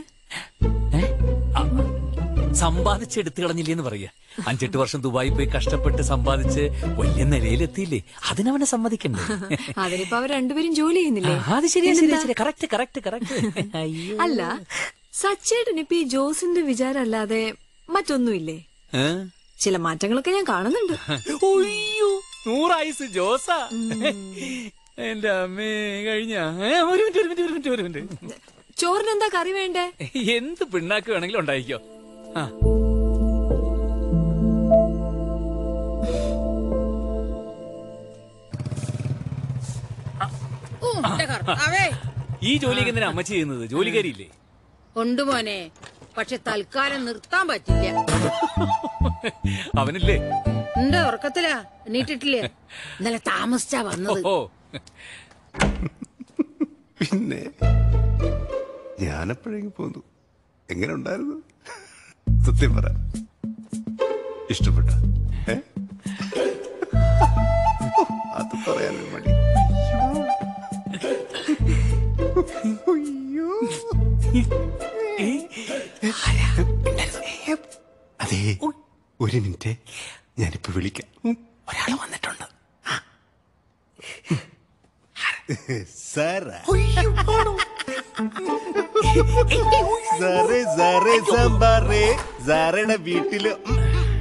സമ്പാദിച്ചെടുത്തു കളഞ്ഞില്ലേന്ന് പറയാ അഞ്ചെട്ട് വർഷം ദുബായി പോയി കഷ്ടപ്പെട്ട് സമ്പാദിച്ച് വലിയ നിലയിലെത്തിയില്ലേ അതിനവനെ സമ്മതിക്കണ്ടേ അതിനിപ്പോ അവർ രണ്ടുപേരും ജോലി ചെയ്യുന്നില്ലേ ആ, അത് ശരിയാ ശരിയാ പിന്നെന്താ? ശരിയാ കറക്റ്റ് കറക്റ്റ് കറക്റ്റ് അയ്യോ അല്ല സച്ചേട്ടൻ ഇപ്പൊ ഈ ജോസിന്റെ വിചാരം അല്ലാതെ മറ്റൊന്നുമില്ലേ ഏ? ചില മാറ്റങ്ങളൊക്കെ ഞാൻ കാണുന്നുണ്ട് ഒയ്യോ നൂറായുസ് ജോസ എന്റെ അമ്മേ കഴിഞ്ഞ ഒരു മിനിറ്റ് ഒരു മിനിറ്റ് ഒരു മിനിറ്റ് ഒരു മിനിറ്റ് ചോറിന് എന്താ കറി വേണ്ടേ എന്ത് പിണ്ണാക്ക് വേണമെങ്കിലും ഉണ്ടായിക്കോ ആ ഓ, എന്റെ കർത്താവേ. ഈ ജോലിയൊക്കെ എന്തിനാ അമ്മച്ചി ചെയ്യുന്നത് ജോലിക്കാരിയില്ലേ ഉണ്ട് മോനെ പക്ഷെ തൽക്കാലം നിർത്താൻ പറ്റില്ല അവനില്ലേ എന്റെ ഉറക്കത്തിലാ എണീറ്റിട്ടില്ലേ ഇന്നലെ താമസിച്ചാ വന്നത് ഓ പിന്നെ ഞാനെപ്പോഴെങ്കിലും പോന്നു എങ്ങനെ ഉണ്ടായിരുന്നു സത്യം പറ ഇഷ്ടപ്പെട്ട ഏ? അത് പറയാനൊരു മടി അതെ ഒരു മിനിറ്റ് ഞാനിപ്പോ വിളിക്കാം ഒരാൾ വന്നിട്ടുണ്ട് സാറാ സാറേ സാറേ സാമ്പാറേ സാറയുടെ വീട്ടില് ഉം,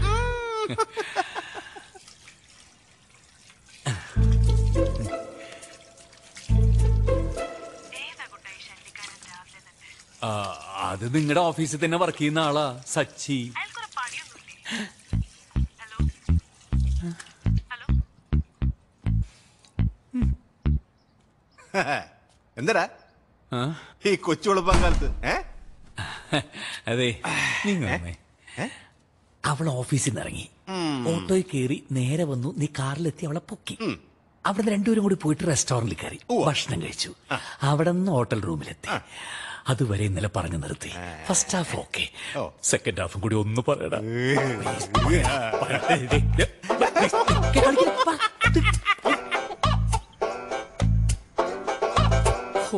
ആ, അത് നിങ്ങളുടെ ഓഫീസിൽ തന്നെ വർക്ക് ചെയ്യുന്ന ആളാ സച്ചി എന്തടാ ആ? ഈ കൊച്ചു വെളുപ്പം കാലത്ത് ഏ അതെ നിങ്ങൾ വന്നേ. അവൾ ഓഫീസിൽ നിന്ന് ഇറങ്ങി ഓട്ടോയിൽ കയറി നേരെ വന്നു നീ കാറിലെത്തി അവളെ പൊക്കി അവിടെ രണ്ടുപേരും കൂടി പോയിട്ട് റെസ്റ്റോറന്റിൽ കയറി ഭക്ഷണം കഴിച്ചു അവിടെ നിന്ന് ഹോട്ടൽ റൂമിലെത്തി അതുവരെ ഇന്നലെ പറഞ്ഞു നിർത്തി ഫസ്റ്റ് ഹാഫ് ഓക്കെ സെക്കൻഡ് ഹാഫും കൂടി ഒന്ന് പറയടാ പറയട്ടെ, ദേ, ദേ, ദേ, ദേ, കളിക്ക്, വാ. ഹോ.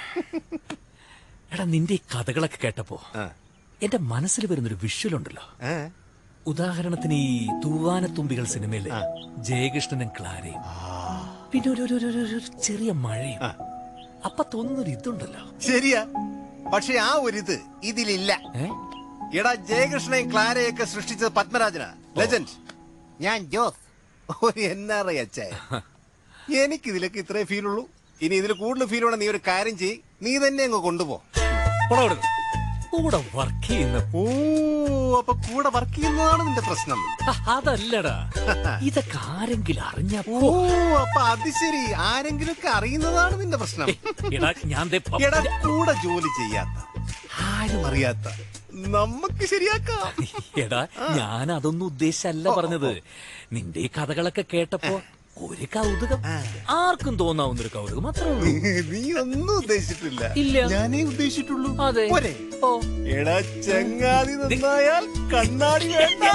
എടാ നിന്റെ ഈ കഥകളൊക്കെ കേട്ടപ്പോ എന്റെ മനസ്സിൽ വരുന്നൊരു വിഷ്വൽ ഉണ്ടല്ലോ ഉദാഹരണത്തിന് ഈ തൂവാനത്തുമ്പികൾ സിനിമയിലെ ജയകൃഷ്ണനും ക്ലാരയും പിന്നെ ഒരു ഒരു- ഒരു- ഒരു- ഒരു ചെറിയ മഴയും അപ്പൊ തോന്നുന്നൊരു ഇതുണ്ടല്ലോ ശരിയാ പക്ഷെ ആ ഒരിത് ഇതിലില്ല എടാ ജയകൃഷ്ണയും ക്ലാരയൊക്കെ സൃഷ്ടിച്ചത് പത്മരാജനാ ലെജൻഡ് ഞാൻ ജോസ് ഒരു എൻ ആർ ഐ അച്ഛായ എനിക്ക് ഇതിലൊക്കെ ഇത്രേ ഫീൽ ഉള്ളൂ ഇനി ഇതിൽ കൂടുതൽ ഫീൽ വേണം നീ ഒരു കാര്യം ചെയ് നീ തന്നെ അങ്ങ് കൊണ്ടുപോ കൂടെ വർക്ക് ചെയ്യുന്ന ഓ അപ്പൊ കൂടെ വർക്ക് ചെയ്യുന്നതാണ് നിന്റെ പ്രശ്നം അതല്ലടാ ഇതൊക്കെ ആരെങ്കിലും അറിഞ്ഞ ഓ അപ്പൊ അത് ശരി ആരെങ്കിലും ഒക്കെ അറിയുന്നതാണ് നിന്റെ പ്രശ്നം എടാ ഞാൻ ദേ പ- എടാ കൂടെ ജോലി ചെയ്യാത്ത ആരും അറിയാത്ത നമുക്ക് ശരിയാക്കാം എടാ ഞാൻ അതൊന്നും ഉദ്ദേശിച്ചല്ല പറഞ്ഞത് നിന്റെ ഈ കഥകളൊക്കെ കേട്ടപ്പോ ഒരു കൗതുകം ആർക്കും തോന്നാവുന്ന ഒരു കൗതുകം അത്രേ ഉള്ളൂ നീ ഒന്നും ഉദ്ദേശിച്ചിട്ടില്ല ഇല്ല. ഞാനേ ഉദ്ദേശിച്ചിട്ടുള്ളൂ അതെ പോരെ? ഓ എടാ ചങ്ങാതി നന്നായാൽ കണ്ണാടി വേണ്ട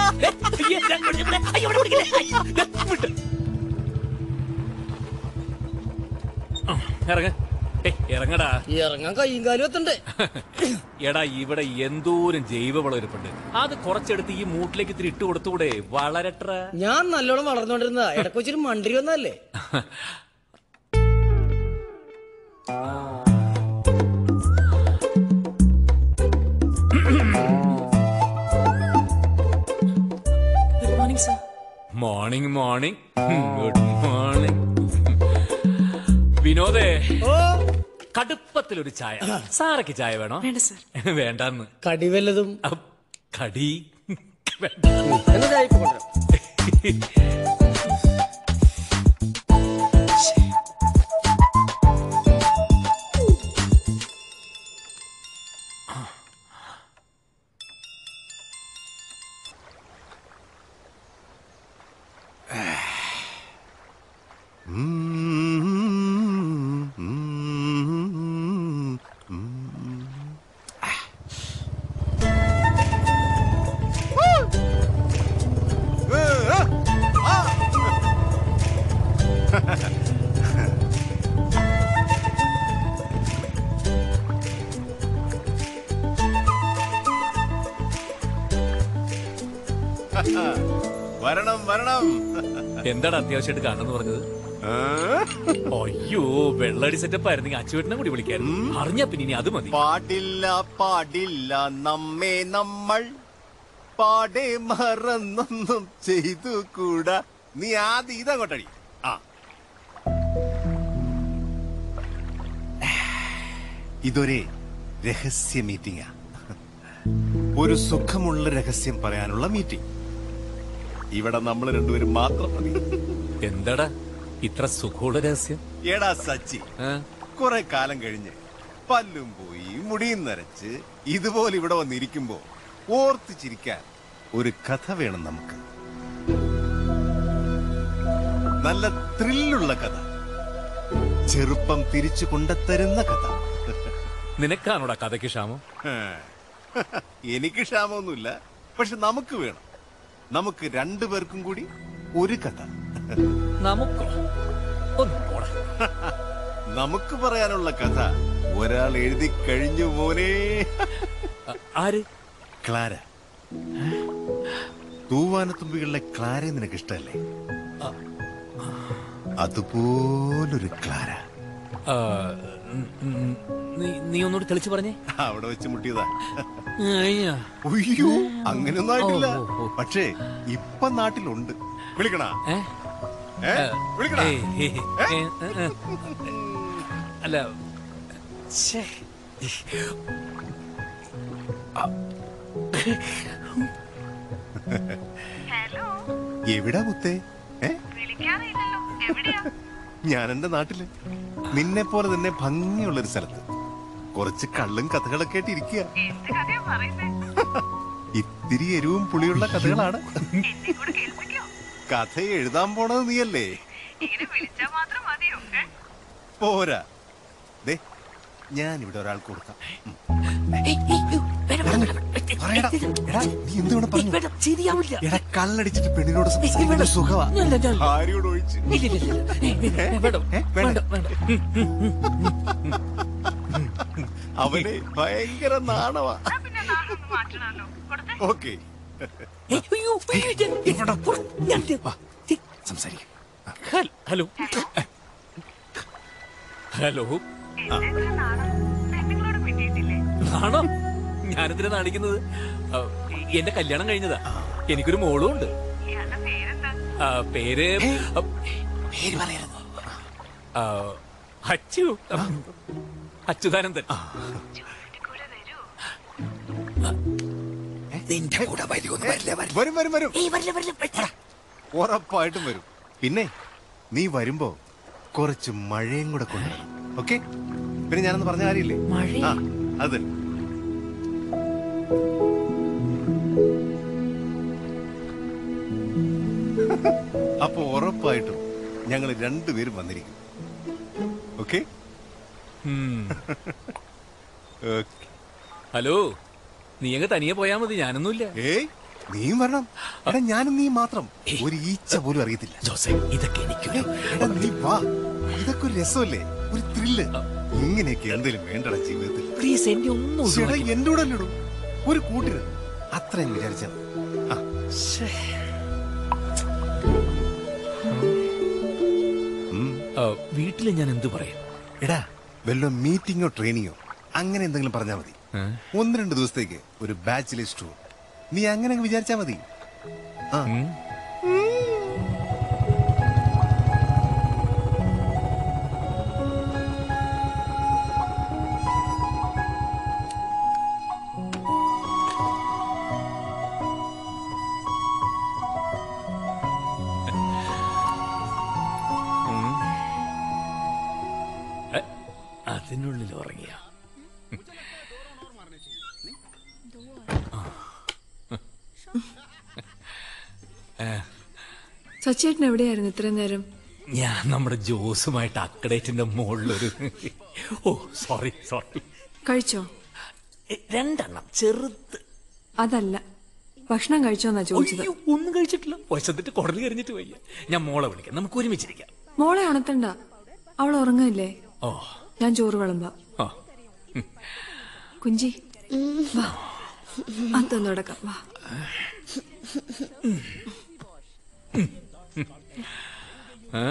ഇറങ്ങ ഏയ്, ഇറങ്ങടാ ഇറങ്ങാൻ കയ്യും കാലും എത്തണ്ടേ എടാ ഇവിടെ എന്തോരം ജൈവവളം ഇരിപ്പുണ്ട് അത് കുറച്ചെടുത്ത് ഈ മൂട്ടിലേക്ക് ഇത്തിരി ഇട്ട് കൊടുത്തുകൂടെ വളരട്ര ഞാൻ നല്ലോണം വളർന്നോണ്ടിരുന്നതാ ഇടയ്ക്ക് വെച്ചിട്ട് മണ്ടരി വന്നല്ലേ good morning sir morning morning good morning വിനോദേ കടുപ്പത്തിലൊരു ചായ സാറയ്ക്ക് ചായ വേണോ വേണ്ട സർ വേണ്ടെന്ന് കടി വല്ലതും അപ്പ് കടി എന്നാ ചായ ഇപ്പൊ കൊണ്ടുവരാം. വരണം വരണം എന്താണ് അത്യാവശ്യമായിട്ട് കാണുന്നു പറഞ്ഞത് അയ്യോ വെള്ളടി സെറ്റപ്പ് ആയിരുന്നെങ്കിൽ അച്ചുവേട്ടനെ കൂടി വിളിക്കായിരുന്നു അറിഞ്ഞാ പിന്നെ ഇനി അത് മതി പാടില്ല പാടില്ല നമ്മെ നമ്മൾ പാടെ മറന്നൊന്നും ചെയ്തു കൂടാ നീ ആദ്യം ഇതങ്ങോട്ടടി ആ ഇതൊരു രഹസ്യ മീറ്റിംഗാ ഒരു സുഖമുള്ള രഹസ്യം പറയാനുള്ള മീറ്റിംഗ് ഇവിടെ നമ്മൾ രണ്ടുപേരും മാത്രം മതി എന്താടാ ഇത്ര സുഖമുള്ള രഹസ്യം എടാ സച്ചി കുറെ കാലം കഴിഞ്ഞ് പല്ലും പോയി മുടിയും നരച്ച് ഇതുപോലെ ഇവിടെ വന്നിരിക്കുമ്പോ ഓർത്ത് ചിരിക്കാൻ ഒരു കഥ വേണം നമുക്ക് നല്ല ത്രില്ലുള്ള കഥ ചെറുപ്പം തിരിച്ചു കൊണ്ടുത്തരുന്ന കഥ നിനക്കാണോടാ കഥയ്ക്ക് ക്ഷാമം എനിക്ക് ക്ഷാമമൊന്നുമില്ല പക്ഷെ നമുക്ക് വേണം നമുക്ക് രണ്ടുപേർക്കും കൂടി ഒരു കഥ നമുക്കോ ഒന്ന് പോടാ നമുക്ക് പറയാനുള്ള കഥ ഒരാൾ എഴുതി കഴിഞ്ഞു മോനെ ആര് ക്ലാര തൂവാനത്തുമ്പികളിലെ ക്ലാരെ നിനക്ക് ഇഷ്ടല്ലേ അതുപോലൊരു ക്ലാര ആ, ഉം, ഉം, നീ- നീ ഒന്നുകൂടി തെളിച്ചു പറഞ്ഞേ അവിടെ വെച്ച് മുട്ടിയതാ അയ്യോ. അയ്യോ അങ്ങനെയൊന്നും ആയിട്ടില്ല ഓ, ഓ, ഓ. പക്ഷേ ഇപ്പൊ നാട്ടിലുണ്ട് വിളിക്കണ ഏ? ഏ? വിളിക്കണ ഏയ്, ഏയ്, ഏ, ഏ, ഏ. അല്ല ഛേ. എവിടാ മുത്തേ ഏ ഞാൻ എന്റെ നാട്ടില് നിന്നെ പോലെ തന്നെ ഭംഗിയുള്ള ഒരു സ്ഥലത്ത് കുറച്ച് കള്ളും കഥകളൊക്കെ ആയിട്ട് ഇരിക്കുക ഇത്തിരി എരിവും പുളിയുള്ള കഥകളാണ് കഥ എഴുതാൻ പോണത് നീയല്ലേ പോരാ ദേ ഞാൻ ഇവിടെ ഒരാൾക്ക് കൊടുക്കാം ഉം. പറയടാ. എടാ, നീ എന്ത് വേണം പറഞ്ഞു? എടാ കള്ളടിച്ചിട്ട് പെണ്ണിനോട് സംസാരിക്കുന്ന സുഖമാ ഭാര്യയോട് ഒഴിച്ച് ഏ, വേണ്ട. അവനെ ഭയങ്കര നാണവാ ഓക്കെ സംസാരിക്കാം ഹൽ- ഹലോ ഹലോ ആണോ ഞാനെന്തിനാ നാണിക്കുന്നത് ആ, എന്റെ കല്യാണം കഴിഞ്ഞതാ എനിക്കൊരു മോളും ഉണ്ട് ആ, പേര് പേര് പറയരുത് ആ, അച്ചു അച്യുതാനന്ദൻ നിന്റെ കൂടെ വരുമെന്ന് വരില്ല വരും വരും വരും എടാ, ഉറപ്പായിട്ടും വരും പിന്നെ നീ വരുമ്പോ കുറച്ച് മഴയും കൂടെ കൊണ്ടുവരണം ഓക്കെ പിന്നെ ഞാനൊന്ന് പറഞ്ഞ കാര്യമില്ലേ ആ അത് തന്നെ. അപ്പൊ ഉറപ്പായിട്ടും ഞങ്ങൾ രണ്ടുപേരും വന്നിരിക്കും ഓക്കെ ഉം. ഓക്കെ ഹലോ നീ അങ്ങ് തനിയെ പോയാ മതി ഞാനൊന്നുമില്ല ഏയ് നീയും വരണം എടാ ഞാനും നീ മാത്രം ഒരു ഈച്ച പോലും അറിയത്തില്ല ജോസെ ഇതൊക്കെ എനിക്ക് എടാ നീ വാ ഇതൊക്കെ ഒരു രസമല്ലേ ഒരു ത്രില്ല് ഇങ്ങനെയൊക്കെ എന്തെങ്കിലും വേണ്ടടാ ജീവിതത്തിൽ പ്ലീസ് എന്നെ ഒന്നും ചേട്ടാ ഒഴിവാക്കി- എന്റെ കൂടെ അല്ലടൂ ഒരു കൂട്ടിന് അത്രയും വിചാരിച്ചാ ആ ആ, വീട്ടില് ഞാൻ എന്ത് പറയും എടാ വല്ല മീറ്റിംഗോ ട്രെയിനിങ്ങോ അങ്ങനെ എന്തെങ്കിലും പറഞ്ഞാ മതി ഒന്ന് രണ്ട് ദിവസത്തേക്ക് ഒരു ബാച്ചിലേഴ്സ് ടൂർ നീ അങ്ങനെ അങ്ങ് വിചാരിച്ചാ മതി ആ ഏ, അതിനുള്ളിൽ ഉറങ്ങിയ സച്ചേട്ടൻ എവിടെയായിരുന്നു ഇത്രയും നേരം ഞാൻ നമ്മുടെ ജോസുമായിട്ട് അക്കഡേറ്റിന്റെ മുകളിലൊരു ഓ സോറി സോറി കഴിച്ചോ രണ്ടെണ്ണം ചെറുത് അതല്ല ഭക്ഷണം കഴിച്ചോന്നാ ചോദിച്ചത് അയ്യോ, ഒന്നും കഴിച്ചിട്ടില്ല വശത്തിട്ട് കുടൽ കരിഞ്ഞിട്ട് വയ്യ ഞാൻ മോളെ വിളിക്കാം നമുക്ക് ഒരുമിച്ചിരിക്കാം മോളെ ഉണത്തണ്ട അവൾ ഉറങ്ങല്ലേ ഓ ഞാൻ ചോറ് വിളമ്പാം ആ കുഞ്ചി വാ അതൊന്നും നടക്കാം വാ ഏ?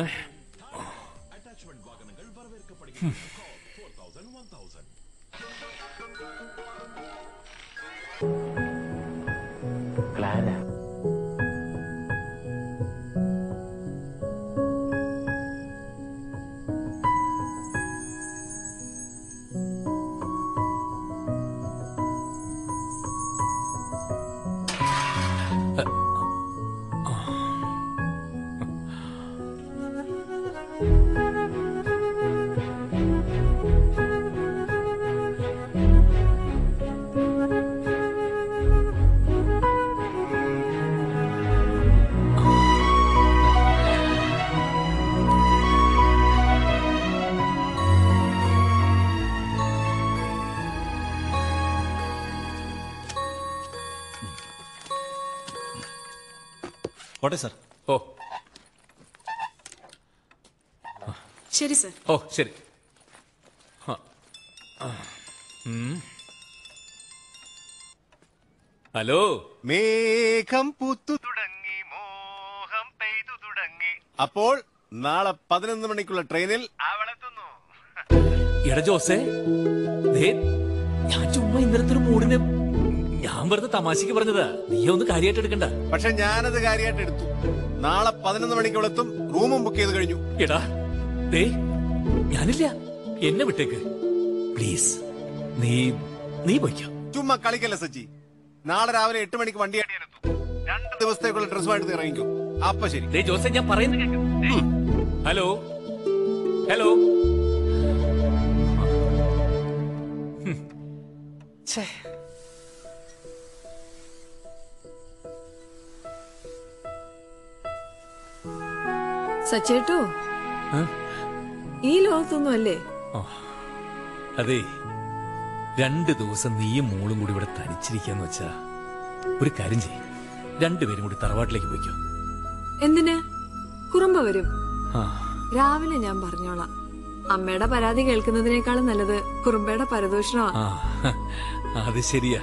കോട്ടെ സാർ ഓ ശരി സർ ഓ ശരി ആ. ആ. ഉം. ഹലോ മേഘം പൂത്തു തുടങ്ങി മോഹം പെയ്തു തുടങ്ങി അപ്പോൾ നാളെ പതിനൊന്ന് മണിക്കുള്ള ട്രെയിനിൽ അവളെത്തുന്നു എടാ ജോസേ ദേ ഞാൻ ചുമ്മാ ഇന്നലത്തെ ഒരു മൂടിന് ഞാൻ വെറുതെ തമാശക്ക് പറഞ്ഞതാ നീ ഒന്ന് കാര്യമായിട്ട് എടുക്കണ്ട പക്ഷെ ഞാനത് കാര്യമായിട്ട് എടുത്തു നാളെ പതിനൊന്ന് മണിക്ക് അവളെത്തും റൂമും ബുക്ക് ചെയ്ത് കഴിഞ്ഞു എടാ ദേ ഞാനില്ല എന്നെ വിട്ടേക്ക് പ്ലീസ് നീ നീ പോയിക്കോ ചുമ്മാ കളിക്കല്ല സച്ചി നാളെ രാവിലെ എട്ട് മണിക്ക് വണ്ടി അടിയാനെത്തും രണ്ട് ദിവസത്തേക്കുള്ള ഡ്രസ്സുമായിട്ട് ഇറങ്ങിക്കോ അപ്പൊ ശരി ദേ ജോസേ ഞാൻ പറയുന്നത് കേക്ക് ദേ, ഹലോ ഹലോ ഹും. ഛേ. സച്ചേട്ടോ ആ? ഈ ലോകത്തൊന്നും അല്ലേ ഓ, അതെ രണ്ട് ദിവസം നീയും മോളും കൂടി ഇവിടെ തനിച്ചിരിക്കാന്ന് വെച്ചാ ഒരു കാര്യം ചെയ്യും രണ്ടുപേരും കൂടി തറവാട്ടിലേക്ക് പോയിക്കോ എന്തിന് കുറുമ്പ വരും ആ രാവിലെ ഞാൻ പറഞ്ഞോളാം അമ്മയുടെ പരാതി കേൾക്കുന്നതിനേക്കാളും നല്ലത് കുറുമ്പയുടെ പരദൂഷണമാ ആ അത് ശരിയാ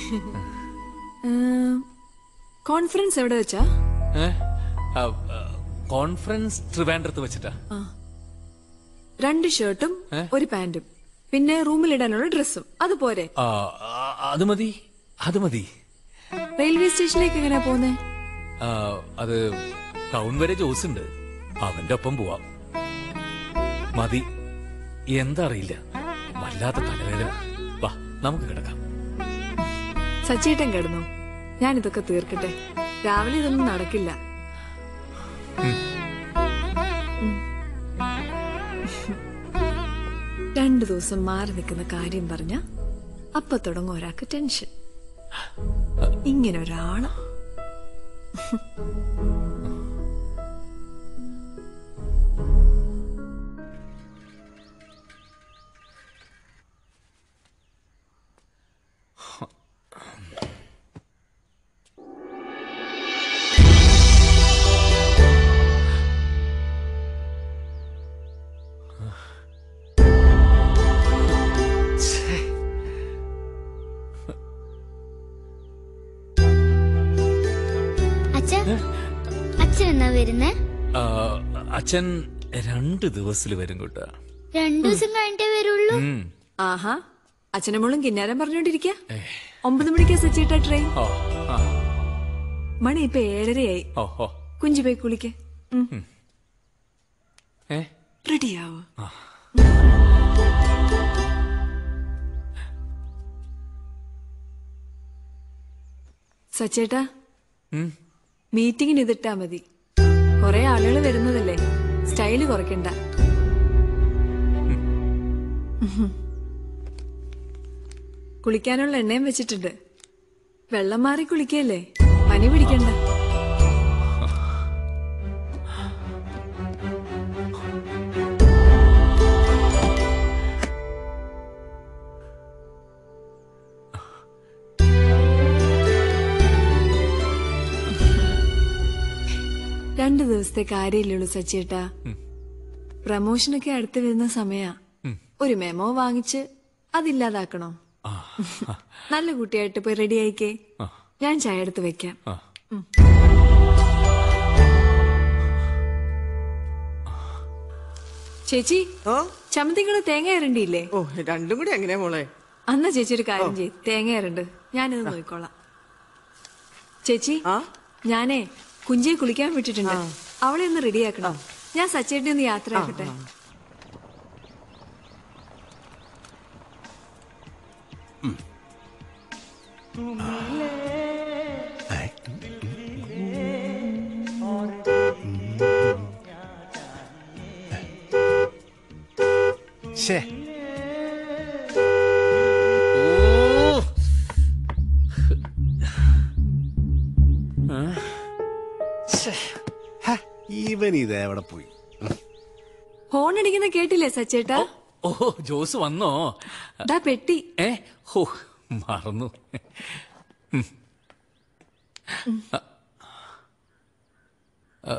ഏം, കോൺഫറൻസ് എവിടെ വെച്ചാ ഏ? ആ, ആ, കോൺഫറൻസ് ട്രിവാൻഡ്രത്ത് വെച്ചിട്ടാ ആ. രണ്ട് ഷർട്ടും ഒരു പാന്റും പിന്നെ റൂമിലിടാനുള്ള ഡ്രസ്സും അതുപോരെ ആ, ആ, അത് മതി അത് മതി റെയിൽവേ സ്റ്റേഷനിലേക്ക് എങ്ങനെയാ പോന്നേ ആ, അത് ടൗൺ വരെ ജോസുണ്ട് അവന്റെ ഒപ്പം പോവാം മതി എന്താ അറിയില്ല വല്ലാത്ത തലവേദന വാ നമുക്ക് കിടക്കാം സച്ചേട്ടൻ കിടന്നു ഞാനിതൊക്കെ തീർക്കട്ടെ രാവിലെ ഇതൊന്നും നടക്കില്ല ഉം. രണ്ടു ദിവസം മാറി നിൽക്കുന്ന കാര്യം പറഞ്ഞ അപ്പൊ തുടങ്ങും ഒരാൾക്ക് ടെൻഷൻ ഇങ്ങനെ ഒരാള് അച്ഛ അച്ഛൻ എന്നാ വരുന്നേ ആ, അച്ഛൻ രണ്ട് ദിവസത്തിൽ വരും കൂട്ടാ രണ്ടു ദിവസം കഴിഞ്ഞിട്ടേ വരുള്ളൂ ഉം. ആഹാ അച്ഛനും മോളും കിന്നാരം പറഞ്ഞോണ്ടിരിക്ക ഒമ്പത് മണിക്കാ സച്ചേട്ട ട്രെയിൻ ഓ ആ, മണി ഇപ്പൊ ഏഴരയായി ഓ ഓ കുഞ്ചു പോയി കുളിക്ക് ഏ റെഡിയാവോ സച്ചേട്ടാ ഉം. മീറ്റിംഗിന് ഇതിട്ടാ മതി കൊറേ ആളുകൾ വരുന്നതല്ലേ സ്റ്റൈല് കുറയ്ക്കണ്ട ഉം. കുളിക്കാനുള്ള എണ്ണയും വെച്ചിട്ടുണ്ട് വെള്ളം മാറി കുളിക്കല്ലേ പനി പിടിക്കണ്ട രണ്ടു ദിവസത്തെ കാര്യമില്ലുള്ളൂ സച്ചേട്ടാ പ്രമോഷനൊക്കെ അടുത്ത് വരുന്ന സമയാ ഒരു മെമോ വാങ്ങിച്ച് അതില്ലാതാക്കണോ നല്ല കുട്ടിയായിട്ട് പോയി റെഡി ആയിക്കേ ഞാൻ ചായ എടുത്ത് വെക്കാം ഉം. ചേച്ചി ചമ്മന്തികള് തേങ്ങ ഇരണ്ടിയില്ലേ ഓ രണ്ടും കൂടി എങ്ങനെയാ മോളെ അന്നാ ചേച്ചി ഒരു കാര്യം ചെയ്യും തേങ്ങ ഇരണ്ട് ഞാനിത് നോക്കിക്കോളാം ചേച്ചി ഞാനേ കുഞ്ചിയെ കുളിക്കാൻ വിട്ടിട്ടുണ്ട് അവളെ ഒന്ന് റെഡിയാക്കണം ഞാൻ സച്ചേട്ടിനെ ഒന്ന് യാത്ര ആക്കട്ടെ ശേ ഇവൻ ഇത് എവിടെ പോയി ഹോൺ അടിക്കുന്ന കേട്ടില്ലേ സച്ചേട്ടാ ഓ ജോസ് വന്നോ ദാ പെട്ടി ഏ ഹോ മറന്നു ഉം. ആ. ആ.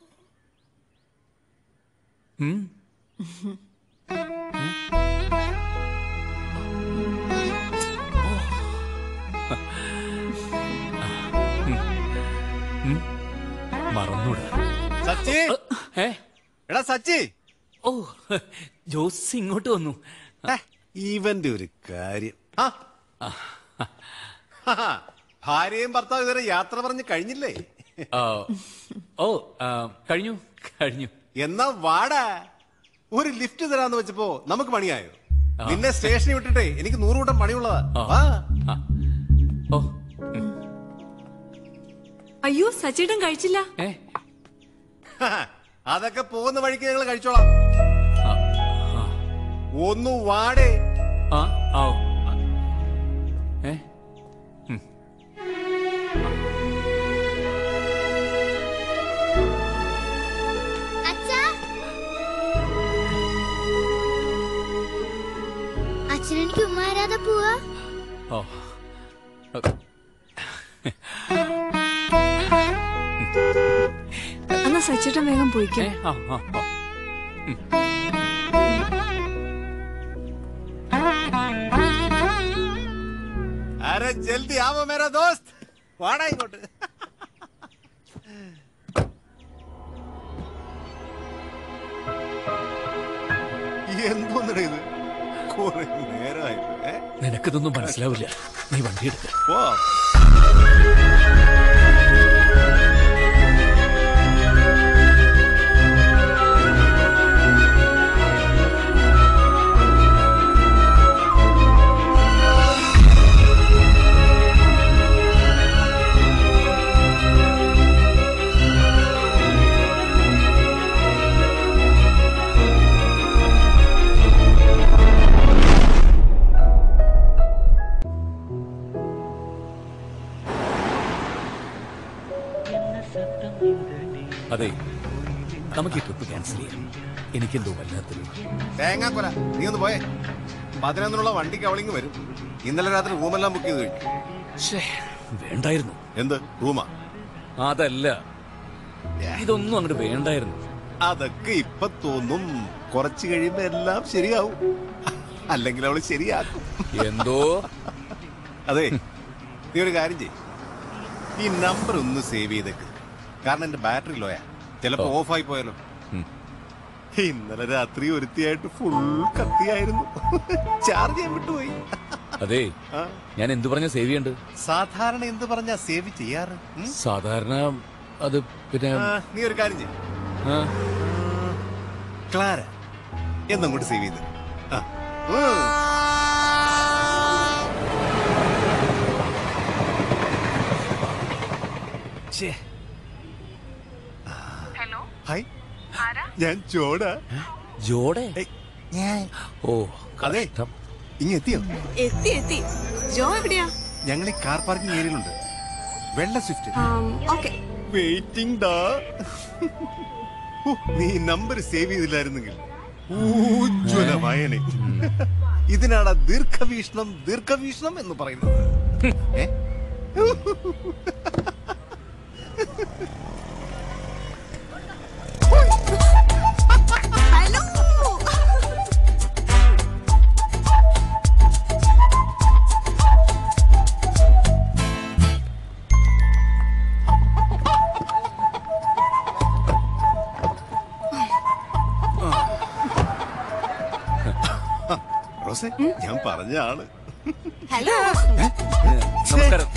ഉം. ഉം. മറന്നൂടാ സച്ചി ഏ എടാ സച്ചി ഓ ജോസ് ഇങ്ങോട്ട് വന്നു ഇവന്റെ ഒരു കാര്യം ആ. ഹാ, ഭാര്യയും ഭർത്താവ് ഇതുവരെ യാത്ര പറഞ്ഞ് കഴിഞ്ഞില്ലേ ആ, ഓ ആ, കഴിഞ്ഞു കഴിഞ്ഞു എന്നാ വാടാ ഒരു ലിഫ്റ്റ് തരാന്ന് വെച്ചപ്പോ നമുക്ക് പണിയായോ നിന്നെ സ്റ്റേഷനിൽ വിട്ടിട്ടേ എനിക്ക് നൂറുകൂട്ടം പണിയുള്ളതാ വാ അയ്യോ സച്ചേട്ടൻ കഴിച്ചില്ല ഹാ, അതൊക്കെ പോകുന്ന വഴിക്ക് ഞങ്ങൾ കഴിച്ചോളാം ഒന്ന് വാടേ ആ ആ ഏ അച്ഛാ അച്ഛനെനിക്ക് ഉമ്മാരാതെ പോവാ ഓ എന്നാ സച്ചേട്ടൻ വേഗം പോയിക്കോ ആ ആ ആ അരെ ജൽദി ആവോ മേരാ ദോസ്ത് വാടാ ഇങ്ങോട്ട് എന്തോന്നടാ ഇത് കുറെ നേരമായി ഏ? നിനക്കിതൊന്നും മനസ്സിലാവില്ല നീ വണ്ടി എടുക്ക പോ അതെ നമുക്ക് ഈ ട്രിപ്പ് ക്യാൻസൽ ചെയ്യാം എനിക്കെന്തോ വല്ലാത്തൊരു തേങ്ങാക്കൊല നീ ഒന്ന് പോയേ പതിനൊന്നിനുള്ള വണ്ടിക്ക് അവളിങ് വരും ഇന്നലെ രാത്രി റൂമെല്ലാം ബുക്ക് ചെയ്ത് കഴിഞ്ഞു വേണ്ടായിരുന്നു എന്ത് റൂമാ അതല്ല ഇതൊന്നും അങ്ങോട്ട് വേണ്ടായിരുന്നു അതൊക്കെ ഇപ്പൊ തോന്നും കുറച്ച് കഴിയുമ്പോ എല്ലാം ശരിയാവും അല്ലെങ്കിൽ അവള് ശരിയാക്കും എന്തോ അതെ നീ ഒരു കാര്യം ചെയ് ഈ നമ്പർ ഒന്ന് സേവ് ചെയ്തേക്ക് കാരണം എന്റെ ബാറ്ററി ലോയാ ചിലപ്പോ ഓ. ഓഫായി പോയാലോ ഇന്നലെ രാത്രി ഒരുത്തിയായിട്ട് ഫുൾ കത്തിയായിരുന്നു ചാർജ് ചെയ്യാൻ വിട്ടുപോയി അതെ ആ. ഞാൻ എന്തു പറഞ്ഞ സേവ് ചെയ്യണ്ട് സാധാരണ എന്ത് പറഞ്ഞാ സേവ് ചെയ്യാറ് ഉം? സാധാരണ അത് പിന്നെ ആ, നീ ഒരു കാര്യം ചെയ് ആ, ക്ലാര എന്നങ്ങോട്ട് സേവ് ചെയ്ത് ആ. ഉം. ഛേ. ഹായ് ഞാൻ ജോഡാ ജോടെ ഓ അതെ ഇങ്ങ എത്തിയോ എത്തി എത്തി ജോ എവിടെയാ ഞങ്ങൾ ഈ കാർ പാർക്കിംഗ് ഏരിയയിലുണ്ട് വെള്ള സ്വിഫ്റ്റ് ഓക്കെ വെയിറ്റിംഗ് ഡാ ഓ, നീ നമ്പർ സേവ് ചെയ്തില്ലായിരുന്നെങ്കിൽ ഊജ്വലമായനെ ഇതിനാണ് ദീർഘവീക്ഷണം ദീർഘവീക്ഷണം എന്ന് പറയുന്നത് ഏ? ഹലോ റോസേ ഞാൻ പറഞ്ഞ ആള് ഹലോ നമസ്കാരം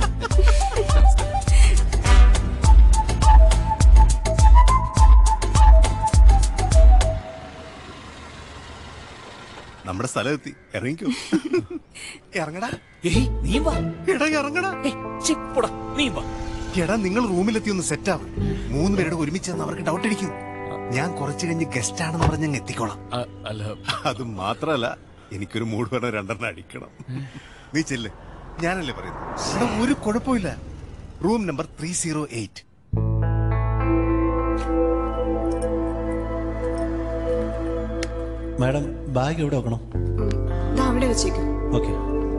നമ്മുടെ സ്ഥലം എത്തി ഇറങ്ങിക്കോ ഇറങ്ങടാ ഏയ് നീ വാ എടാ ഇറങ്ങടാ ചിപ്പടാ നീ വാ എടാ നിങ്ങൾ റൂമിലെത്തി ഒന്ന് സെറ്റ് ആവും മൂന്ന് പേരുടെ ഒരുമിച്ച് നിന്ന് അവർക്ക് ഡൗട്ട് അടിക്കും ഞാൻ കുറച്ച് കഴിഞ്ഞ് ഗസ്റ്റ് ആണെന്ന് പറഞ്ഞ് അങ്ങ് എത്തിക്കോളാം അ- അല്ല അത് മാത്രല്ല എനിക്കൊരു മൂഡ് വേണം രണ്ടെണ്ണം അടിക്കണം നീ ചെല്ല് ഞാനല്ലേ പറയുന്നത് എടാ, ഒരു കുഴപ്പമില്ല room number three zero eight madam bag എവിടെ വെക്കണം ദാ അവിടെ വെച്ചേക്കും ഓക്കെ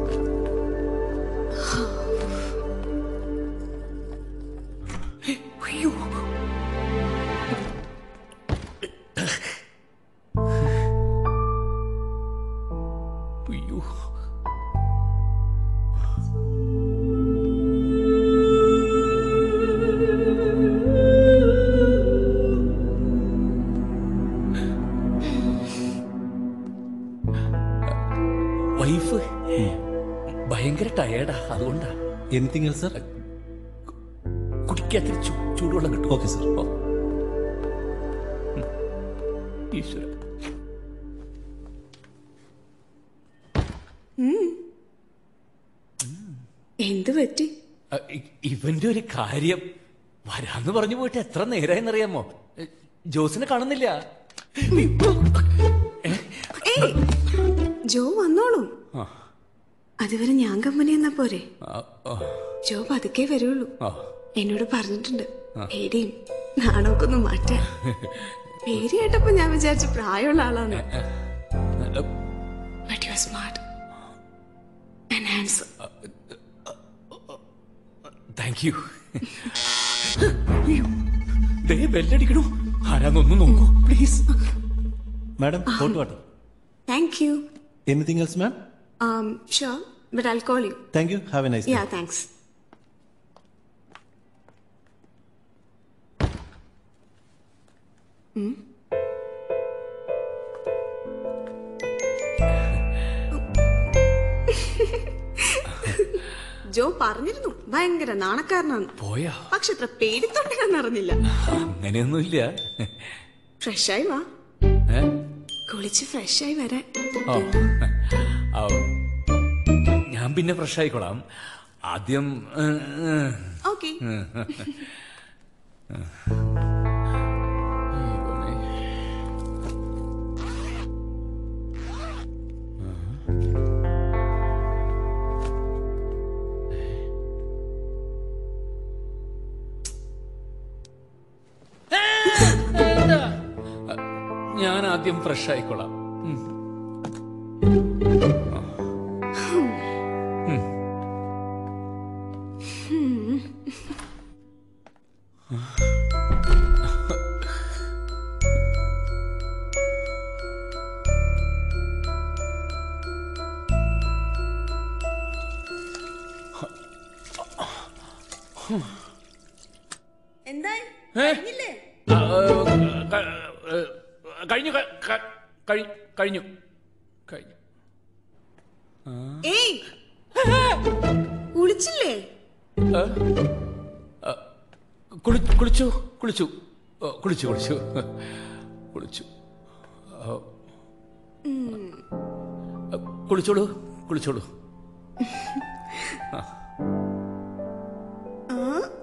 അയ്യോ അയ്യോ വൈഫ് ഭയങ്കര ടയേർഡാ അതുകൊണ്ടാ എനിത്തിങ് എൽസ് സർ കുടിക്കാത്തിരി ചൂ- ചൂടുവെള്ളം കിട്ടും ഓക്കെ സർ ഈശ്വര എന്ത് പറ്റി അ, ഇ- ഇവന്റെ ഒരു കാര്യം വരാന്ന് പറഞ്ഞു പോയിട്ട് എത്ര നേരായെന്നറിയാമോ എ, ജോസിനെ കാണുന്നില്ല ഏയ് ജോ വന്നോളൂ ആ, അതുവരെ ഞാൻ കമ്പനി എന്നാ പോരെ ആ, ആ, ജോ പതുക്കെ വരുള്ളൂ ആ. എന്നോട് പറഞ്ഞിട്ടുണ്ട് ആ. പേടിയും നാണമൊക്കെ ഒന്ന് മാറ്റാൻ പേര് കേട്ടപ്പോ ഞാൻ വിചാരിച്ചു പ്രായമുള്ള ആളാണ് but you are smart and handsome thank you ദേ ബെല്ലടിക്കണു ആരാന്നൊന്ന് നോക്കൂ please madam hot water thank you anything else ma'am sure but I call you thank you have a nice yeah thanks Jo പറഞ്ഞിരുന്നു ഭയങ്കര നാണക്കാരനാണ് പോയാ പക്ഷെ അത്ര പേടിത്തൊണ്ടിയാന്ന് അറിഞ്ഞില്ല അങ്ങനെയൊന്നുമില്ല ഫ്രഷായി വാ ഏ? കുളിച്ച് ഫ്രഷായി വരാൻ ഓ. ആ, ഞാൻ പിന്നെ ഫ്രഷ് ആയിക്കോളാം ആദ്യം ഏ, ഏ. ഓക്കെ ഏ. ആദ്യം ഫ്രഷ് ആയിക്കോളാം ഉം. ഉം. എന്താ ഏ? ആ, ഏ, ക- ഏ, കഴിഞ്ഞു ക- ക- കഴി- കഴിഞ്ഞു കഴിഞ്ഞു ഏയ് കുളിച്ചില്ലേ ഏ? ആ, കുളി- കുളിച്ചു കുളിച്ചു ഓ, കുളിച്ചു കുളിച്ചു കുളിച്ചു ആ, ഉം. കുളിച്ചോളൂ കുളിച്ചോളൂ ആ. ആ.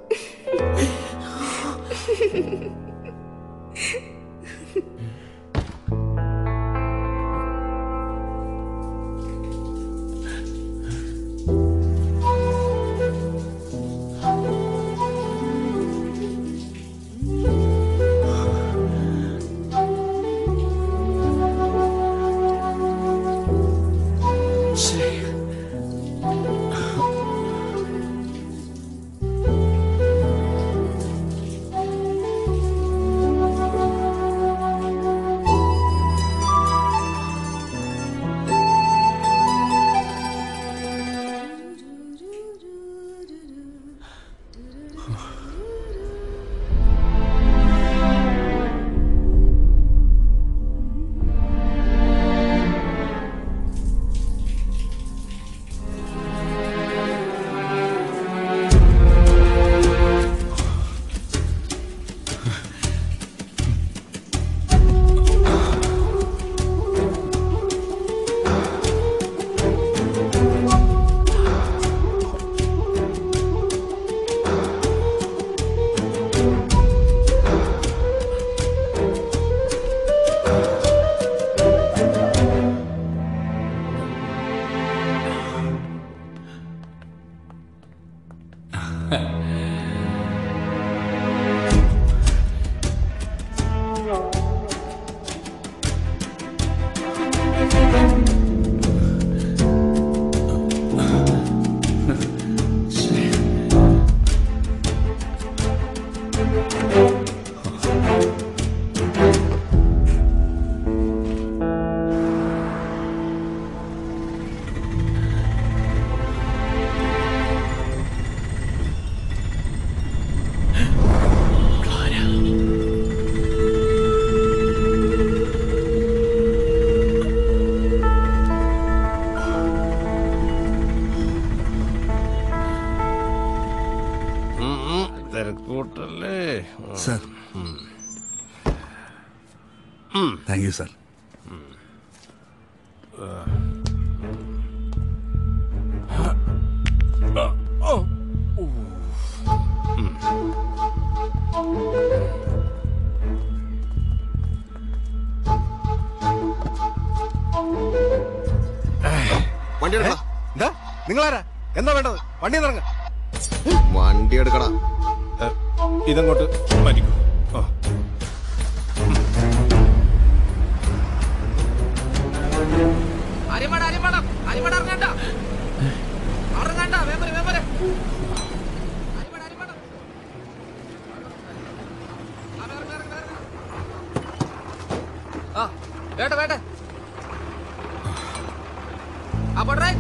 തിരക്കൂട്ടല്ലേ സർ താങ്ക് യു സർ വണ്ടി എടുക്കടാ എന്താ നിങ്ങളാരാ എന്താ വേണ്ടത് വണ്ടി ഇറങ്ങ വണ്ടി എടുക്കടാ ഇതങ്ങോട്ട് മരിക്കൂ ആ അരിമട അരിമട അരിമട ഇറങ്ങണ്ട ഇറങ്ങണ്ട വേമ്പര് വേമ്പര് ആ വേട്ടെ വേട്ടെ ആ പോട്ടെ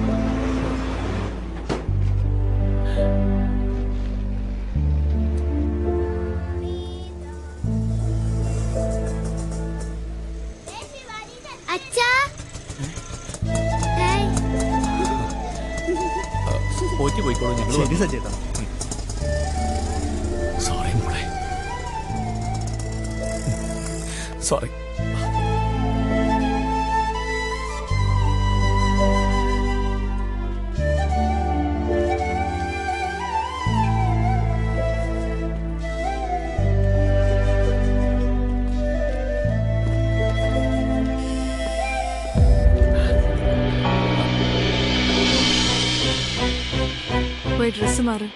അച്ഛാ പോറ്റി പോയിക്കോളൂ ഞങ്ങൾ ശരി സച്ചേട്ടാ സോറി മോളെ സോറി പോയി ഡ്രസ്സ് മാറ്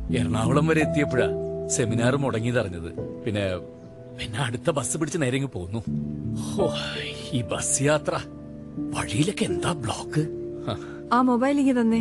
എറണാകുളം വരെ എത്തിയപ്പോഴാ സെമിനാർ മുടങ്ങിയതറിഞ്ഞത് പിന്നെ പിന്നെ അടുത്ത ബസ് പിടിച്ച് നേരെ ഇങ്ങ് പോന്നു ഓ ഈ ബസ് യാത്ര വഴിയിലൊക്കെ എന്താ ബ്ലോക്ക് ഹ, ആ മൊബൈൽ ഇങ്ങ് തന്നെ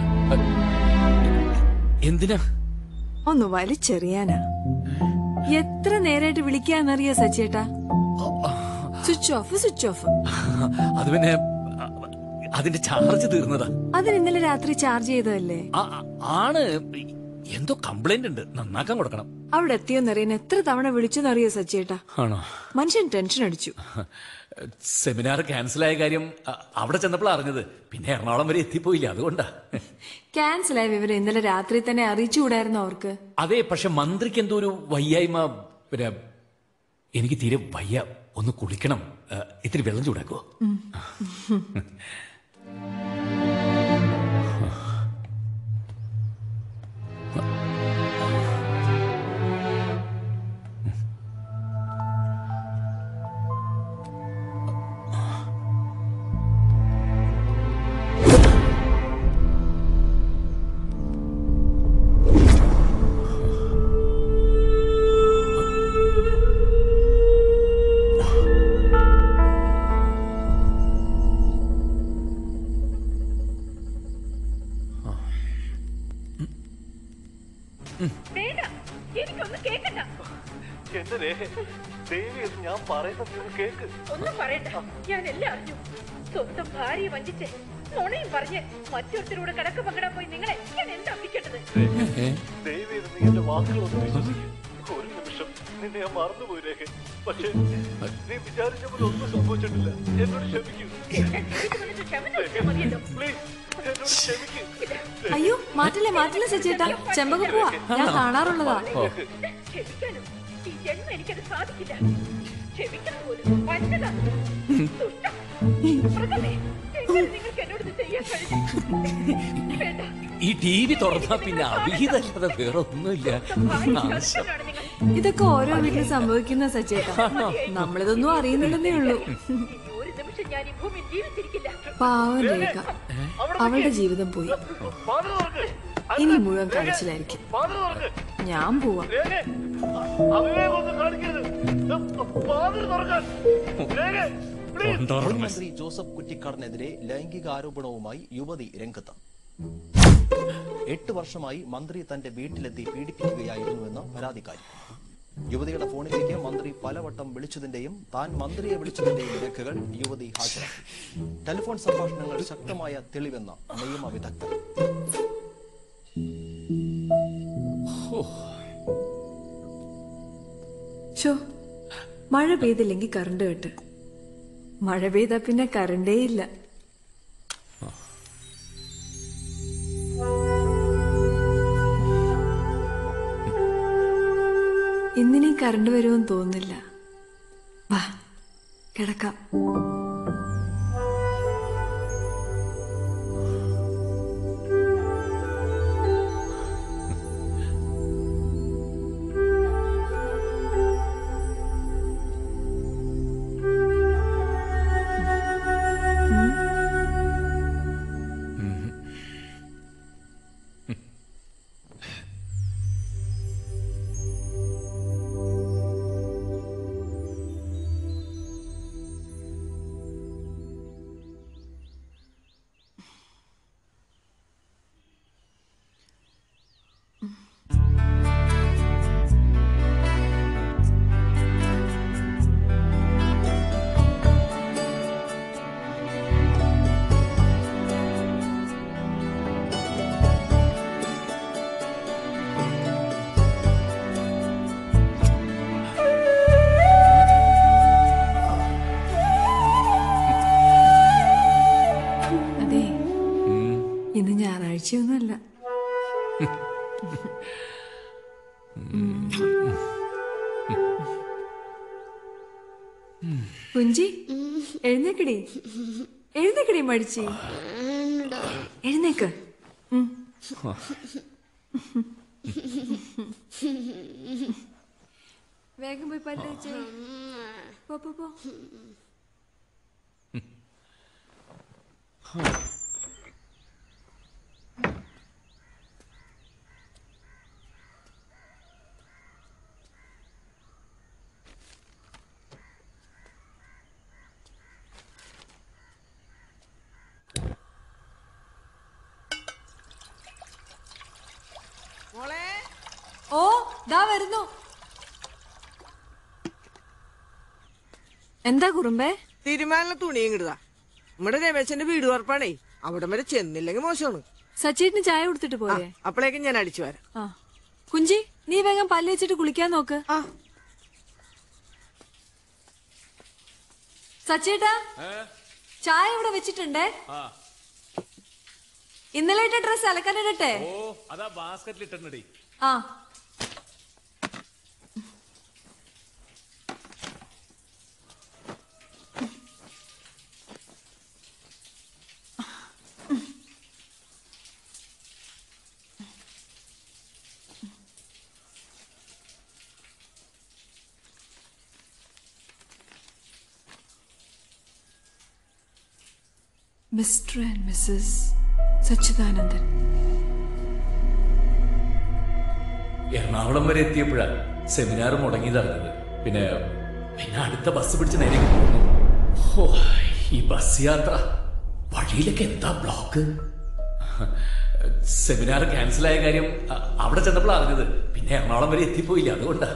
എന്തിനാ ഒന്ന് വലിച്ചെറിയാനാ എത്ര നേരായിട്ട് വിളിക്കാന്നറിയ സച്ചേട്ടാ സ്വിച്ച് ഓഫ് സ്വിച്ച് ഓഫ് അത് പിന്നെ അ, അതിന്റെ ചാർജ് തീർന്നതാ അതിന് ഇന്നലെ രാത്രി ചാർജ് ചെയ്തതല്ലേ ആ, ആ, ആണ് എന്തോ കംപ്ലൈന്റ് ഉണ്ട് നന്നാക്കാൻ കൊടുക്കണം അവിടെ എത്തിയോന്നറിയാൻ എത്ര തവണ വിളിച്ചെന്നറിയോ സച്ചേട്ടാ ആണോ മനുഷ്യൻ ടെൻഷൻ അടിച്ചു സെമിനാർ ക്യാൻസൽ ആയ കാര്യം അ, അവിടെ ചെന്നപ്പോൾ അറിഞ്ഞത് പിന്നെ എറണാകുളം വരെ എത്തിപ്പോയില്ല അതുകൊണ്ടാ ക്യാൻസൽ ആയ വിവരം ഇന്നലെ രാത്രി തന്നെ അറിയിച്ചുകൂടായിരുന്നു അവർക്ക് അതെ പക്ഷെ മന്ത്രിക്ക് എന്തോ ഒരു വയ്യായ്മ പിന്നെ എനിക്ക് തീരെ വയ്യ ഒന്ന് കുളിക്കണം അ, ഇത്തിരി വെള്ളം ചൂടാക്കുവോ വേണ്ട എനിക്കൊന്നും കേക്കണ്ട എന്റെ ദേവി ഞാൻ പറയുന്നത് കേക്ക് ഒന്നും പറയണ്ട ഞാൻ എല്ലാം അറിഞ്ഞു സ്വന്തം ഭാര്യയെ വഞ്ചിച്ച് നുണയും പറഞ്ഞ് മറ്റൊരുത്തരോട് കണക്ക് പങ്കിടാൻ പോയി നിങ്ങളെ ഞാൻ എന്താ വിളിക്കേണ്ടത് ദേവി നീ എന്റെ വാക്കുകളൊന്നും വിശ്വസിക്കും ഒരു നിമിഷം നിന്നെ ഞാൻ മറന്നുപോയി രേഖ പക്ഷേ നീ വിചാരിച്ച പോലെ ഒന്നും സംഭവിച്ചിട്ടില്ല എന്നോട് ക്ഷമിക്കൂ പ്ലീസ് എന്നോട് ക്ഷമിക്കൂ അയ്യോ മാറ്റില്ലേ മാറ്റില്ലേ സച്ചേട്ടാ ചെമ്പക പോവാ ഞാൻ കാണാറുള്ളതാ ക്ഷമിക്കാനും ഈ ജന്മം എനിക്കത് സാധിക്കില്ല ക്ഷമിക്കാൻ പോലും വന്നതാ ദുഷ്ട മൃഗമേ എങ്ങനെ നിങ്ങൾക്ക് എന്നോട് ഇത് ചെയ്യാൻ കഴിഞ്ഞു വേണ്ട ഈ ടി വി തുറന്നാ പിന്നെ അവിഹിതല്ലാതെ വേറെ ഒന്നുമില്ല നാശം. ഇതൊക്കെ ഓരോ വീട്ടിൽ സംഭവിക്കുന്ന സച്ചേട്ടാ നമ്മളിതൊന്നും അറിയുന്നില്ലെന്നേ ഉള്ളൂ ഒരു നിമിഷം ഞാൻ ഈ ഭൂമിയിൽ ജീവിച്ചിരിക്കില്ല പാവം രേഖ അവളുടെ ജീവിതം പോയി ഇനി മുഴുവൻ കഴിച്ചിലായിരിക്കും ഞാൻ പോവാം അവിവേകം ഒന്നും കാണിക്കരുത് വാതിൽ തുറക്കാൻ രേഖ മുൻ മന്ത്രി ജോസഫ് കുറ്റിക്കാടിനെതിരെ ലൈംഗിക ആരോപണവുമായി യുവതി രംഗത്ത് എട്ട് വർഷമായി മന്ത്രി തന്റെ വീട്ടിലെത്തി പീഡിപ്പിക്കുകയായിരുന്നുവെന്ന് പരാതിക്കാരി യുവതിയുടെ ഫോണിലേക്ക് മന്ത്രി പലവട്ടം വിളിച്ചതിന്റെയും താൻ മന്ത്രിയെ വിളിച്ചതിന്റെയും രേഖകൾ യുവതി ഹാജരാക്കി ടെലിഫോൺ സംഭാഷണങ്ങൾ ശക്തമായ തെളിവെന്ന് നിയമ വിദഗ്ധർ ഷോ മഴ പെയ്തില്ലെങ്കിൽ കറണ്ട് കെട്ട് മഴ പെയ്താ പിന്നെ കറണ്ടേ ഇല്ല ഇന്നിനി കറണ്ട് വരുമെന്ന് തോന്നുന്നില്ല വാ കിടക്കാം അതെ ഇന്ന് ഞായറാഴ്ചയൊന്നുമല്ല കുഞ്ചി എഴുന്നേക്കടി എഴുന്നേക്കടി മടിച്ചി എഴുന്നേക്ക് ഉം. വേഗം പോയി പല്ല് തേച്ചേ. പോ പോ പോ ഓ ദാ വരുന്നു എന്താ കുറുമ്പേ തീരുമാനം തുണിയും കിടുക നമ്മുടെ രമേശന്റെ വീട് ഉറപ്പാണേ അവിടം വരെ ചെന്നില്ലെങ്കിൽ മോശമാണ് സച്ചേട്ടിന് ചായ കൊടുത്തിട്ട് പോയേ അപ്പോഴേക്കും ഞാൻ അടിച്ചു വരാം ആ കുഞ്ചി നീ വേഗം പല്ല് വെച്ചിട്ട് കുളിക്കാൻ നോക്ക് സച്ചേട്ടാ ചായ ഇവിടെ വെച്ചിട്ടുണ്ടേ ഇന്നലെ ഇട്ട ഡ്രസ് അലക്കാനിടട്ടെ ഓ അതാ ബാസ്ക്കറ്റിൽ ഇട്ടിട്ടുണ്ടേ ആ mister and missus Sachidanandan Ernakulam വരെ എത്തിയപ്പോഴാ സെമിനാർ മുടങ്ങിയതറിഞ്ഞത് പിന്നെ പിന്നെ അടുത്ത ബസ് പിടിച്ച് നേരെ പോകുന്നു ഓ ഈ ബസ് യാത്ര വഴിയിലൊക്കെ എന്താ ബ്ലോക്ക് സെമിനാർ ക്യാൻസൽ ആയ കാര്യം അ- അവിടെ ചെന്നപ്പോൾ അറിഞ്ഞത് പിന്നെ എറണാകുളം വരെ എത്തിപ്പോയില്ല അതുകൊണ്ടാ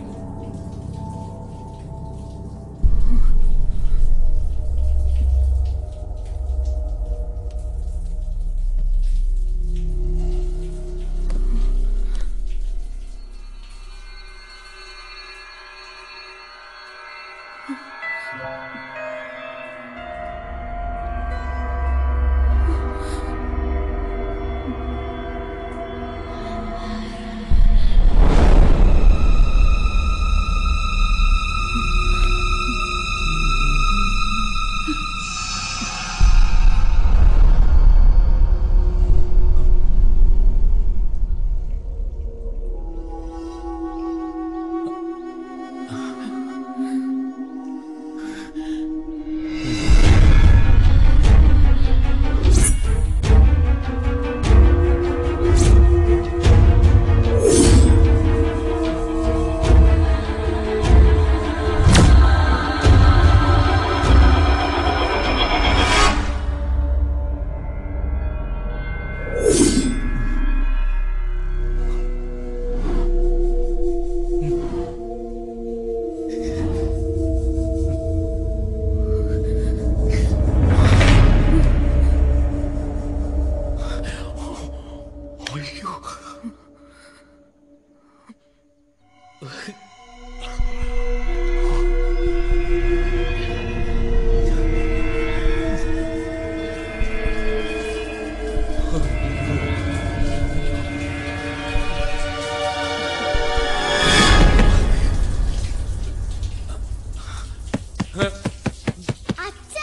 അച്ഛാ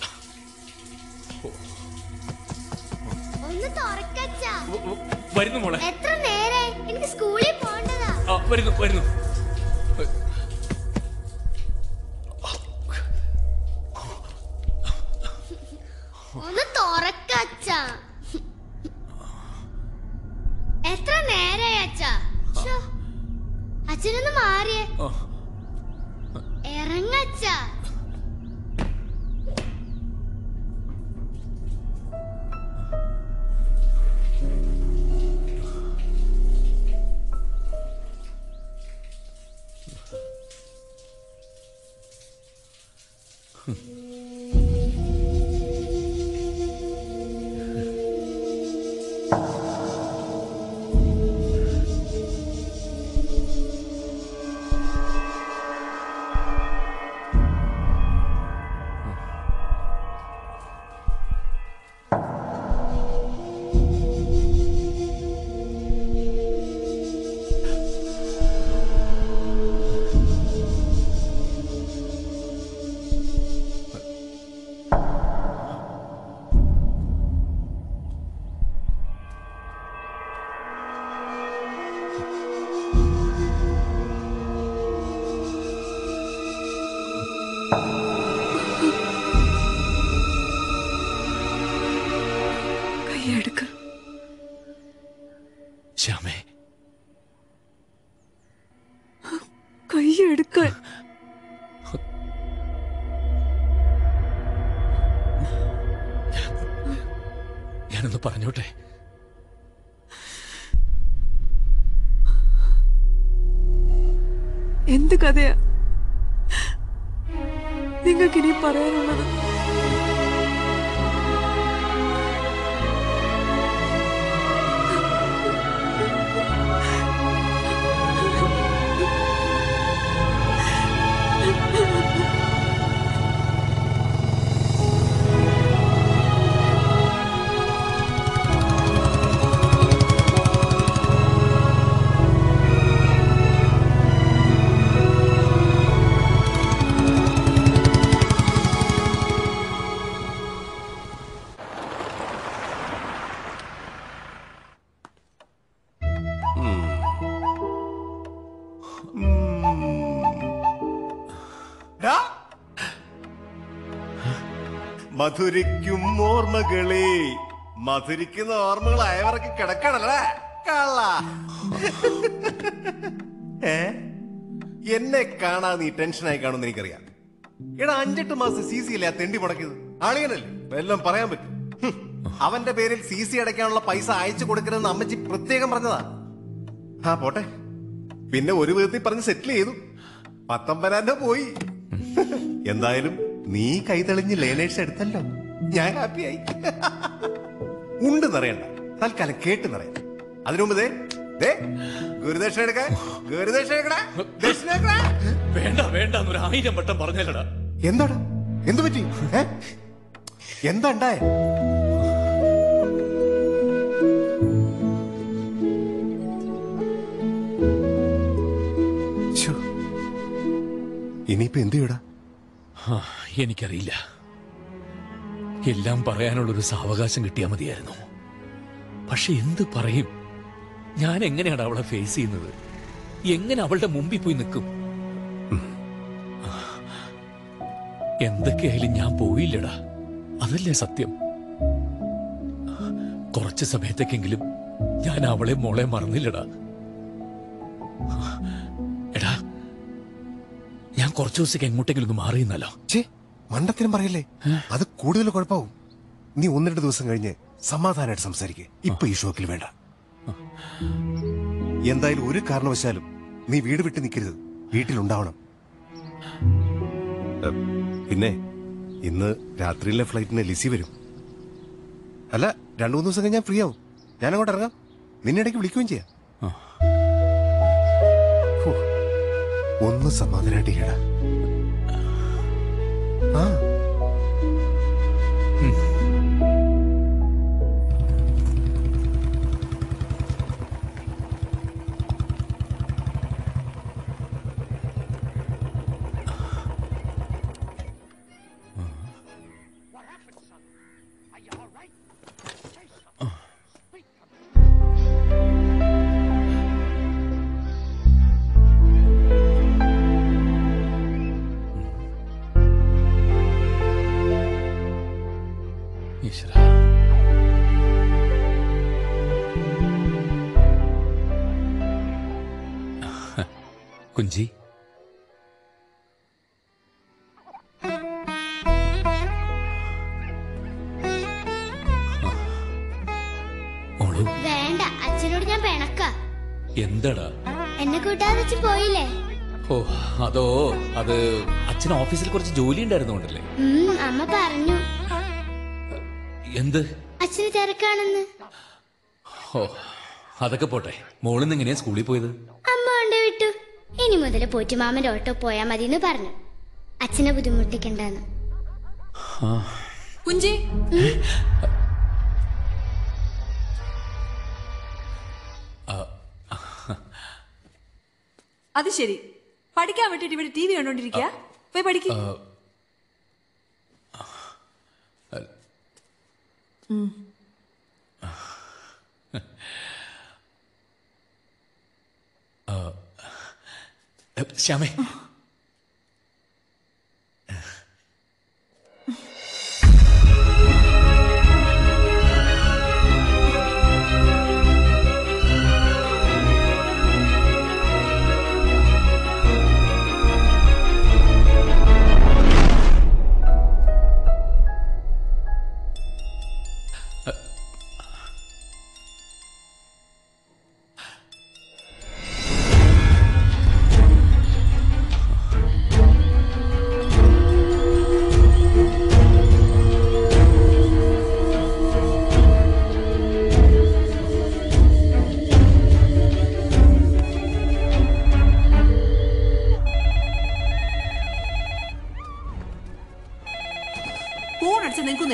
ഒന്ന് തുറക്കച്ചാ വരുന്നു മോളെ എത്ര നേരെ എനിക്ക് സ്കൂളിൽ പോണ്ടതാ ആ, വരുന്നു വരുന്നു ഒന്ന് തുറക്കച്ചാ എത്ര നേരായി അച്ഛാ ശ്ശോ, അച്ഛനൊന്ന് മാറിയേ ആ. ഇറങ്ങച്ചാ കൈയെടുക്ക ശ്യാമേ കൈയെടുക്കാൻ ഞാനൊന്ന് പറഞ്ഞോട്ടെ എന്ത് കഥയാ നിങ്ങൾക്ക് ഇനി പറയാനുള്ളത് ഡാ. മധുരിക്കും ഓർമ്മകളെ മധുരിക്കുന്ന ഓർമ്മകൾ അയവർക്ക് കിടക്കണല്ലേ കള്ള ഏ എന്നെ കാണാൻ നീ ടെൻഷനായി കാണുമെന്ന് എനിക്കറിയാം എടാ അഞ്ചെട്ട് മാസം സി സി അല്ലേ ആ തെണ്ടി മുടക്കിയത് ആളിയനല്ലേ എല്ലാം പറയാൻ പറ്റും ഹും. അവന്റെ പേരിൽ സി സി അടയ്ക്കാനുള്ള പൈസ അയച്ചു കൊടുക്കരുതെന്ന് അമ്മച്ചി പ്രത്യേകം പറഞ്ഞതാ ആ പോട്ടെ പിന്നെ ഒരു വിധത്തിൽ പറഞ്ഞ് സെറ്റിൽ ചെയ്തു പത്തൊമ്പതിനായിരം രൂപ പോയി എന്തായാലും നീ കൈതെളിഞ്ഞ് ലേണേഴ്സ് എടുത്തല്ലോ ഞാൻ ഹാപ്പിയായി ഉണ്ട് നിറയണ്ട തൽക്കാലം കേട്ട് നിറയാം അതിനു മുമ്പ് ദേ, ദേ ഗുരുദക്ഷിണ എടുക്കാൻ ഗുരുദക്ഷിണ എടുക്കടാ ദക്ഷിണ എടുക്കടാ. വേണ്ട വേണ്ട ഒരു ആയിരം വട്ടം പറഞ്ഞല്ലടാ എന്താടാ എന്തു പറ്റി ഏ? എന്താ ഉണ്ടായ ഇനിയിപ്പോ എന്ത് ചെയ്യടാ ആ, എനിക്കറിയില്ല എല്ലാം പറയാനുള്ളൊരു സാവകാശം കിട്ടിയാൽ മതിയായിരുന്നു പക്ഷെ എന്ത് പറയും ഞാൻ എങ്ങനെയാണ് അവളെ ഫേസ് ചെയ്യുന്നത് എങ്ങനെ അവളുടെ മുമ്പിൽ പോയി നിൽക്കും എന്തൊക്കെയായാലും ഞാൻ പോയില്ലടാ അതല്ലേ സത്യം കുറച്ച് സമയത്തേക്കെങ്കിലും ഞാൻ അവളെ മോളെ മറന്നില്ലടാ എടാ ഞാൻ കുറച്ചു ദിവസത്തേക്ക് എങ്ങോട്ടെങ്കിലും ഒന്ന് മാറിയെന്നല്ലോ ചേ മണ്ടത്തിനും പറയല്ലേ അത് കൂടുതൽ കുഴപ്പമാവും നീ ഒന്ന് രണ്ട് ദിവസം കഴിഞ്ഞ് സമാധാനമായിട്ട് സംസാരിക്കേ ഇപ്പൊ ഈ ഷോക്കിൽ വേണ്ട എന്തായാലും ഒരു കാരണവശാലും നീ വീട് വിട്ട് നിൽക്കരുത് വീട്ടിലുണ്ടാവണം എ, പിന്നെ ഇന്ന് രാത്രിയിലെ ഫ്ലൈറ്റിന് ലിസി വരും അല്ല രണ്ടു മൂന്ന് ദിവസം കഴിഞ്ഞാൽ ഫ്രീ ആവും ഞാൻ അങ്ങോട്ട് ഇറങ്ങാം നിന്നെ ഇടയ്ക്ക് വിളിക്കുകയും ചെയ്യാം ഹോ, ഒന്ന് സമാധാനമായിട്ട് കേടാ ആ ഈശ്വര കുഞ്ചി മോളു വേണ്ട അച്ഛനോട് ഞാൻ പിണക്ക എന്തടാ എന്നെ കൂട്ടാതെ അച്ഛൻ പോയില്ലേ ഓ അതോ അത് അച്ഛൻ ഓഫീസിൽ കുറച്ച് ജോലി ഉണ്ടായിരുന്നോണ്ടല്ലേ ഉം, അമ്മ പറഞ്ഞു എന്ത് അച്ഛന് തിരക്കാണെന്ന് ഓ അതൊക്കെ പോട്ടെ മോളിന്ന് എങ്ങനെയാ സ്കൂളിൽ പോയത് അമ്മ കൊണ്ടേ വിട്ടു ഇനി മുതൽ പോറ്റുമാമന്റെ ഓട്ടോ പോയാ മതി എന്ന് പറഞ്ഞു അച്ഛനെ ബുദ്ധിമുട്ടിക്കണ്ടെന്ന് ആ കുഞ്ചി അത് ശരി പഠിക്കാൻ വിട്ടിട്ട് ഇവിടെ ടി വി കണ്ടോണ്ടിരിക്കുക പോയി പഠിക്ക ആ, ആ, ശ്യാമേ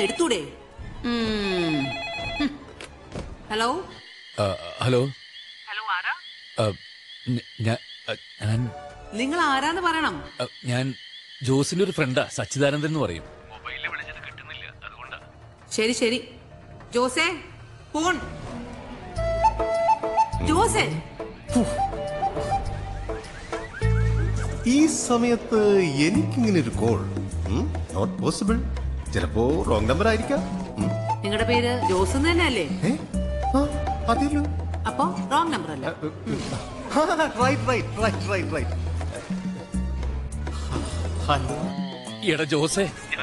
എടുത്തൂടെ ഉം. ഹും. ഹലോ ആ, ഹലോ ആ, ഞ- ഞാ- ആ, ഞാൻ നിങ്ങൾ ആരാന്ന് പറയണം ആ, ഞാൻ ജോസിന്റെ ഒരു ഫ്രണ്ടാ സച്ചിദാനന്ദൻ എന്ന് പറയും ശരി ശരി ജോസേ ഫോൺ ജോസേ ഈ സമയത്ത് എനിക്കിങ്ങനെ ഒരു കോൾ നോട്ട് പോസിബിൾ ചിലപ്പോ റോങ് നമ്പർ ആയിരിക്കാം ഉം. നിങ്ങളുടെ പേര് ജോസ് എന്ന് തന്നെയല്ലേ അതേലോ അപ്പൊ റോങ് നമ്പർ അല്ല right right right right right hello എടാ ജോസേ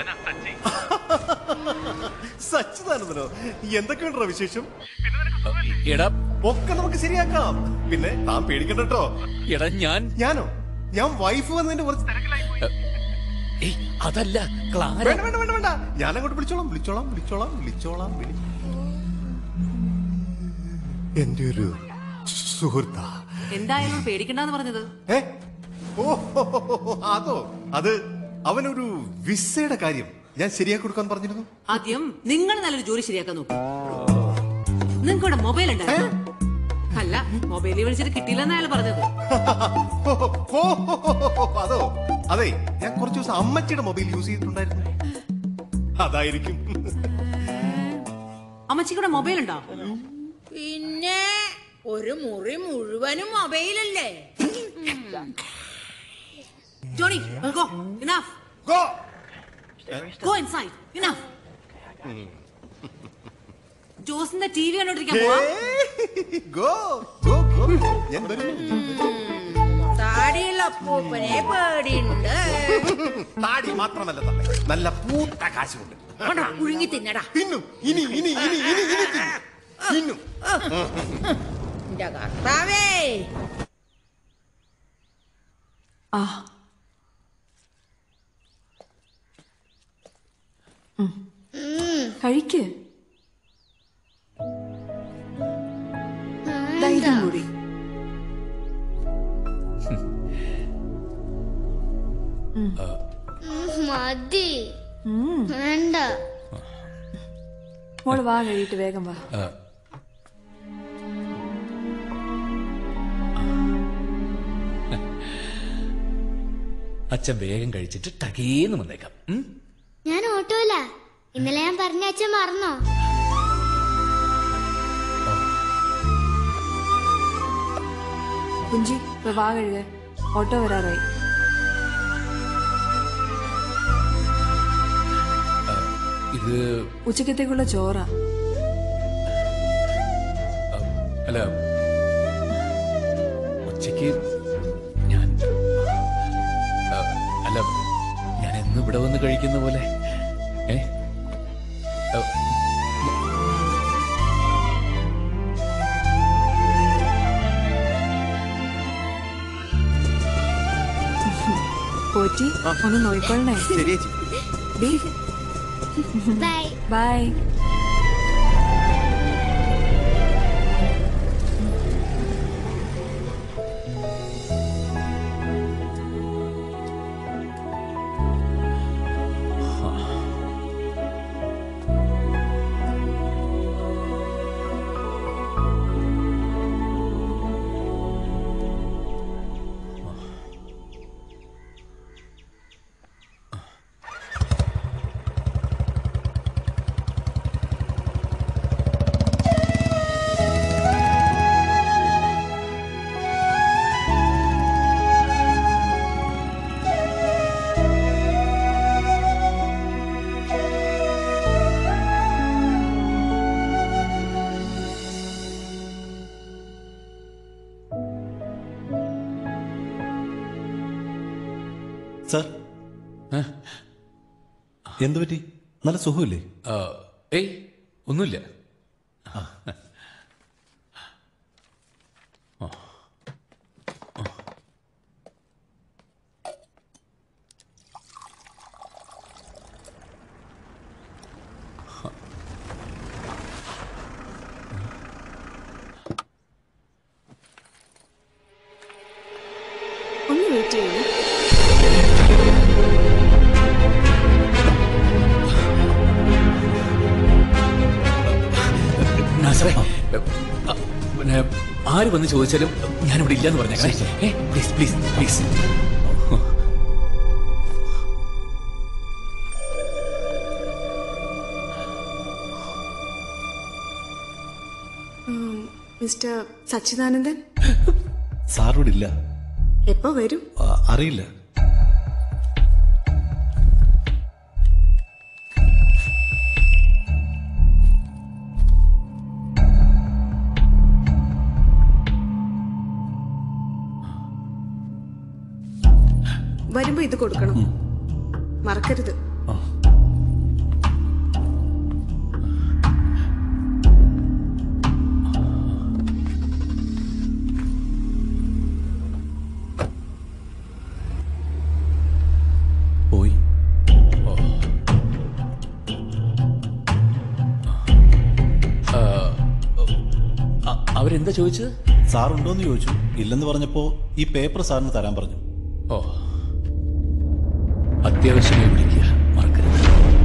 സച്ചിദാനന്ദനോ എന്തൊക്കെയുണ്ടോ വിശേഷം എടാ ഒക്കെ നമുക്ക് ശരിയാക്കാം പിന്നെ താൻ പേടിക്കണ്ട കേട്ടോ എടാ ഞാൻ ഞാനോ ഞാൻ വൈഫ് വന്നതിന്റെ കുറച്ച് തിരക്കിലായി പോയി. ഏയ്, അതല്ല ക്ലാര വേണ്ട വേണ്ട വേണ്ട വേണ്ട ഞാൻ അങ്ങോട്ട് വിളിച്ചോളാം വിളിച്ചോളാം വിളിച്ചോളാം വിളിച്ചോളാം വിളി എന്റെ ഒരു സുഹൃത്താ എന്തായാലും പേടിക്കണ്ടെന്ന് പറഞ്ഞത് ഏ ഓ ഹോ, ഹോ, ഹോ, ഹോ, അതോ അത് അവനൊരു വിസയുടെ കാര്യം ഞാൻ ശരിയാക്കി കൊടുക്കാൻ പറഞ്ഞിരുന്നു ആദ്യം നിങ്ങൾ നല്ലൊരു ജോലി ശരിയാക്കാൻ നോക്കൂ നിങ്ങൾക്ക് ഇവിടെ മൊബൈൽ ഉണ്ടായിരുന്നു അല്ല മൊബൈലിൽ വിളിച്ചിട്ട് കിട്ടിയില്ലെന്ന് അയാൾ പറഞ്ഞത് ഹോ, ഹോ, ഹോ, ഹോ, ഹോ, ഹോ, അതോ അതെ ഞാൻ കുറച്ച് ദിവസം അമ്മച്ചിയുടെ മൊബൈൽ യൂസ് ചെയ്തിട്ടുണ്ടായിരുന്നു അതായിരിക്കും അമ്മച്ചിക്കൂടെ മൊബൈൽ ഉണ്ടോ പിന്നെ ഒരു മുറി മുഴുവനും മൊബൈലല്ലേ Johnny go enough go go inside enough ജോസിന്റെ ടി വി കണ്ടോണ്ടിരിക്കാൻ പോവാ ഗോ ഗോ ഗോ ഞാൻ വരുന്നു താടിയുള്ള അപ്പൂപ്പനെ പേടിയുണ്ട് താടി മാത്രമല്ല തള്ളേ നല്ല പൂട്ട കാശുണ്ട് കൊണ്ടാ, പുഴുങ്ങി തിന്നടാ തിന്നും ഇനി ഇനി ഇനി ഇനി ഇനി തിന്നും. തിന്നും എന്റെ കർത്താവേ ആ ഉം. കഴിക്ക് ധൈര്യം കൂടി ഉം. മതി ഉം. വേണ്ട മോള് വാ കഴിയിട്ട് വേഗം വാ ആ, അച്ഛൻ വേഗം കഴിച്ചിട്ട് ടകേന്ന് വന്നേക്കാം ഉം? ഞാൻ ഓട്ടോല ഇന്നലെ ഞാൻ പറഞ്ഞ അച്ഛൻ മറന്നോ കുഞ്ചി ഇപ്പൊ വാ കഴുക ഓട്ടോ വരാറായി ഇത് ഉച്ചക്കത്തേക്കുള്ള ചോറാ അല്ല ഉച്ചക്ക് ഞാൻ ആ, അല്ല ഞാൻ എന്ന് ഇവിടെ വന്ന് കഴിക്കുന്ന പോലെ ഏ ആ, പോറ്റി ഒന്ന് നോയിക്കൊള്ളണേ ശരി ബൈ ബൈ സാർ എന്തു പറ്റി നല്ല സുഖമില്ലേ ആ, ഏയ് ഒന്നുമില്ല ഒന്ന് വെയിറ്റ് ചെയ്യൂ ജോസഫേ അ, പിന്നെ ആര് വന്ന് ചോദിച്ചാലും ഞാനിവിടെ ഇല്ലെന്ന് പറഞ്ഞേക്കണേ ഏ പ്ലീസ് പ്ലീസ് പ്ലീസ് ഉം, മിസ്റ്റർ സച്ചിദാനന്ദൻ സാറിവിടെ ഇല്ല എപ്പോ വരും ആ, അറിയില്ല വരുമ്പോ ഇത് കൊടുക്കണം മറക്കരുത് പോയി ആ, അ- അവരെന്താ ചോദിച്ചത് സാറുണ്ടോന്ന് ചോദിച്ചു ഇല്ലെന്ന് പറഞ്ഞപ്പോ ഈ പേപ്പർ സാറിന് തരാൻ പറഞ്ഞു ഓ അത്യാവശ്യമായി വിളിക്കുക മറക്കരുത്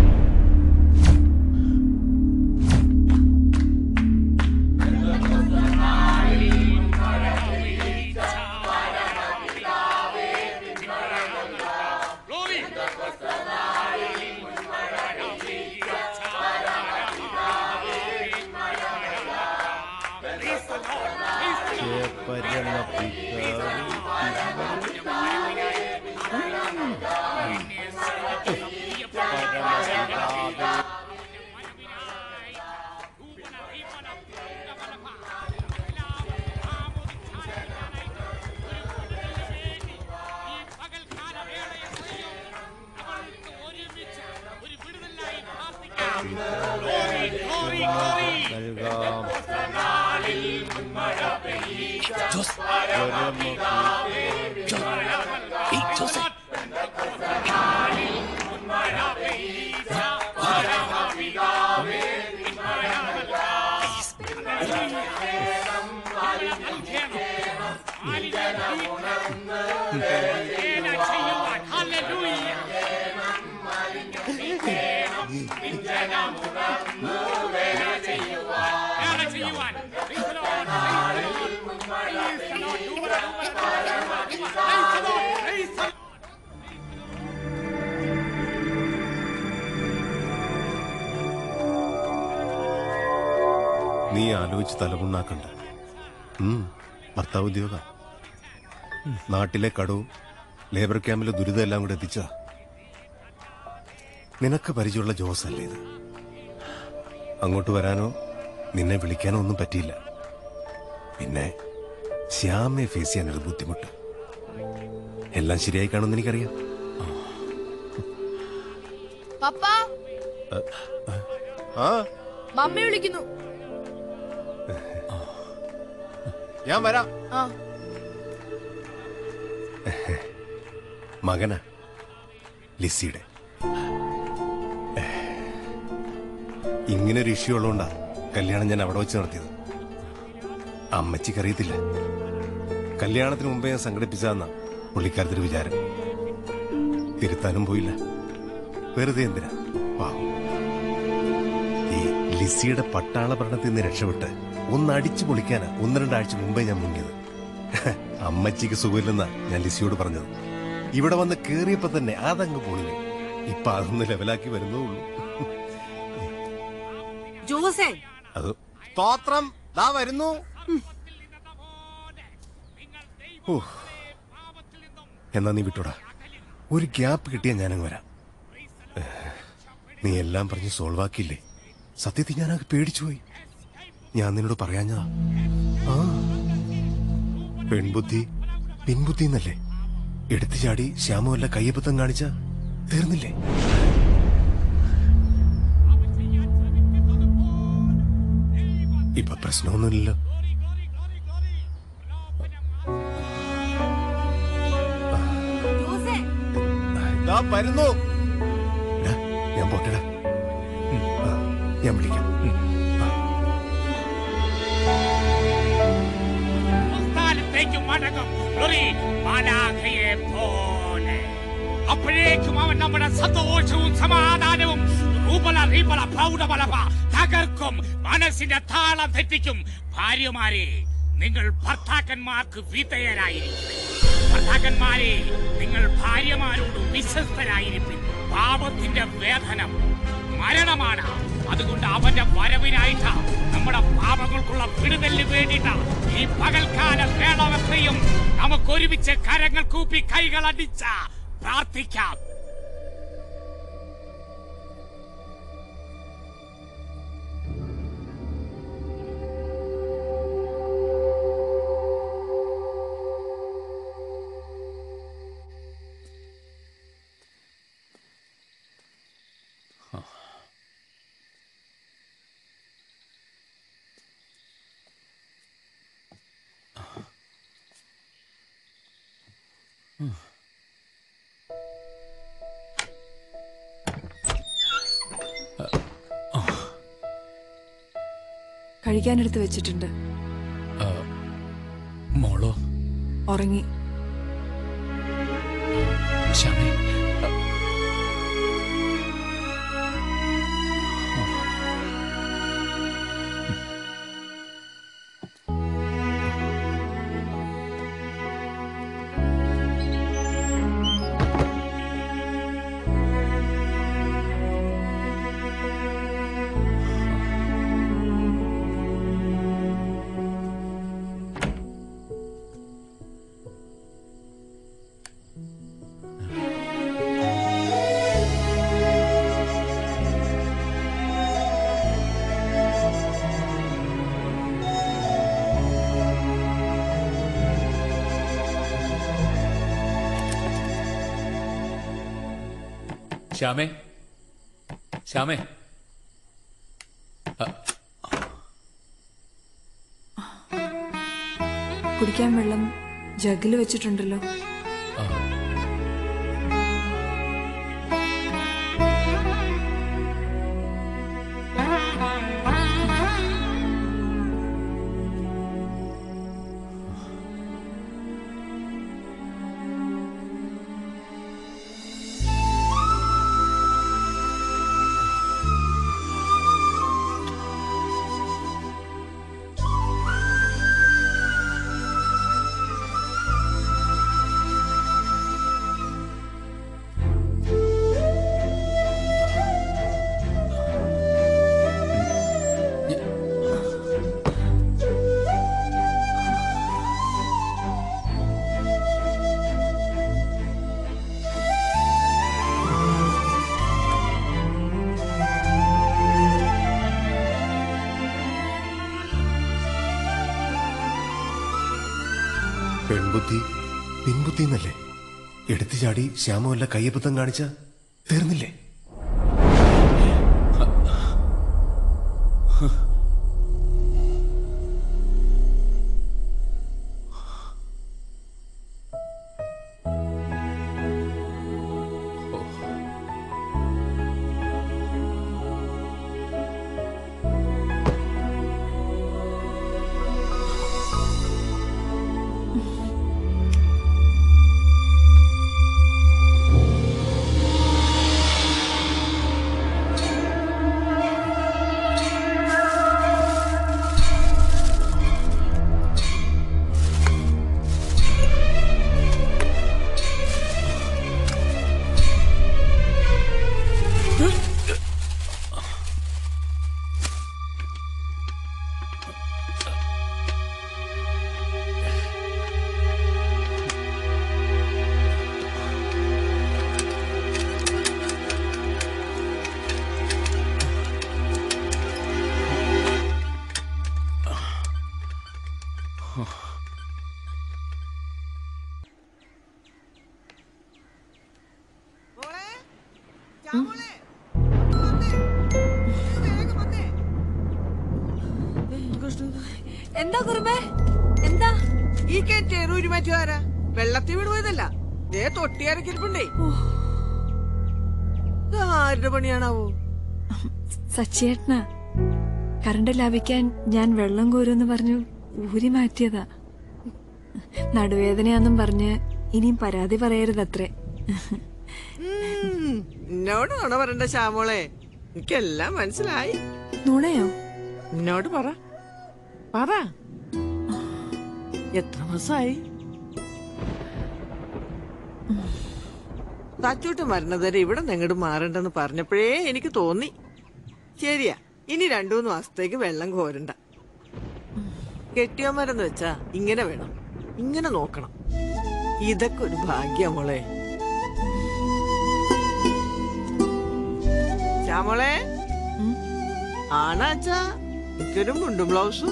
നീ ആലോചിച്ച് തലമുണ്ടാക്കണ്ട ഉം, ഭർത്താവ് ഉദ്യോഗ നാട്ടിലെ കടവും ലേബർ ക്യാമ്പിലെ ദുരിതം എല്ലാം കൂടെ എത്തിച്ചതാ നിനക്ക് പരിചയമുള്ള ജോസ് അല്ലേ ഇത് അങ്ങോട്ട് വരാനോ നിന്നെ വിളിക്കാനോ ഒന്നും പറ്റിയില്ല പിന്നെ ശ്യാമെ ഫേസ് ചെയ്യാനൊരു ബുദ്ധിമുട്ട് എല്ലാം ശരിയായി കാണുമെന്ന് എനിക്കറിയാം പപ്പ ആ മമ്മി വിളിക്കുന്നു ഞാൻ വരാം ആ മകനാ ലിസിയുടെ ഇങ്ങനെ ഒരു ഇഷ്യൂ ഉള്ളതുകൊണ്ടാ കല്യാണം ഞാൻ അവിടെ വെച്ച് നടത്തിയത് അമ്മച്ചിക്ക് അറിയത്തില്ല കല്യാണത്തിന് മുമ്പേ ഞാൻ സംഘടിപ്പിച്ചതെന്ന പുള്ളിക്കാരത്തിന്റെ വിചാരം തിരുത്താനും പോയില്ല വെറുതെ എന്തിനാ പാവം ഈ ലിസിയുടെ പട്ടാള ഭരണത്തിൽ നിന്ന് രക്ഷപ്പെട്ട് ഒന്ന് അടിച്ചു പൊളിക്കാനാ ഒന്ന് രണ്ടാഴ്ച മുമ്പേ ഞാൻ മുങ്ങിയത് അമ്മച്ചിക്ക് സുഖമില്ലെന്നാ ഞാൻ ലിസിയോട് പറഞ്ഞത് ഇവിടെ വന്ന് കേറിയപ്പോ തന്നെ അതങ്ങ് പൊളിഞ്ഞു ഇപ്പൊ അതൊന്ന് ലെവലാക്കി വരുന്നേ ഉള്ളൂ ജോസേ അത് സ്തോത്രം ദാ വരുന്നു ഓ. എന്നാ നീ വിട്ടോടാ ഒരു ഗ്യാപ്പ് കിട്ടിയാ ഞാനങ്ങ് വരാം നീ എല്ലാം പറഞ്ഞ് സോൾവ് ആക്കിയില്ലേ സത്യത്തിൽ ഞാനത് പേടിച്ചു പോയി ഞാൻ നിന്നോട് പറയാഞ്ഞതാ ആ പെൺബുദ്ധി പിൻബുദ്ധി എന്നല്ലേ എടുത്തു ചാടി ശ്യാമു വല്ല കയ്യബദ്ധം കാണിച്ച തീർന്നില്ലേ ഇപ്പൊ പ്രശ്നമൊന്നുമില്ലല്ലോ ദാ വരുന്നു ഡാ, ഞാൻ പോട്ടെടാ ഉം, ആ, ഞാൻ വിളിക്കാം സ്ഥലത്തേക്ക് മടങ്ങും ഒരു മാലാഖയെ പോലെ അപ്പോഴേക്കും അവൻ നമ്മുടെ സന്തോഷവും സമാധാനവും റൂപല റീപല പ്രൗഢബലഭ തകർക്കും മനസ്സിന്റെ താളം തെറ്റിക്കും ഭാര്യമാരെ നിങ്ങൾ ഭർത്താക്കന്മാർക്ക് വിധേയരായിരിക്കും ഭർത്താക്കന്മാരെ നിങ്ങൾ ഭാര്യമാരോട് വിശ്വസ്തരായിരിക്കും പാപത്തിന്റെ വേദനം മരണമാണ് അതുകൊണ്ട് അവന്റെ വരവിനായിട്ടാ നമ്മുടെ പാപങ്ങൾക്കുള്ള വിടുതലിന് വേണ്ടിയിട്ടാ ഈ പകൽക്കാല വേളവത്തെയും നമുക്ക് ഒരുമിച്ച് കരങ്ങൾ കൂപ്പി കൈകൾ അടിച്ച പ്രാർത്ഥിക്കാം കഴിക്കാനെടുത്ത് വെച്ചിട്ടുണ്ട് മോളോ ഉറങ്ങി ശ്യാമേ ശ്യാമേ ശ്യാമേ അ, കുടിക്കാൻ വെള്ളം ജഗ്ഗിൽ വെച്ചിട്ടുണ്ടല്ലോ ആ. പെൺബുദ്ധി പിൻബുദ്ധി എന്നല്ലേ എടുത്തു ചാടി ശ്യാമ വല്ല കയ്യബദ്ധം കാണിച്ച തീർന്നില്ലേ എന്താ കുറുമ്പേ എന്താ ഈ കെറ്റേറ് ഉരുമാറ്റുകാരാ വെള്ളത്തിൽ വിടുപോയതല്ല ദേ തൊട്ടിയാരക്കിരിപ്പുണ്ടേ ഇത് ആരുടെ പണിയാണാവോ സച്ചിയേട്ടനാ കറണ്ട് ലാഭിക്കാൻ ഞാൻ വെള്ളം കോരുമെന്ന് പറഞ്ഞു ഊരി മാറ്റിയതാ നടുവേദനയാന്നും പറഞ്ഞ് ഇനിയും പരാതി പറയരുതത്രേ ഉം, എന്നോട് നുണ പറയണ്ട ശ്യാമോളെ എനിക്കെല്ലാം മനസ്സിലായി നുണയോ എന്നോട് പറ പറ എത്ര മാസമായി തച്ചൂട്ട് മരണതരെ ഇവിടെ നിങ്ങട് മാറണ്ടെന്ന് പറഞ്ഞപ്പോഴേ എനിക്ക് തോന്നി ശരിയാ ഇനി രണ്ടു മൂന്ന് മാസത്തേക്ക് വെള്ളം കോരണ്ട കെട്ടിയോമരെന്ന് വെച്ചാ ഇങ്ങനെ വേണം ഇങ്ങനെ നോക്കണം ഇതൊക്കെ ഒരു ഭാഗ്യ മോളെ ശ്യാമോളെ ആണാച്ചാ എനിക്കൊരു മുണ്ടും ബ്ലൗസും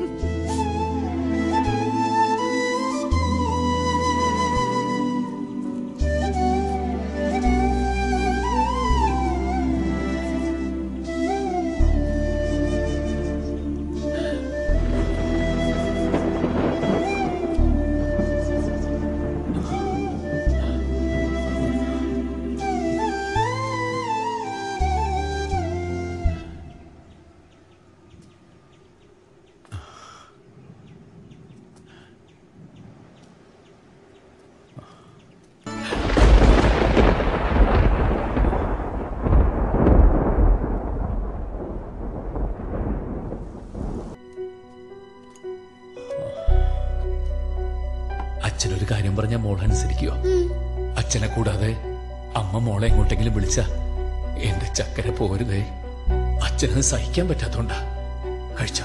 അച്ഛനൊരു കാര്യം പറഞ്ഞ മോൾ അനുസരിക്കോ അച്ഛനെ കൂടാതെ അമ്മ മോളെ എങ്ങോട്ടെങ്കിലും വിളിച്ച എന്റെ ചക്കര പോരുതേ അച്ഛനത് സഹിക്കാൻ പറ്റാത്തോണ്ടാ കഴിച്ച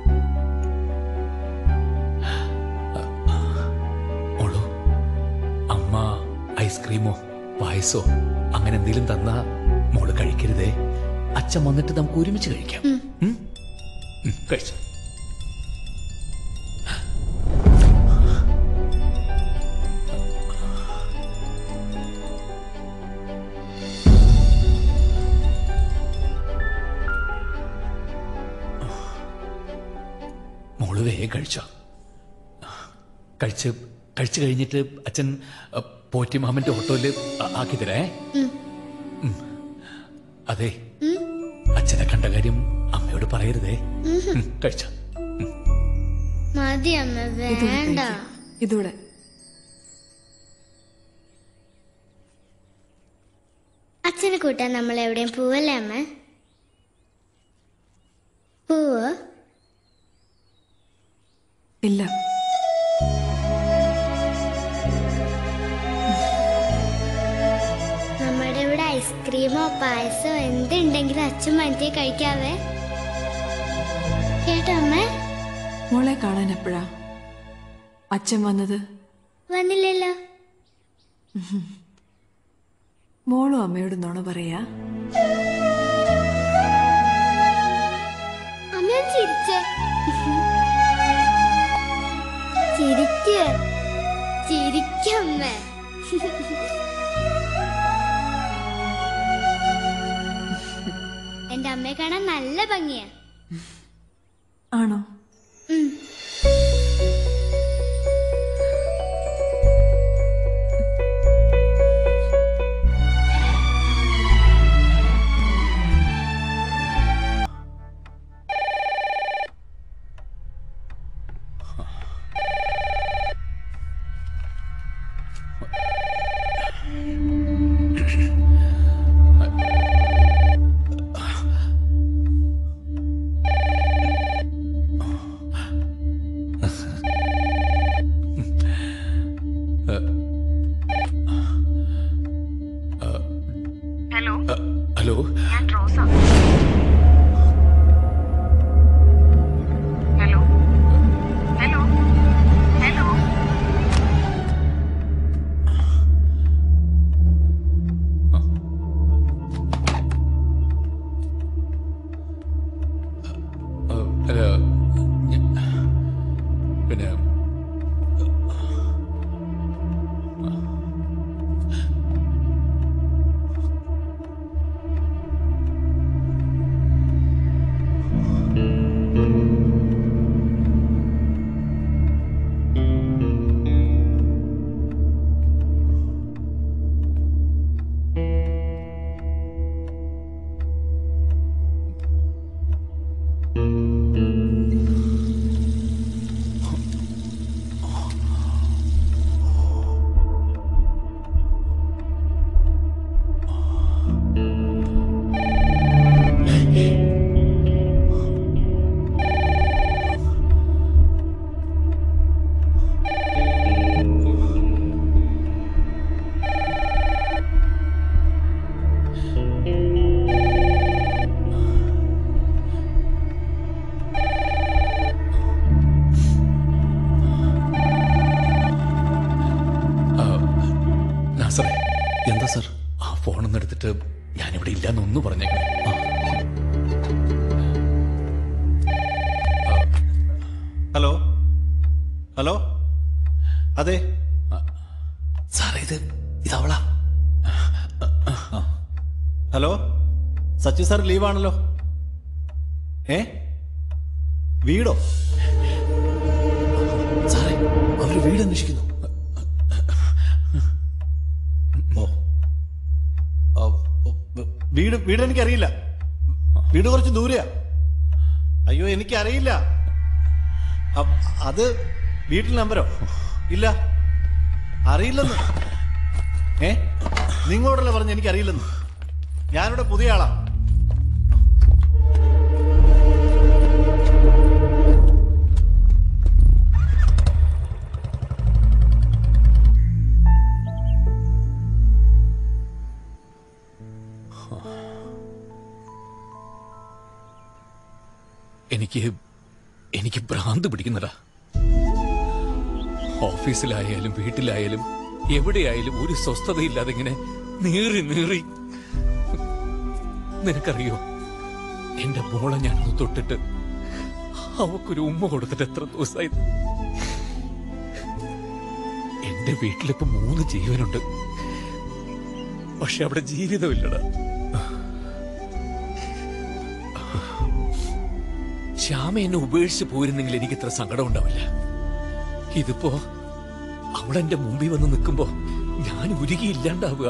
മോളു അമ്മ ഐസ്ക്രീമോ പായസോ അങ്ങനെ എന്തെങ്കിലും തന്നാ മോള് കഴിക്കരുതേ അച്ഛൻ വന്നിട്ട് നമുക്ക് ഒരുമിച്ച് കഴിക്കാം ഉം? ഉം, കഴിച്ചോ മോള് വേഗം കഴിച്ചോ കഴിച്ച് കഴിച്ചു കഴിഞ്ഞിട്ട് അച്ഛൻ അ, പോറ്റിമാമന്റെ ഓട്ടോയില് ആ- ആക്കി തരേ ഉം. അതെ അച്ഛനെ കണ്ട കാര്യം അമ്മയോട് പറയരുതേ ഉം, കഴിച്ചോ മതി അമ്മ ഇതൂടെ വേണ്ട കഴിക്ക്. ഇതൂടെ അച്ഛനെ കൂട്ടാൻ നമ്മൾ എവിടെയും പോവല്ലേ അമ്മ പോവോ ഇല്ല നമ്മുടെ ഇവിടെ ഐസ്ക്രീമോ പായസോ എന്തുണ്ടെങ്കിലും അച്ഛൻ മനസ്സിൽ കഴിക്കാവേ കേട്ടോ അമ്മ മോളെ കാണാൻ എപ്പോഴാ അച്ഛൻ വന്നത് വന്നില്ലല്ലോ മോളും അമ്മയോട് നുണ പറയാ അമ്മ ഒന്ന് ചിരിച്ചേ ചിരിക്ക് ചിരിക്കമ്മ എന്റെ അമ്മയെ കാണാൻ നല്ല ഭംഗിയാ ആണോ ഉം. എന്താ സാർ ആ ഫോണൊന്നും എടുത്തിട്ട് ഞാനിവിടെ ഇല്ലാന്നൊന്നു പറഞ്ഞേക്കണം ഹലോ ഹലോ അതെ സാറേ ഇത് ഇതവളാ ഹലോ സച്ചി സാർ ലീവാണല്ലോ ഏ വീടോ സാറേ അവര് വീട് അന്വേഷിക്കുന്നു ഓ ഓ, ഓ, വീട് വീട് എനിക്കറിയില്ല വീട് കുറച്ച് ദൂരെയാ അയ്യോ എനിക്കറിയില്ല അ- അത് വീട്ടിൽ നമ്പരോ ഇല്ല അറിയില്ലെന്ന് ഏ നിങ്ങളോടല്ലേ പറഞ്ഞ എനിക്കറിയില്ലെന്ന് ഞാനിവിടെ പുതിയ ആളാ എനിക്ക് എനിക്ക് ഭ്രാന്ത് പിടിക്കുന്നടാ ഓഫീസിലായാലും വീട്ടിലായാലും എവിടെയായാലും ഒരു സ്വസ്ഥതയില്ലാതെ ഇങ്ങനെ നീറി നീറി നിനക്കറിയോ എന്റെ മോളെ ഞാനൊന്ന് തൊട്ടിട്ട് അവക്കൊരു ഉമ്മ കൊടുത്തിട്ട് എത്ര ദിവസമായി എന്റെ വീട്ടിലിപ്പോ മൂന്ന് ജീവനുണ്ട് പക്ഷെ അവിടെ ജീവിതമില്ലടാ ശ്യാമ എന്നെ ഉപേക്ഷിച്ച് പോയിരുന്നെങ്കിൽ എനിക്ക് ഇത്ര സങ്കടം ഉണ്ടാവില്ല ഇതിപ്പോ അവളെന്റെ മുമ്പിൽ വന്ന് നിൽക്കുമ്പോ ഞാൻ ഉരുകി ഇല്ലാണ്ടാവുക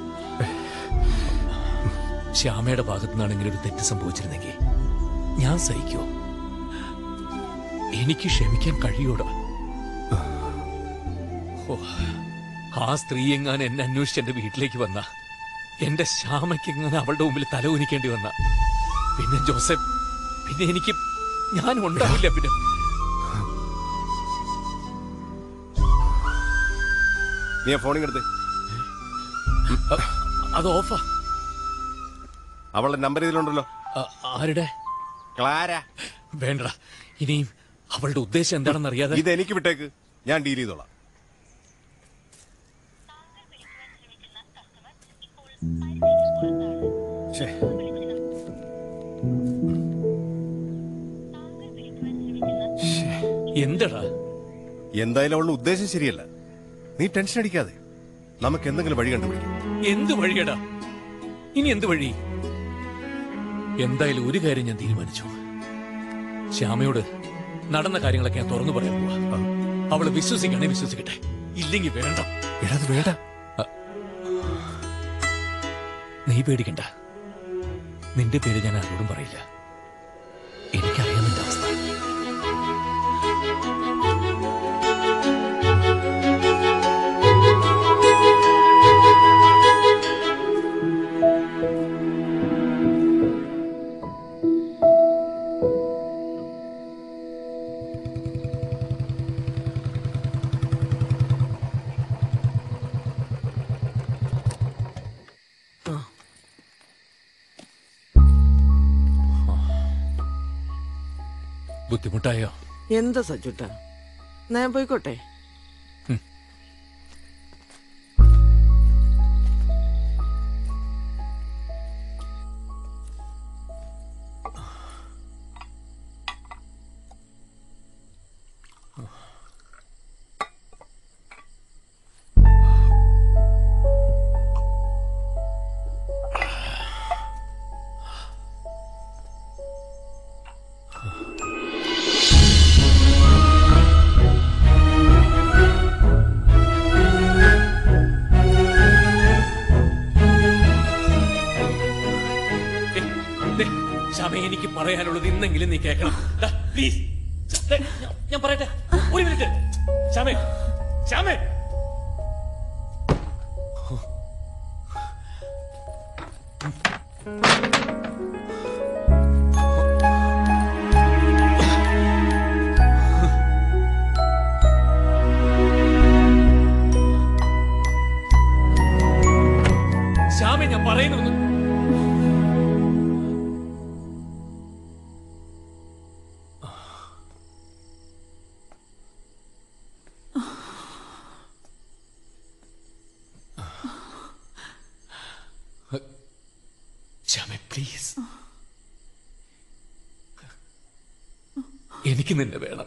ശ്യാമയുടെ ഭാഗത്തു നിന്നാണെങ്കിൽ ഒരു തെറ്റ് സംഭവിച്ചിരുന്നെങ്കിൽ ഞാൻ സഹിക്കോ എനിക്ക് ക്ഷമിക്കാൻ കഴിയൂടാ ഓ, ആ സ്ത്രീ എങ്ങാൻ എന്നെ അന്വേഷിച്ച് എന്റെ വീട്ടിലേക്ക് വന്ന എന്റെ ശ്യാമയ്ക്ക് എങ്ങനെ അവളുടെ മുമ്പിൽ തല ഉനിക്കേണ്ടി വന്ന പിന്നെ ജോസഫ് പിന്നെ എനിക്ക് ഞാൻ ഉണ്ടാവില്ല പിന്നെ നീ ഫോണിങ് എടുത്ത് അത് ഓഫാ അവളുടെ നമ്പർ ഇതിലുണ്ടല്ലോ ആരുടെ ക്ലാര വേണ്ടടാ ഇനിയും അവളുടെ ഉദ്ദേശം എന്താണെന്ന് അറിയാതെ ഇത് എനിക്ക് വിട്ടേക്ക് ഞാൻ ഡീൽ ചെയ്തോളാം ശ്ശേ. എന്തടാ എന്തായാലും അവളുടെ ഉദ്ദേശം ശരിയല്ല നീ ടെൻഷൻ അടിക്കാതെ നമുക്ക് എന്തെങ്കിലും വഴി കണ്ടുപിടിക്കാം എന്ത് വഴിയടാ ഇനി എന്ത് വഴി എന്തായാലും ഒരു കാര്യം ഞാൻ തീരുമാനിച്ചു ശ്യാമയോട് നടന്ന കാര്യങ്ങളൊക്കെ ഞാൻ തുറന്നു പറയാൻ പോവാ അവള് വിശ്വസിക്കണേ വിശ്വസിക്കട്ടെ ഇല്ലെങ്കിൽ വേണ്ട എടാ വേണ്ട നീ പേടിക്കണ്ട നിന്റെ പേര് ഞാൻ ആരോടും പറയില്ല എനിക്കറിയാം നിന്റെ അവസ്ഥ ബുദ്ധിമുട്ടായോ എന്താ സജുട്ട ഞാൻ പോയിക്കോട്ടെ ദേ, ശ്യാമേ എനിക്ക് പറയാനുള്ളത് ഇന്നെങ്കിലും നീ കേൾക്കണം പ്ലീസ് ഞാൻ പറയട്ടെ ഒരു മിനിറ്റ് ശ്യാമേ ശ്യാമേ ശ്യാമേ ഞാൻ പറയുന്നു പ്ലീസ് എനിക്ക് നിന്നെ വേണം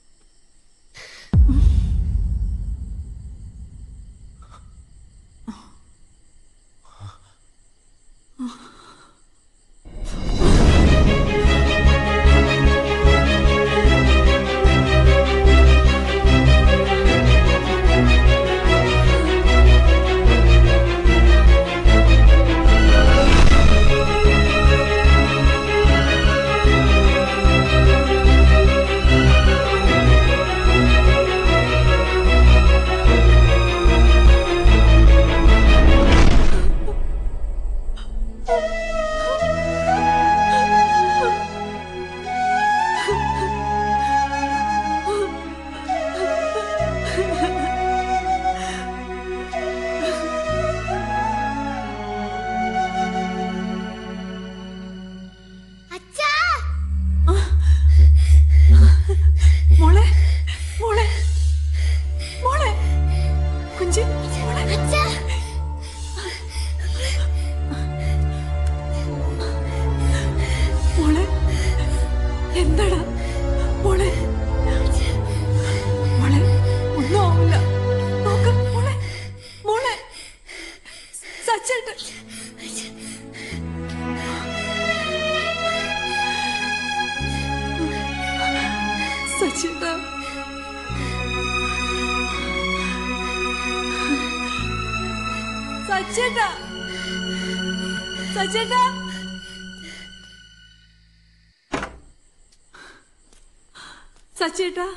മോളെ മോളെ മോളെ കുഞ്ചി മോളെ മോളെ എന്താടാ മോളെ മോളെ ഒന്നും ആവില്ല നോക്ക് മോളെ മോളെ സച്ചേട്ടൻ സച്ചേട്ടാ സച്ചേട്ടാ സച്ചേട്ടാ സച്ചേട്ടാ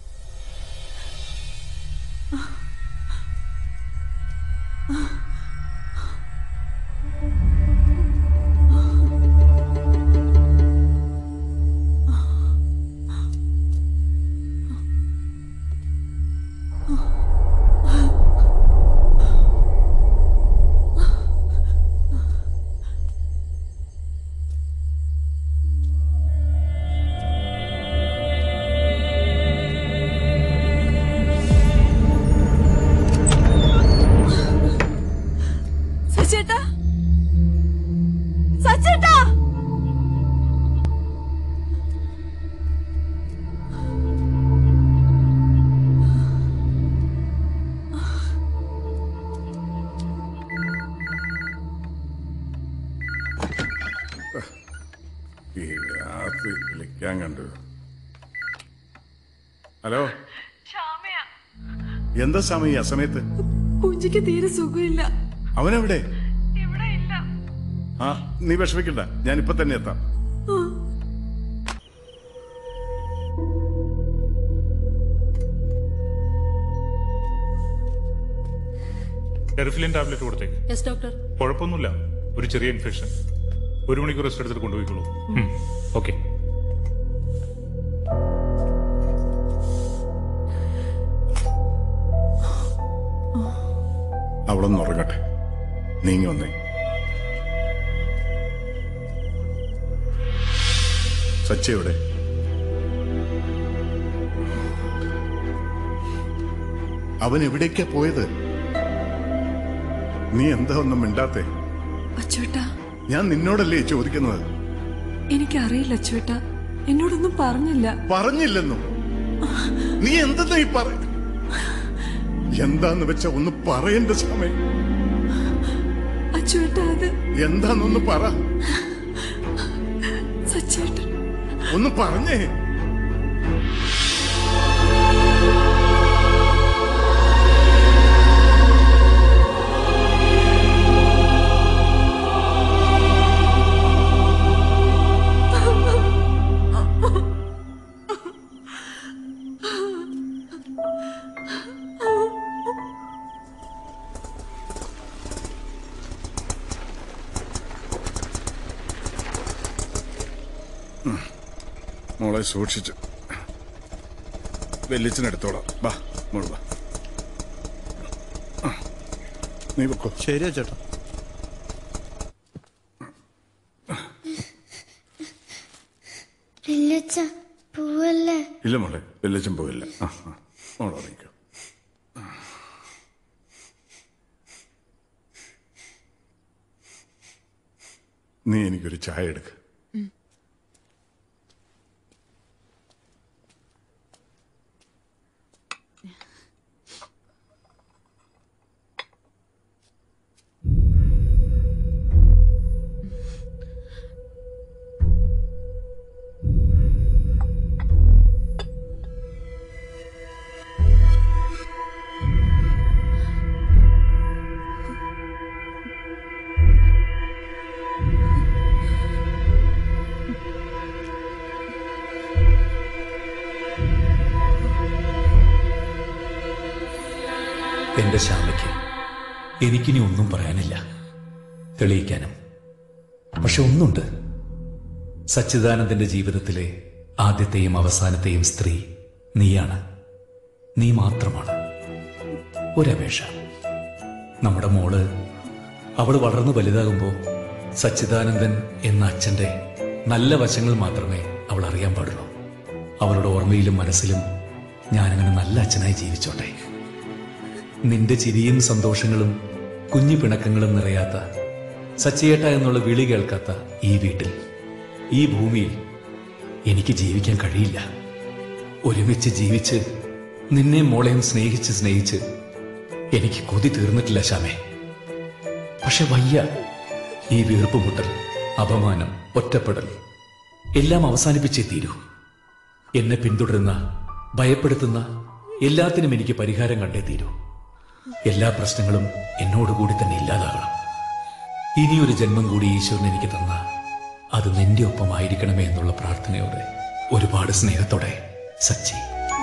സച്ചേട്ടാ സച്ചേട്ടാ ഈ രാത്രി വിളിക്കാൻ കണ്ടു ഹലോ എന്താ സമയം ഈ അസമയത്ത് കുഞ്ചിക്ക് തീരെ സുഖമില്ല അവനെവിടെ ആ നീ വിഷമിക്കണ്ട ഞാൻ ഇപ്പൊ തന്നെ എത്താം ആ. ടെറിഫിലിൻ ടാബ്ലറ്റ് കൊടുത്തേക്ക് യെസ് ഡോക്ടർ കുഴപ്പമൊന്നുമില്ല ഒരു ചെറിയ ഇൻഫെക്ഷൻ ഒരു മണിക്കൂർ റെസ്റ്റ് എടുത്തിട്ട് കൊണ്ടുപോയിക്കോളൂ ഓക്കെ അവളൊന്ന് ഉറങ്ങട്ടെ നീങ്ങി വന്നേ സച്ച എവിടെ അവൻ എവിടേക്കാ പോയത് നീ എന്താ ഒന്നും മിണ്ടാത്തെ അച്ചുവേട്ടാ ഞാൻ നിന്നോടല്ലേ ചോദിക്കുന്നത് എനിക്കറിയില്ല അച്ചുവേട്ടാ എന്നോടൊന്നും പറഞ്ഞില്ല പറഞ്ഞില്ലെന്നും നീ എന്തെന്നാ ഈ പറ എന്താന്ന് വെച്ച ഒന്ന് പറയേണ്ട സമയം അച്ചുവേട്ടാ അത് എന്താന്നൊന്ന് പറ സച്ചേട്ടൻ ഒന്ന് പറഞ്ഞേ ഉം. മോളെ സൂക്ഷിച്ചു വെല്ലിച്ചിനെടുത്തോളാം വാ മോള് വാ ആ. നീ വെക്കോ ശരിയാ ചേട്ടാ ഇല്ലച്ച പോവല്ലേ ഇല്ല മോളെ വെല്ലച്ചും പോയില്ല ആ ആ. മോള് ഉറങ്ങിക്കോ നീ എനിക്കൊരു ചായ എടുക്ക എന്റെ ശ്യാമയ്ക്ക് എനിക്കിനി ഒന്നും പറയാനില്ല തെളിയിക്കാനും പക്ഷെ ഒന്നുണ്ട് സച്ചിദാനന്ദന്റെ ജീവിതത്തിലെ ആദ്യത്തെയും അവസാനത്തെയും സ്ത്രീ നീയാണ് നീ മാത്രമാണ് ഒരപേക്ഷ നമ്മുടെ മോള് അവൾ വളർന്നു വലുതാകുമ്പോ സച്ചിദാനന്ദൻ എന്ന അച്ഛന്റെ നല്ല വശങ്ങൾ മാത്രമേ അവൾ അറിയാൻ പാടുള്ളൂ അവളുടെ ഓർമ്മയിലും മനസ്സിലും ഞാനങ്ങനെ നല്ല അച്ഛനായി ജീവിച്ചോട്ടെ നിന്റെ ചിരിയും സന്തോഷങ്ങളും കുഞ്ഞു പിണക്കങ്ങളും നിറയാത്ത സച്ചിയേട്ട എന്നുള്ള വിളി കേൾക്കാത്ത ഈ വീട്ടിൽ ഈ ഭൂമിയിൽ എനിക്ക് ജീവിക്കാൻ കഴിയില്ല ഒരുമിച്ച് ജീവിച്ച് നിന്നെ മോളെയും സ്നേഹിച്ച് സ്നേഹിച്ച് എനിക്ക് കൊതി തീർന്നിട്ടില്ല ശ്യാമേ പക്ഷെ വയ്യ ഈ വീർപ്പുമുട്ടൽ അപമാനം ഒറ്റപ്പെടൽ എല്ലാം അവസാനിപ്പിച്ചേ തീരൂ എന്നെ പിന്തുടരുന്ന ഭയപ്പെടുത്തുന്ന എല്ലാത്തിനും എനിക്ക് പരിഹാരം കണ്ടേ തീരൂ എല്ലാ പ്രശ്നങ്ങളും എന്നോടുകൂടി തന്നെ ഇല്ലാതാകണം ഇനിയൊരു ജന്മം കൂടി ഈശ്വരൻ എനിക്ക് തന്ന അത് നിന്റെ ഒപ്പമായിരിക്കണമേ എന്നുള്ള പ്രാർത്ഥനയോടെ ഒരുപാട് സ്നേഹത്തോടെ സച്ചി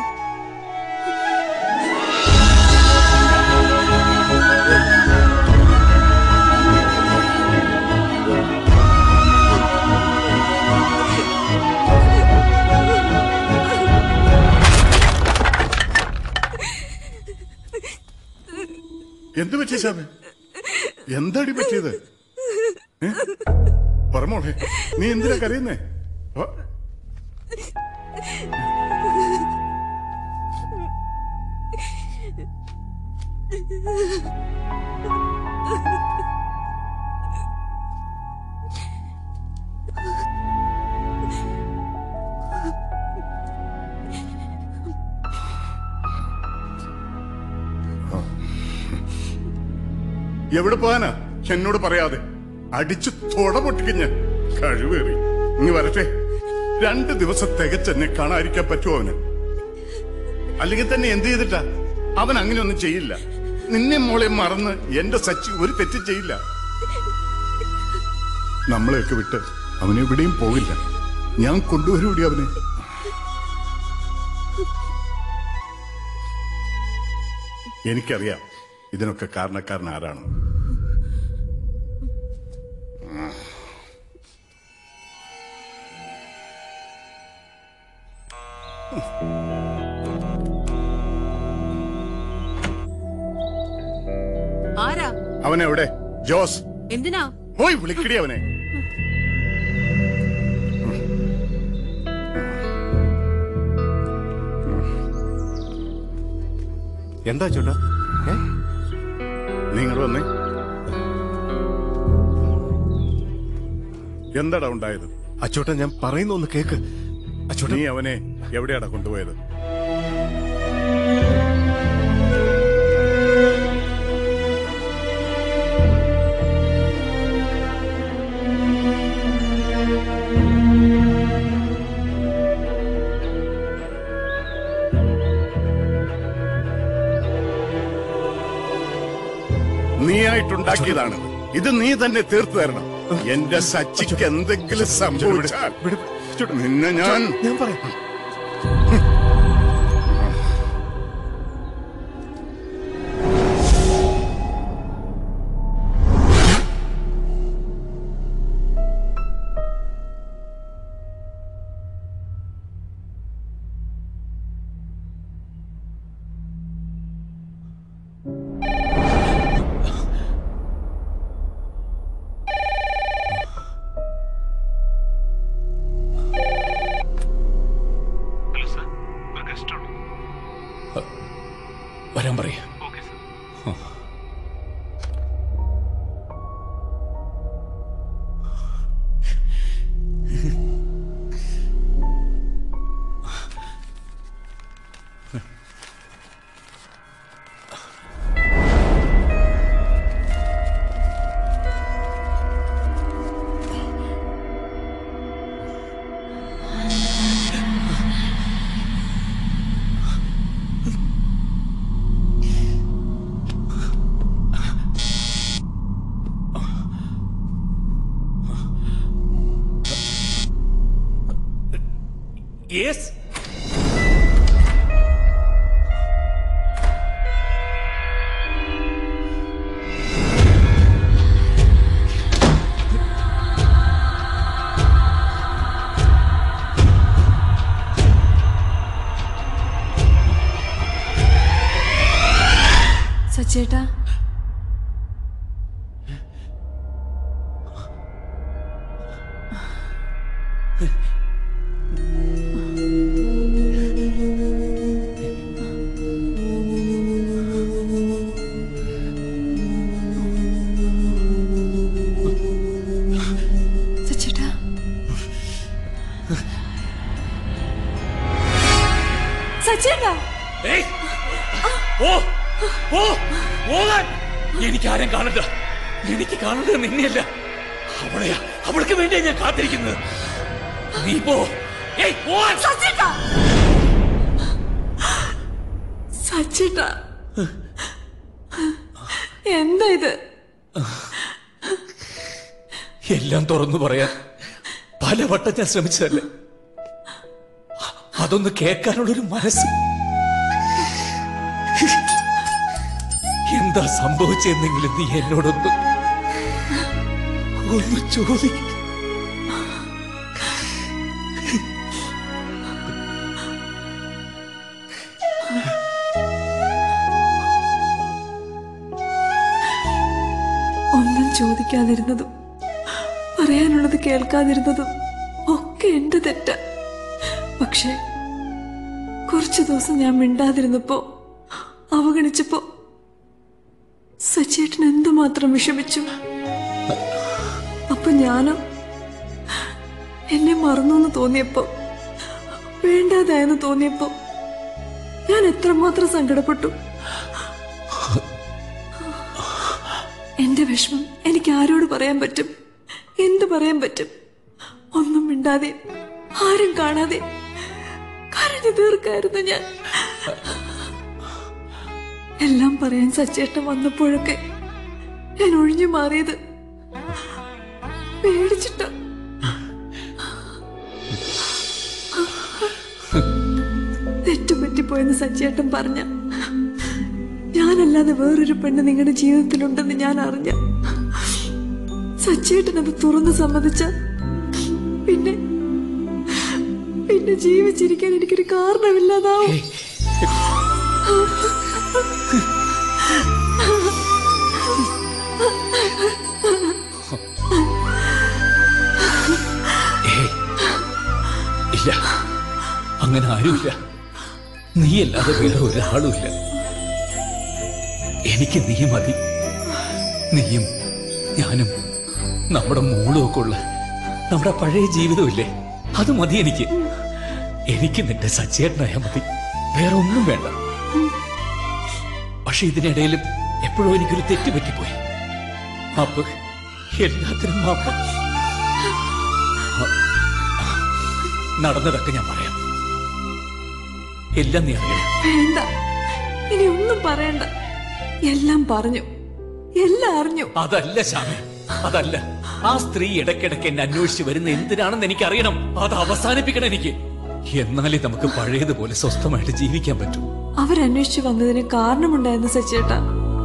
എന്ത് പറ്റി ശാമേ എന്താടി പറ്റിയത് ഏ? പറമോളെ നീ എന്തിനാ കരയുന്നേ ആ, എവിടെ പോകാനാ എന്നോട് പറയാതെ അടിച്ചു തൊട പൊട്ടിക്കഞ്ഞ കഴിവേറി ഇനി വരട്ടെ രണ്ട് ദിവസം തികച്ചെന്നെ കാണാതിരിക്കാൻ പറ്റുമോ അവന് അല്ലെങ്കിൽ തന്നെ എന്ത് ചെയ്തിട്ടാ അവൻ അങ്ങനെയൊന്നും ചെയ്യില്ല നിന്നെ മോളെ മറന്ന് എന്റെ സച്ചി ഒരു തെറ്റും ചെയ്യില്ല നമ്മളെയൊക്കെ വിട്ട് അവനെവിടെയും പോകില്ല ഞാൻ കൊണ്ടുവരൂടി അവനെ എനിക്കറിയാം ഇതിനൊക്കെ കാരണക്കാരൻ ആരാണ് ആരാ അവനെവിടെ ജോസ് എന്തിനാ പോയി വിളിക്കടി അവനെ എന്താ ചോട്ടാ നിങ്ങൾ വന്നേ എന്താടാ ഉണ്ടായത് അച്ചോട്ടാ ഞാൻ പറയുന്ന ഒന്ന് കേക്ക് അച്ചോട്ടാ നീ അവനെ എവിടെയാടാ കൊണ്ടുപോയത് നീയായിട്ടുണ്ടാക്കിയതാണ് ഇത് നീ തന്നെ തീർത്തു തരണം എന്റെ സച്ചിക്ക് എന്തെങ്കിലും സംഭവിച്ചാൽ നിന്നെ ഞാൻ ഞാൻ പറയാം വരാൻ പറയാ യെസ് സച്ചേട്ടാ സച്ചേട്ടാ സച്ചേട്ടാ ഏയ്! ഓ ഓ പോകാൻ എനിക്ക് ആരും കാണണ്ട എനിക്ക് കാണേണ്ടത് നിന്നെയല്ല അവളെയാ അവൾക്ക് വേണ്ടിയാ ഞാൻ കാത്തിരിക്കുന്നത് നീ പോ ഏയ് പോവാൻ സച്ചേട്ടാ എന്താ ഇത് എല്ലാം തുറന്നു പറയാൻ പലവട്ടം ഞാൻ ശ്രമിച്ചതല്ലേ അതൊന്ന് കേൾക്കാനുള്ളൊരു മനസ്സ് എന്താ സംഭവിച്ചെന്നെങ്കിലും നീ എന്നോടൊന്ന് ഒന്ന് ചോദിക്ക ഒന്നും ചോദിക്കാതിരുന്നതും പറയാനുള്ളത് കേൾക്കാതിരുന്നതും ഒക്കെ എന്റെ തെറ്റ പക്ഷെ കുറച്ചു ദിവസം ഞാൻ മിണ്ടാതിരുന്നപ്പോ അവഗണിച്ചപ്പോ സച്ചേട്ടൻ എന്തുമാത്രം വിഷമിച്ചു അപ്പൊ ഞാനോ എന്നെ മറന്നു എന്ന് തോന്നിയപ്പോ വേണ്ടാതായെന്ന് തോന്നിയപ്പോ ഞാൻ എത്രമാത്രം സങ്കടപ്പെട്ടു എന്റെ വിഷമം എനിക്ക് ആരോട് പറയാൻ പറ്റും എന്ത് പറയാൻ പറ്റും ഒന്നും മിണ്ടാതെ ആരും കാണാതെ കരഞ്ഞു തീർക്കായിരുന്നു ഞാൻ എല്ലാം പറയാൻ സച്ചേട്ടൻ വന്നപ്പോഴൊക്കെ ഞാൻ ഒഴിഞ്ഞു മാറിയത് പേടിച്ചിട്ട തെറ്റുപറ്റിപ്പോയെന്ന് സച്ചേട്ടൻ പറഞ്ഞ ഞാനല്ലാതെ വേറൊരു പെണ്ണ് നിങ്ങളുടെ ജീവിതത്തിലുണ്ടെന്ന് ഞാൻ അറിഞ്ഞ സച്ചേട്ടൻ അത് തുറന്ന് സമ്മതിച്ച പിന്നെ പിന്നെ ജീവിച്ചിരിക്കാൻ എനിക്കൊരു കാരണമില്ലാതാവും ഏയ്, ഇല്ല അങ്ങനെ ആരുമില്ല നീയല്ലാതെ വേറെ ഒരാളുമില്ല എനിക്ക് നീ മതി നീയും ഞാനും നമ്മുടെ മോളും ഒക്കെ ഉള്ള നമ്മുടെ പഴയ ജീവിതമില്ലേ അത് മതി എനിക്ക് എനിക്ക് നിന്റെ സച്ചേട്ടനായാ മതി വേറെ ഒന്നും വേണ്ട പക്ഷെ ഇതിനിടയിലും എപ്പോഴും എനിക്കൊരു തെറ്റ് പറ്റിപ്പോയി മാപ്പ് എല്ലാത്തിനും മാപ്പ് നടന്നതൊക്കെ ഞാൻ പറയാം എല്ലാം നീ അറിയണം വേണ്ട ഇനി ഒന്നും പറയണ്ട എല്ലാം പറഞ്ഞു എല്ലാം അറിഞ്ഞു അതല്ല ശ്യാമ അതല്ല ആ സ്ത്രീ ഇടയ്ക്കിടയ്ക്ക് എന്നെ അന്വേഷിച്ച് വരുന്ന എന്തിനാണെന്ന് എനിക്ക് അറിയണം അത് അവസാനിപ്പിക്കണം എനിക്ക് എന്നാലേ നമുക്ക് പഴയതുപോലെ സ്വസ്ഥമായിട്ട് ജീവിക്കാൻ പറ്റൂ അവരന്വേഷിച്ചു വന്നതിന് കാരണമുണ്ടായിരുന്നു സച്ചേട്ടാ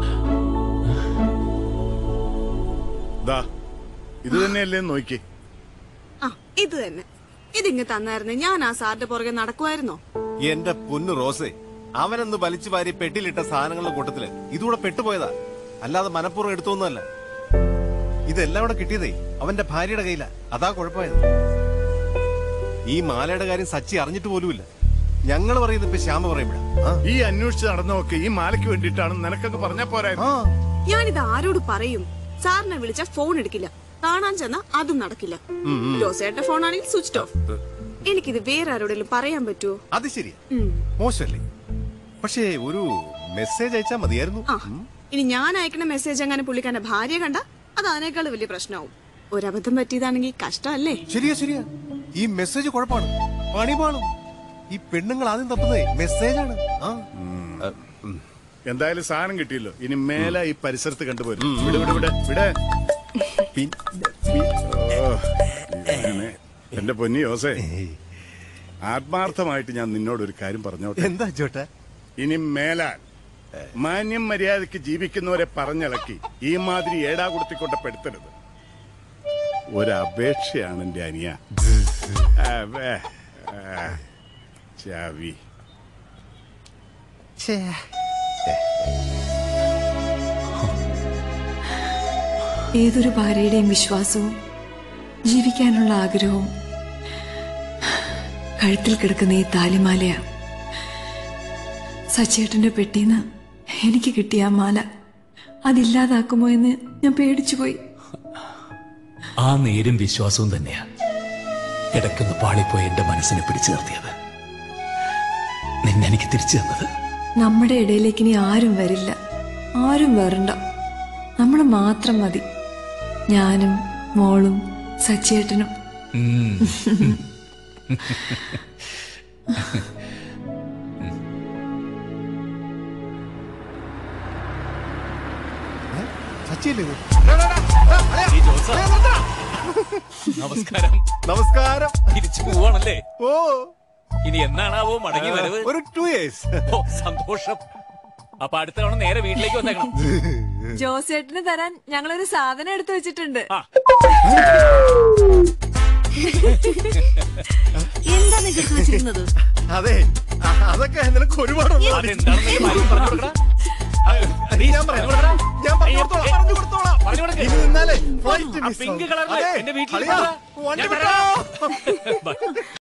ദാ ഇത് തന്നെയല്ലേ നോക്കി ആ ഇത് തന്നെ ഇതിങ്ങ് തന്നായിരുന്നു ഞാൻ ആ സാറിന്റെ പുറകെ നടക്കുമായിരുന്നോ എന്റെ പൊന്നു റോസേ അവനൊന്ന് വലിച്ചു വാരി പെട്ടിയിലിട്ട സാധനങ്ങളുടെ കൂട്ടത്തില് ഇതുകൂടെ പെട്ടുപോയതാ അല്ലാതെ മനഃപൂർവ്വം എടുത്തൊന്നുമല്ല ഇതെല്ലാം കൂടെ കിട്ടിയതേ അവന്റെ ഭാര്യയുടെ കയ്യിലാ അതാ കുഴപ്പമായത് ഈ മാലയുടെ കാര്യം സച്ചി അറിഞ്ഞിട്ട് പോലുമില്ല ഞങ്ങൾ പറയുന്നത് ഇപ്പൊ ശ്യാമ പറയുമ്പോഴാ ഈ അന്വേഷിച്ച് നടന്നതൊക്കെ ഈ മാലയ്ക്ക് വേണ്ടിയിട്ടാണ് നിനക്കൊക്കെ പറഞ്ഞാ പോരായിരുന്നു ഞാനിത് ആരോട് പറയും സാറിനെ വിളിച്ച ഫോൺ എടുക്കില്ല കാണാൻ ചെന്നാ അതും നടക്കില്ല ഉം, ഉം. ജോസേട്ടന്റെ ഫോണാണെങ്കിൽ സ്വിച്ച് ഓഫ് എനിക്കിത് വേറെ ആരോടെങ്കിലും പറയാൻ പറ്റുമോ അത് ശരിയാ മോശമല്ലേ പക്ഷേ ഒരു മെസ്സേജ് അയച്ചാ മതിയായിരുന്നു ആ ഇനി ഞാൻ അയക്കുന്ന മെസ്സേജ് അങ്ങനെ പുള്ളിക്കാരന്റെ ഭാര്യ കണ്ട അത് അതിനേക്കാൾ വലിയ പ്രശ്നമാവും ഒരബദ്ധം പറ്റിയതാണെങ്കിൽ കഷ്ടമല്ലേ ശരിയാ ശരിയാ ഈ മെസ്സേജ് കുഴപ്പമാണ് പണി പാളും ഈ പെണ്ണുങ്ങൾ ആദ്യം തപ്പുന്നേ മെസ്സേജാണ് ആ എന്തായാലും സാധനം കിട്ടിയല്ലോ ഇനി മേലെ ഈ പരിസരത്ത് കണ്ടുപോരും വിടെ വിടെ വിടെ വിടെ ഓ, ഇങ്ങനെ. എന്റെ പൊന്നി യോസേ ആത്മാർത്ഥമായിട്ട് ഞാൻ നിന്നോട് ഒരു കാര്യം പറഞ്ഞോട്ടെ എന്താ ചോട്ടെ ഇനി മേലാൽ മാന്യം മര്യാദയ്ക്ക് ജീവിക്കുന്നവരെ പറഞ്ഞിളക്കി ഈ മാതിരി ഏടാ കൊടുത്തിക്കൊണ്ട് പെടുത്തരുത് ഒരപേക്ഷയാണ് എന്റെ അനിയ അവേ, ആ, ചാവി ഏതൊരു ഭാര്യയുടെയും വിശ്വാസവും ജീവിക്കാനുള്ള ആഗ്രഹവും കഴുത്തിൽ കിടക്കുന്ന ഈ താലിമാലയാ സച്ചേട്ടന്റെ പെട്ടിന്ന് എനിക്ക് കിട്ടിയ ആ മാല അതില്ലാതാക്കുമോ എന്ന് ഞാൻ പേടിച്ചുപോയി ആ നേരും വിശ്വാസവും തന്നെയാ കിടക്കുന്ന പാളിപ്പോയി എന്റെ മനസ്സിനെ പിടിച്ചു നിർത്തിയത് നിന്നെ എനിക്ക് തിരിച്ചു തന്നത് നമ്മുടെ ഇടയിലേക്ക് ഇനി ആരും വരില്ല ആരും വരണ്ട നമ്മൾ മാത്രം മതി ഞാനും മോളും സച്ചേട്ടനും ഉം. സച്ചിയല്ലേ ഇത്? ഈ ജോസ. നമസ്കാരം നമസ്കാരം തിരിച്ചു പോവാണല്ലേ ഓ ഇനി എന്നാണാവോ മടങ്ങി വരവ് ഒരു ടു ഇയേഴ്സ് ഓ സന്തോഷം അപ്പൊ അടുത്ത തവണ നേരെ വീട്ടിലേക്ക് വന്നേക്കണം ജോസേട്ടന് തരാൻ ഞങ്ങളൊരു സാധനം എടുത്തു വെച്ചിട്ടുണ്ട് എന്താ നിങ്ങൾക്ക് വെച്ചിരുന്നത് അതെ അ- അതൊക്കെ നിനക്ക് ഒരുപാടുണ്ട് അതെന്താണെന്ന് നീ കാര്യം പറഞ്ഞു കൊടുക്കടാ. നീ ഞാൻ പറയാം ഞാൻ പറഞ്ഞു കൊടുത്തോളാം പറഞ്ഞു കൊടുത്തോളാം പറഞ്ഞു കൊടുക്ക്. ഇനി നിന്നാലേ ഫ്ലൈറ്റ് ആ മിസ് പിങ്ക് കളറില് എന്റെ വീട്ടിൽ വണ്ടി വിട്ടോ Bye.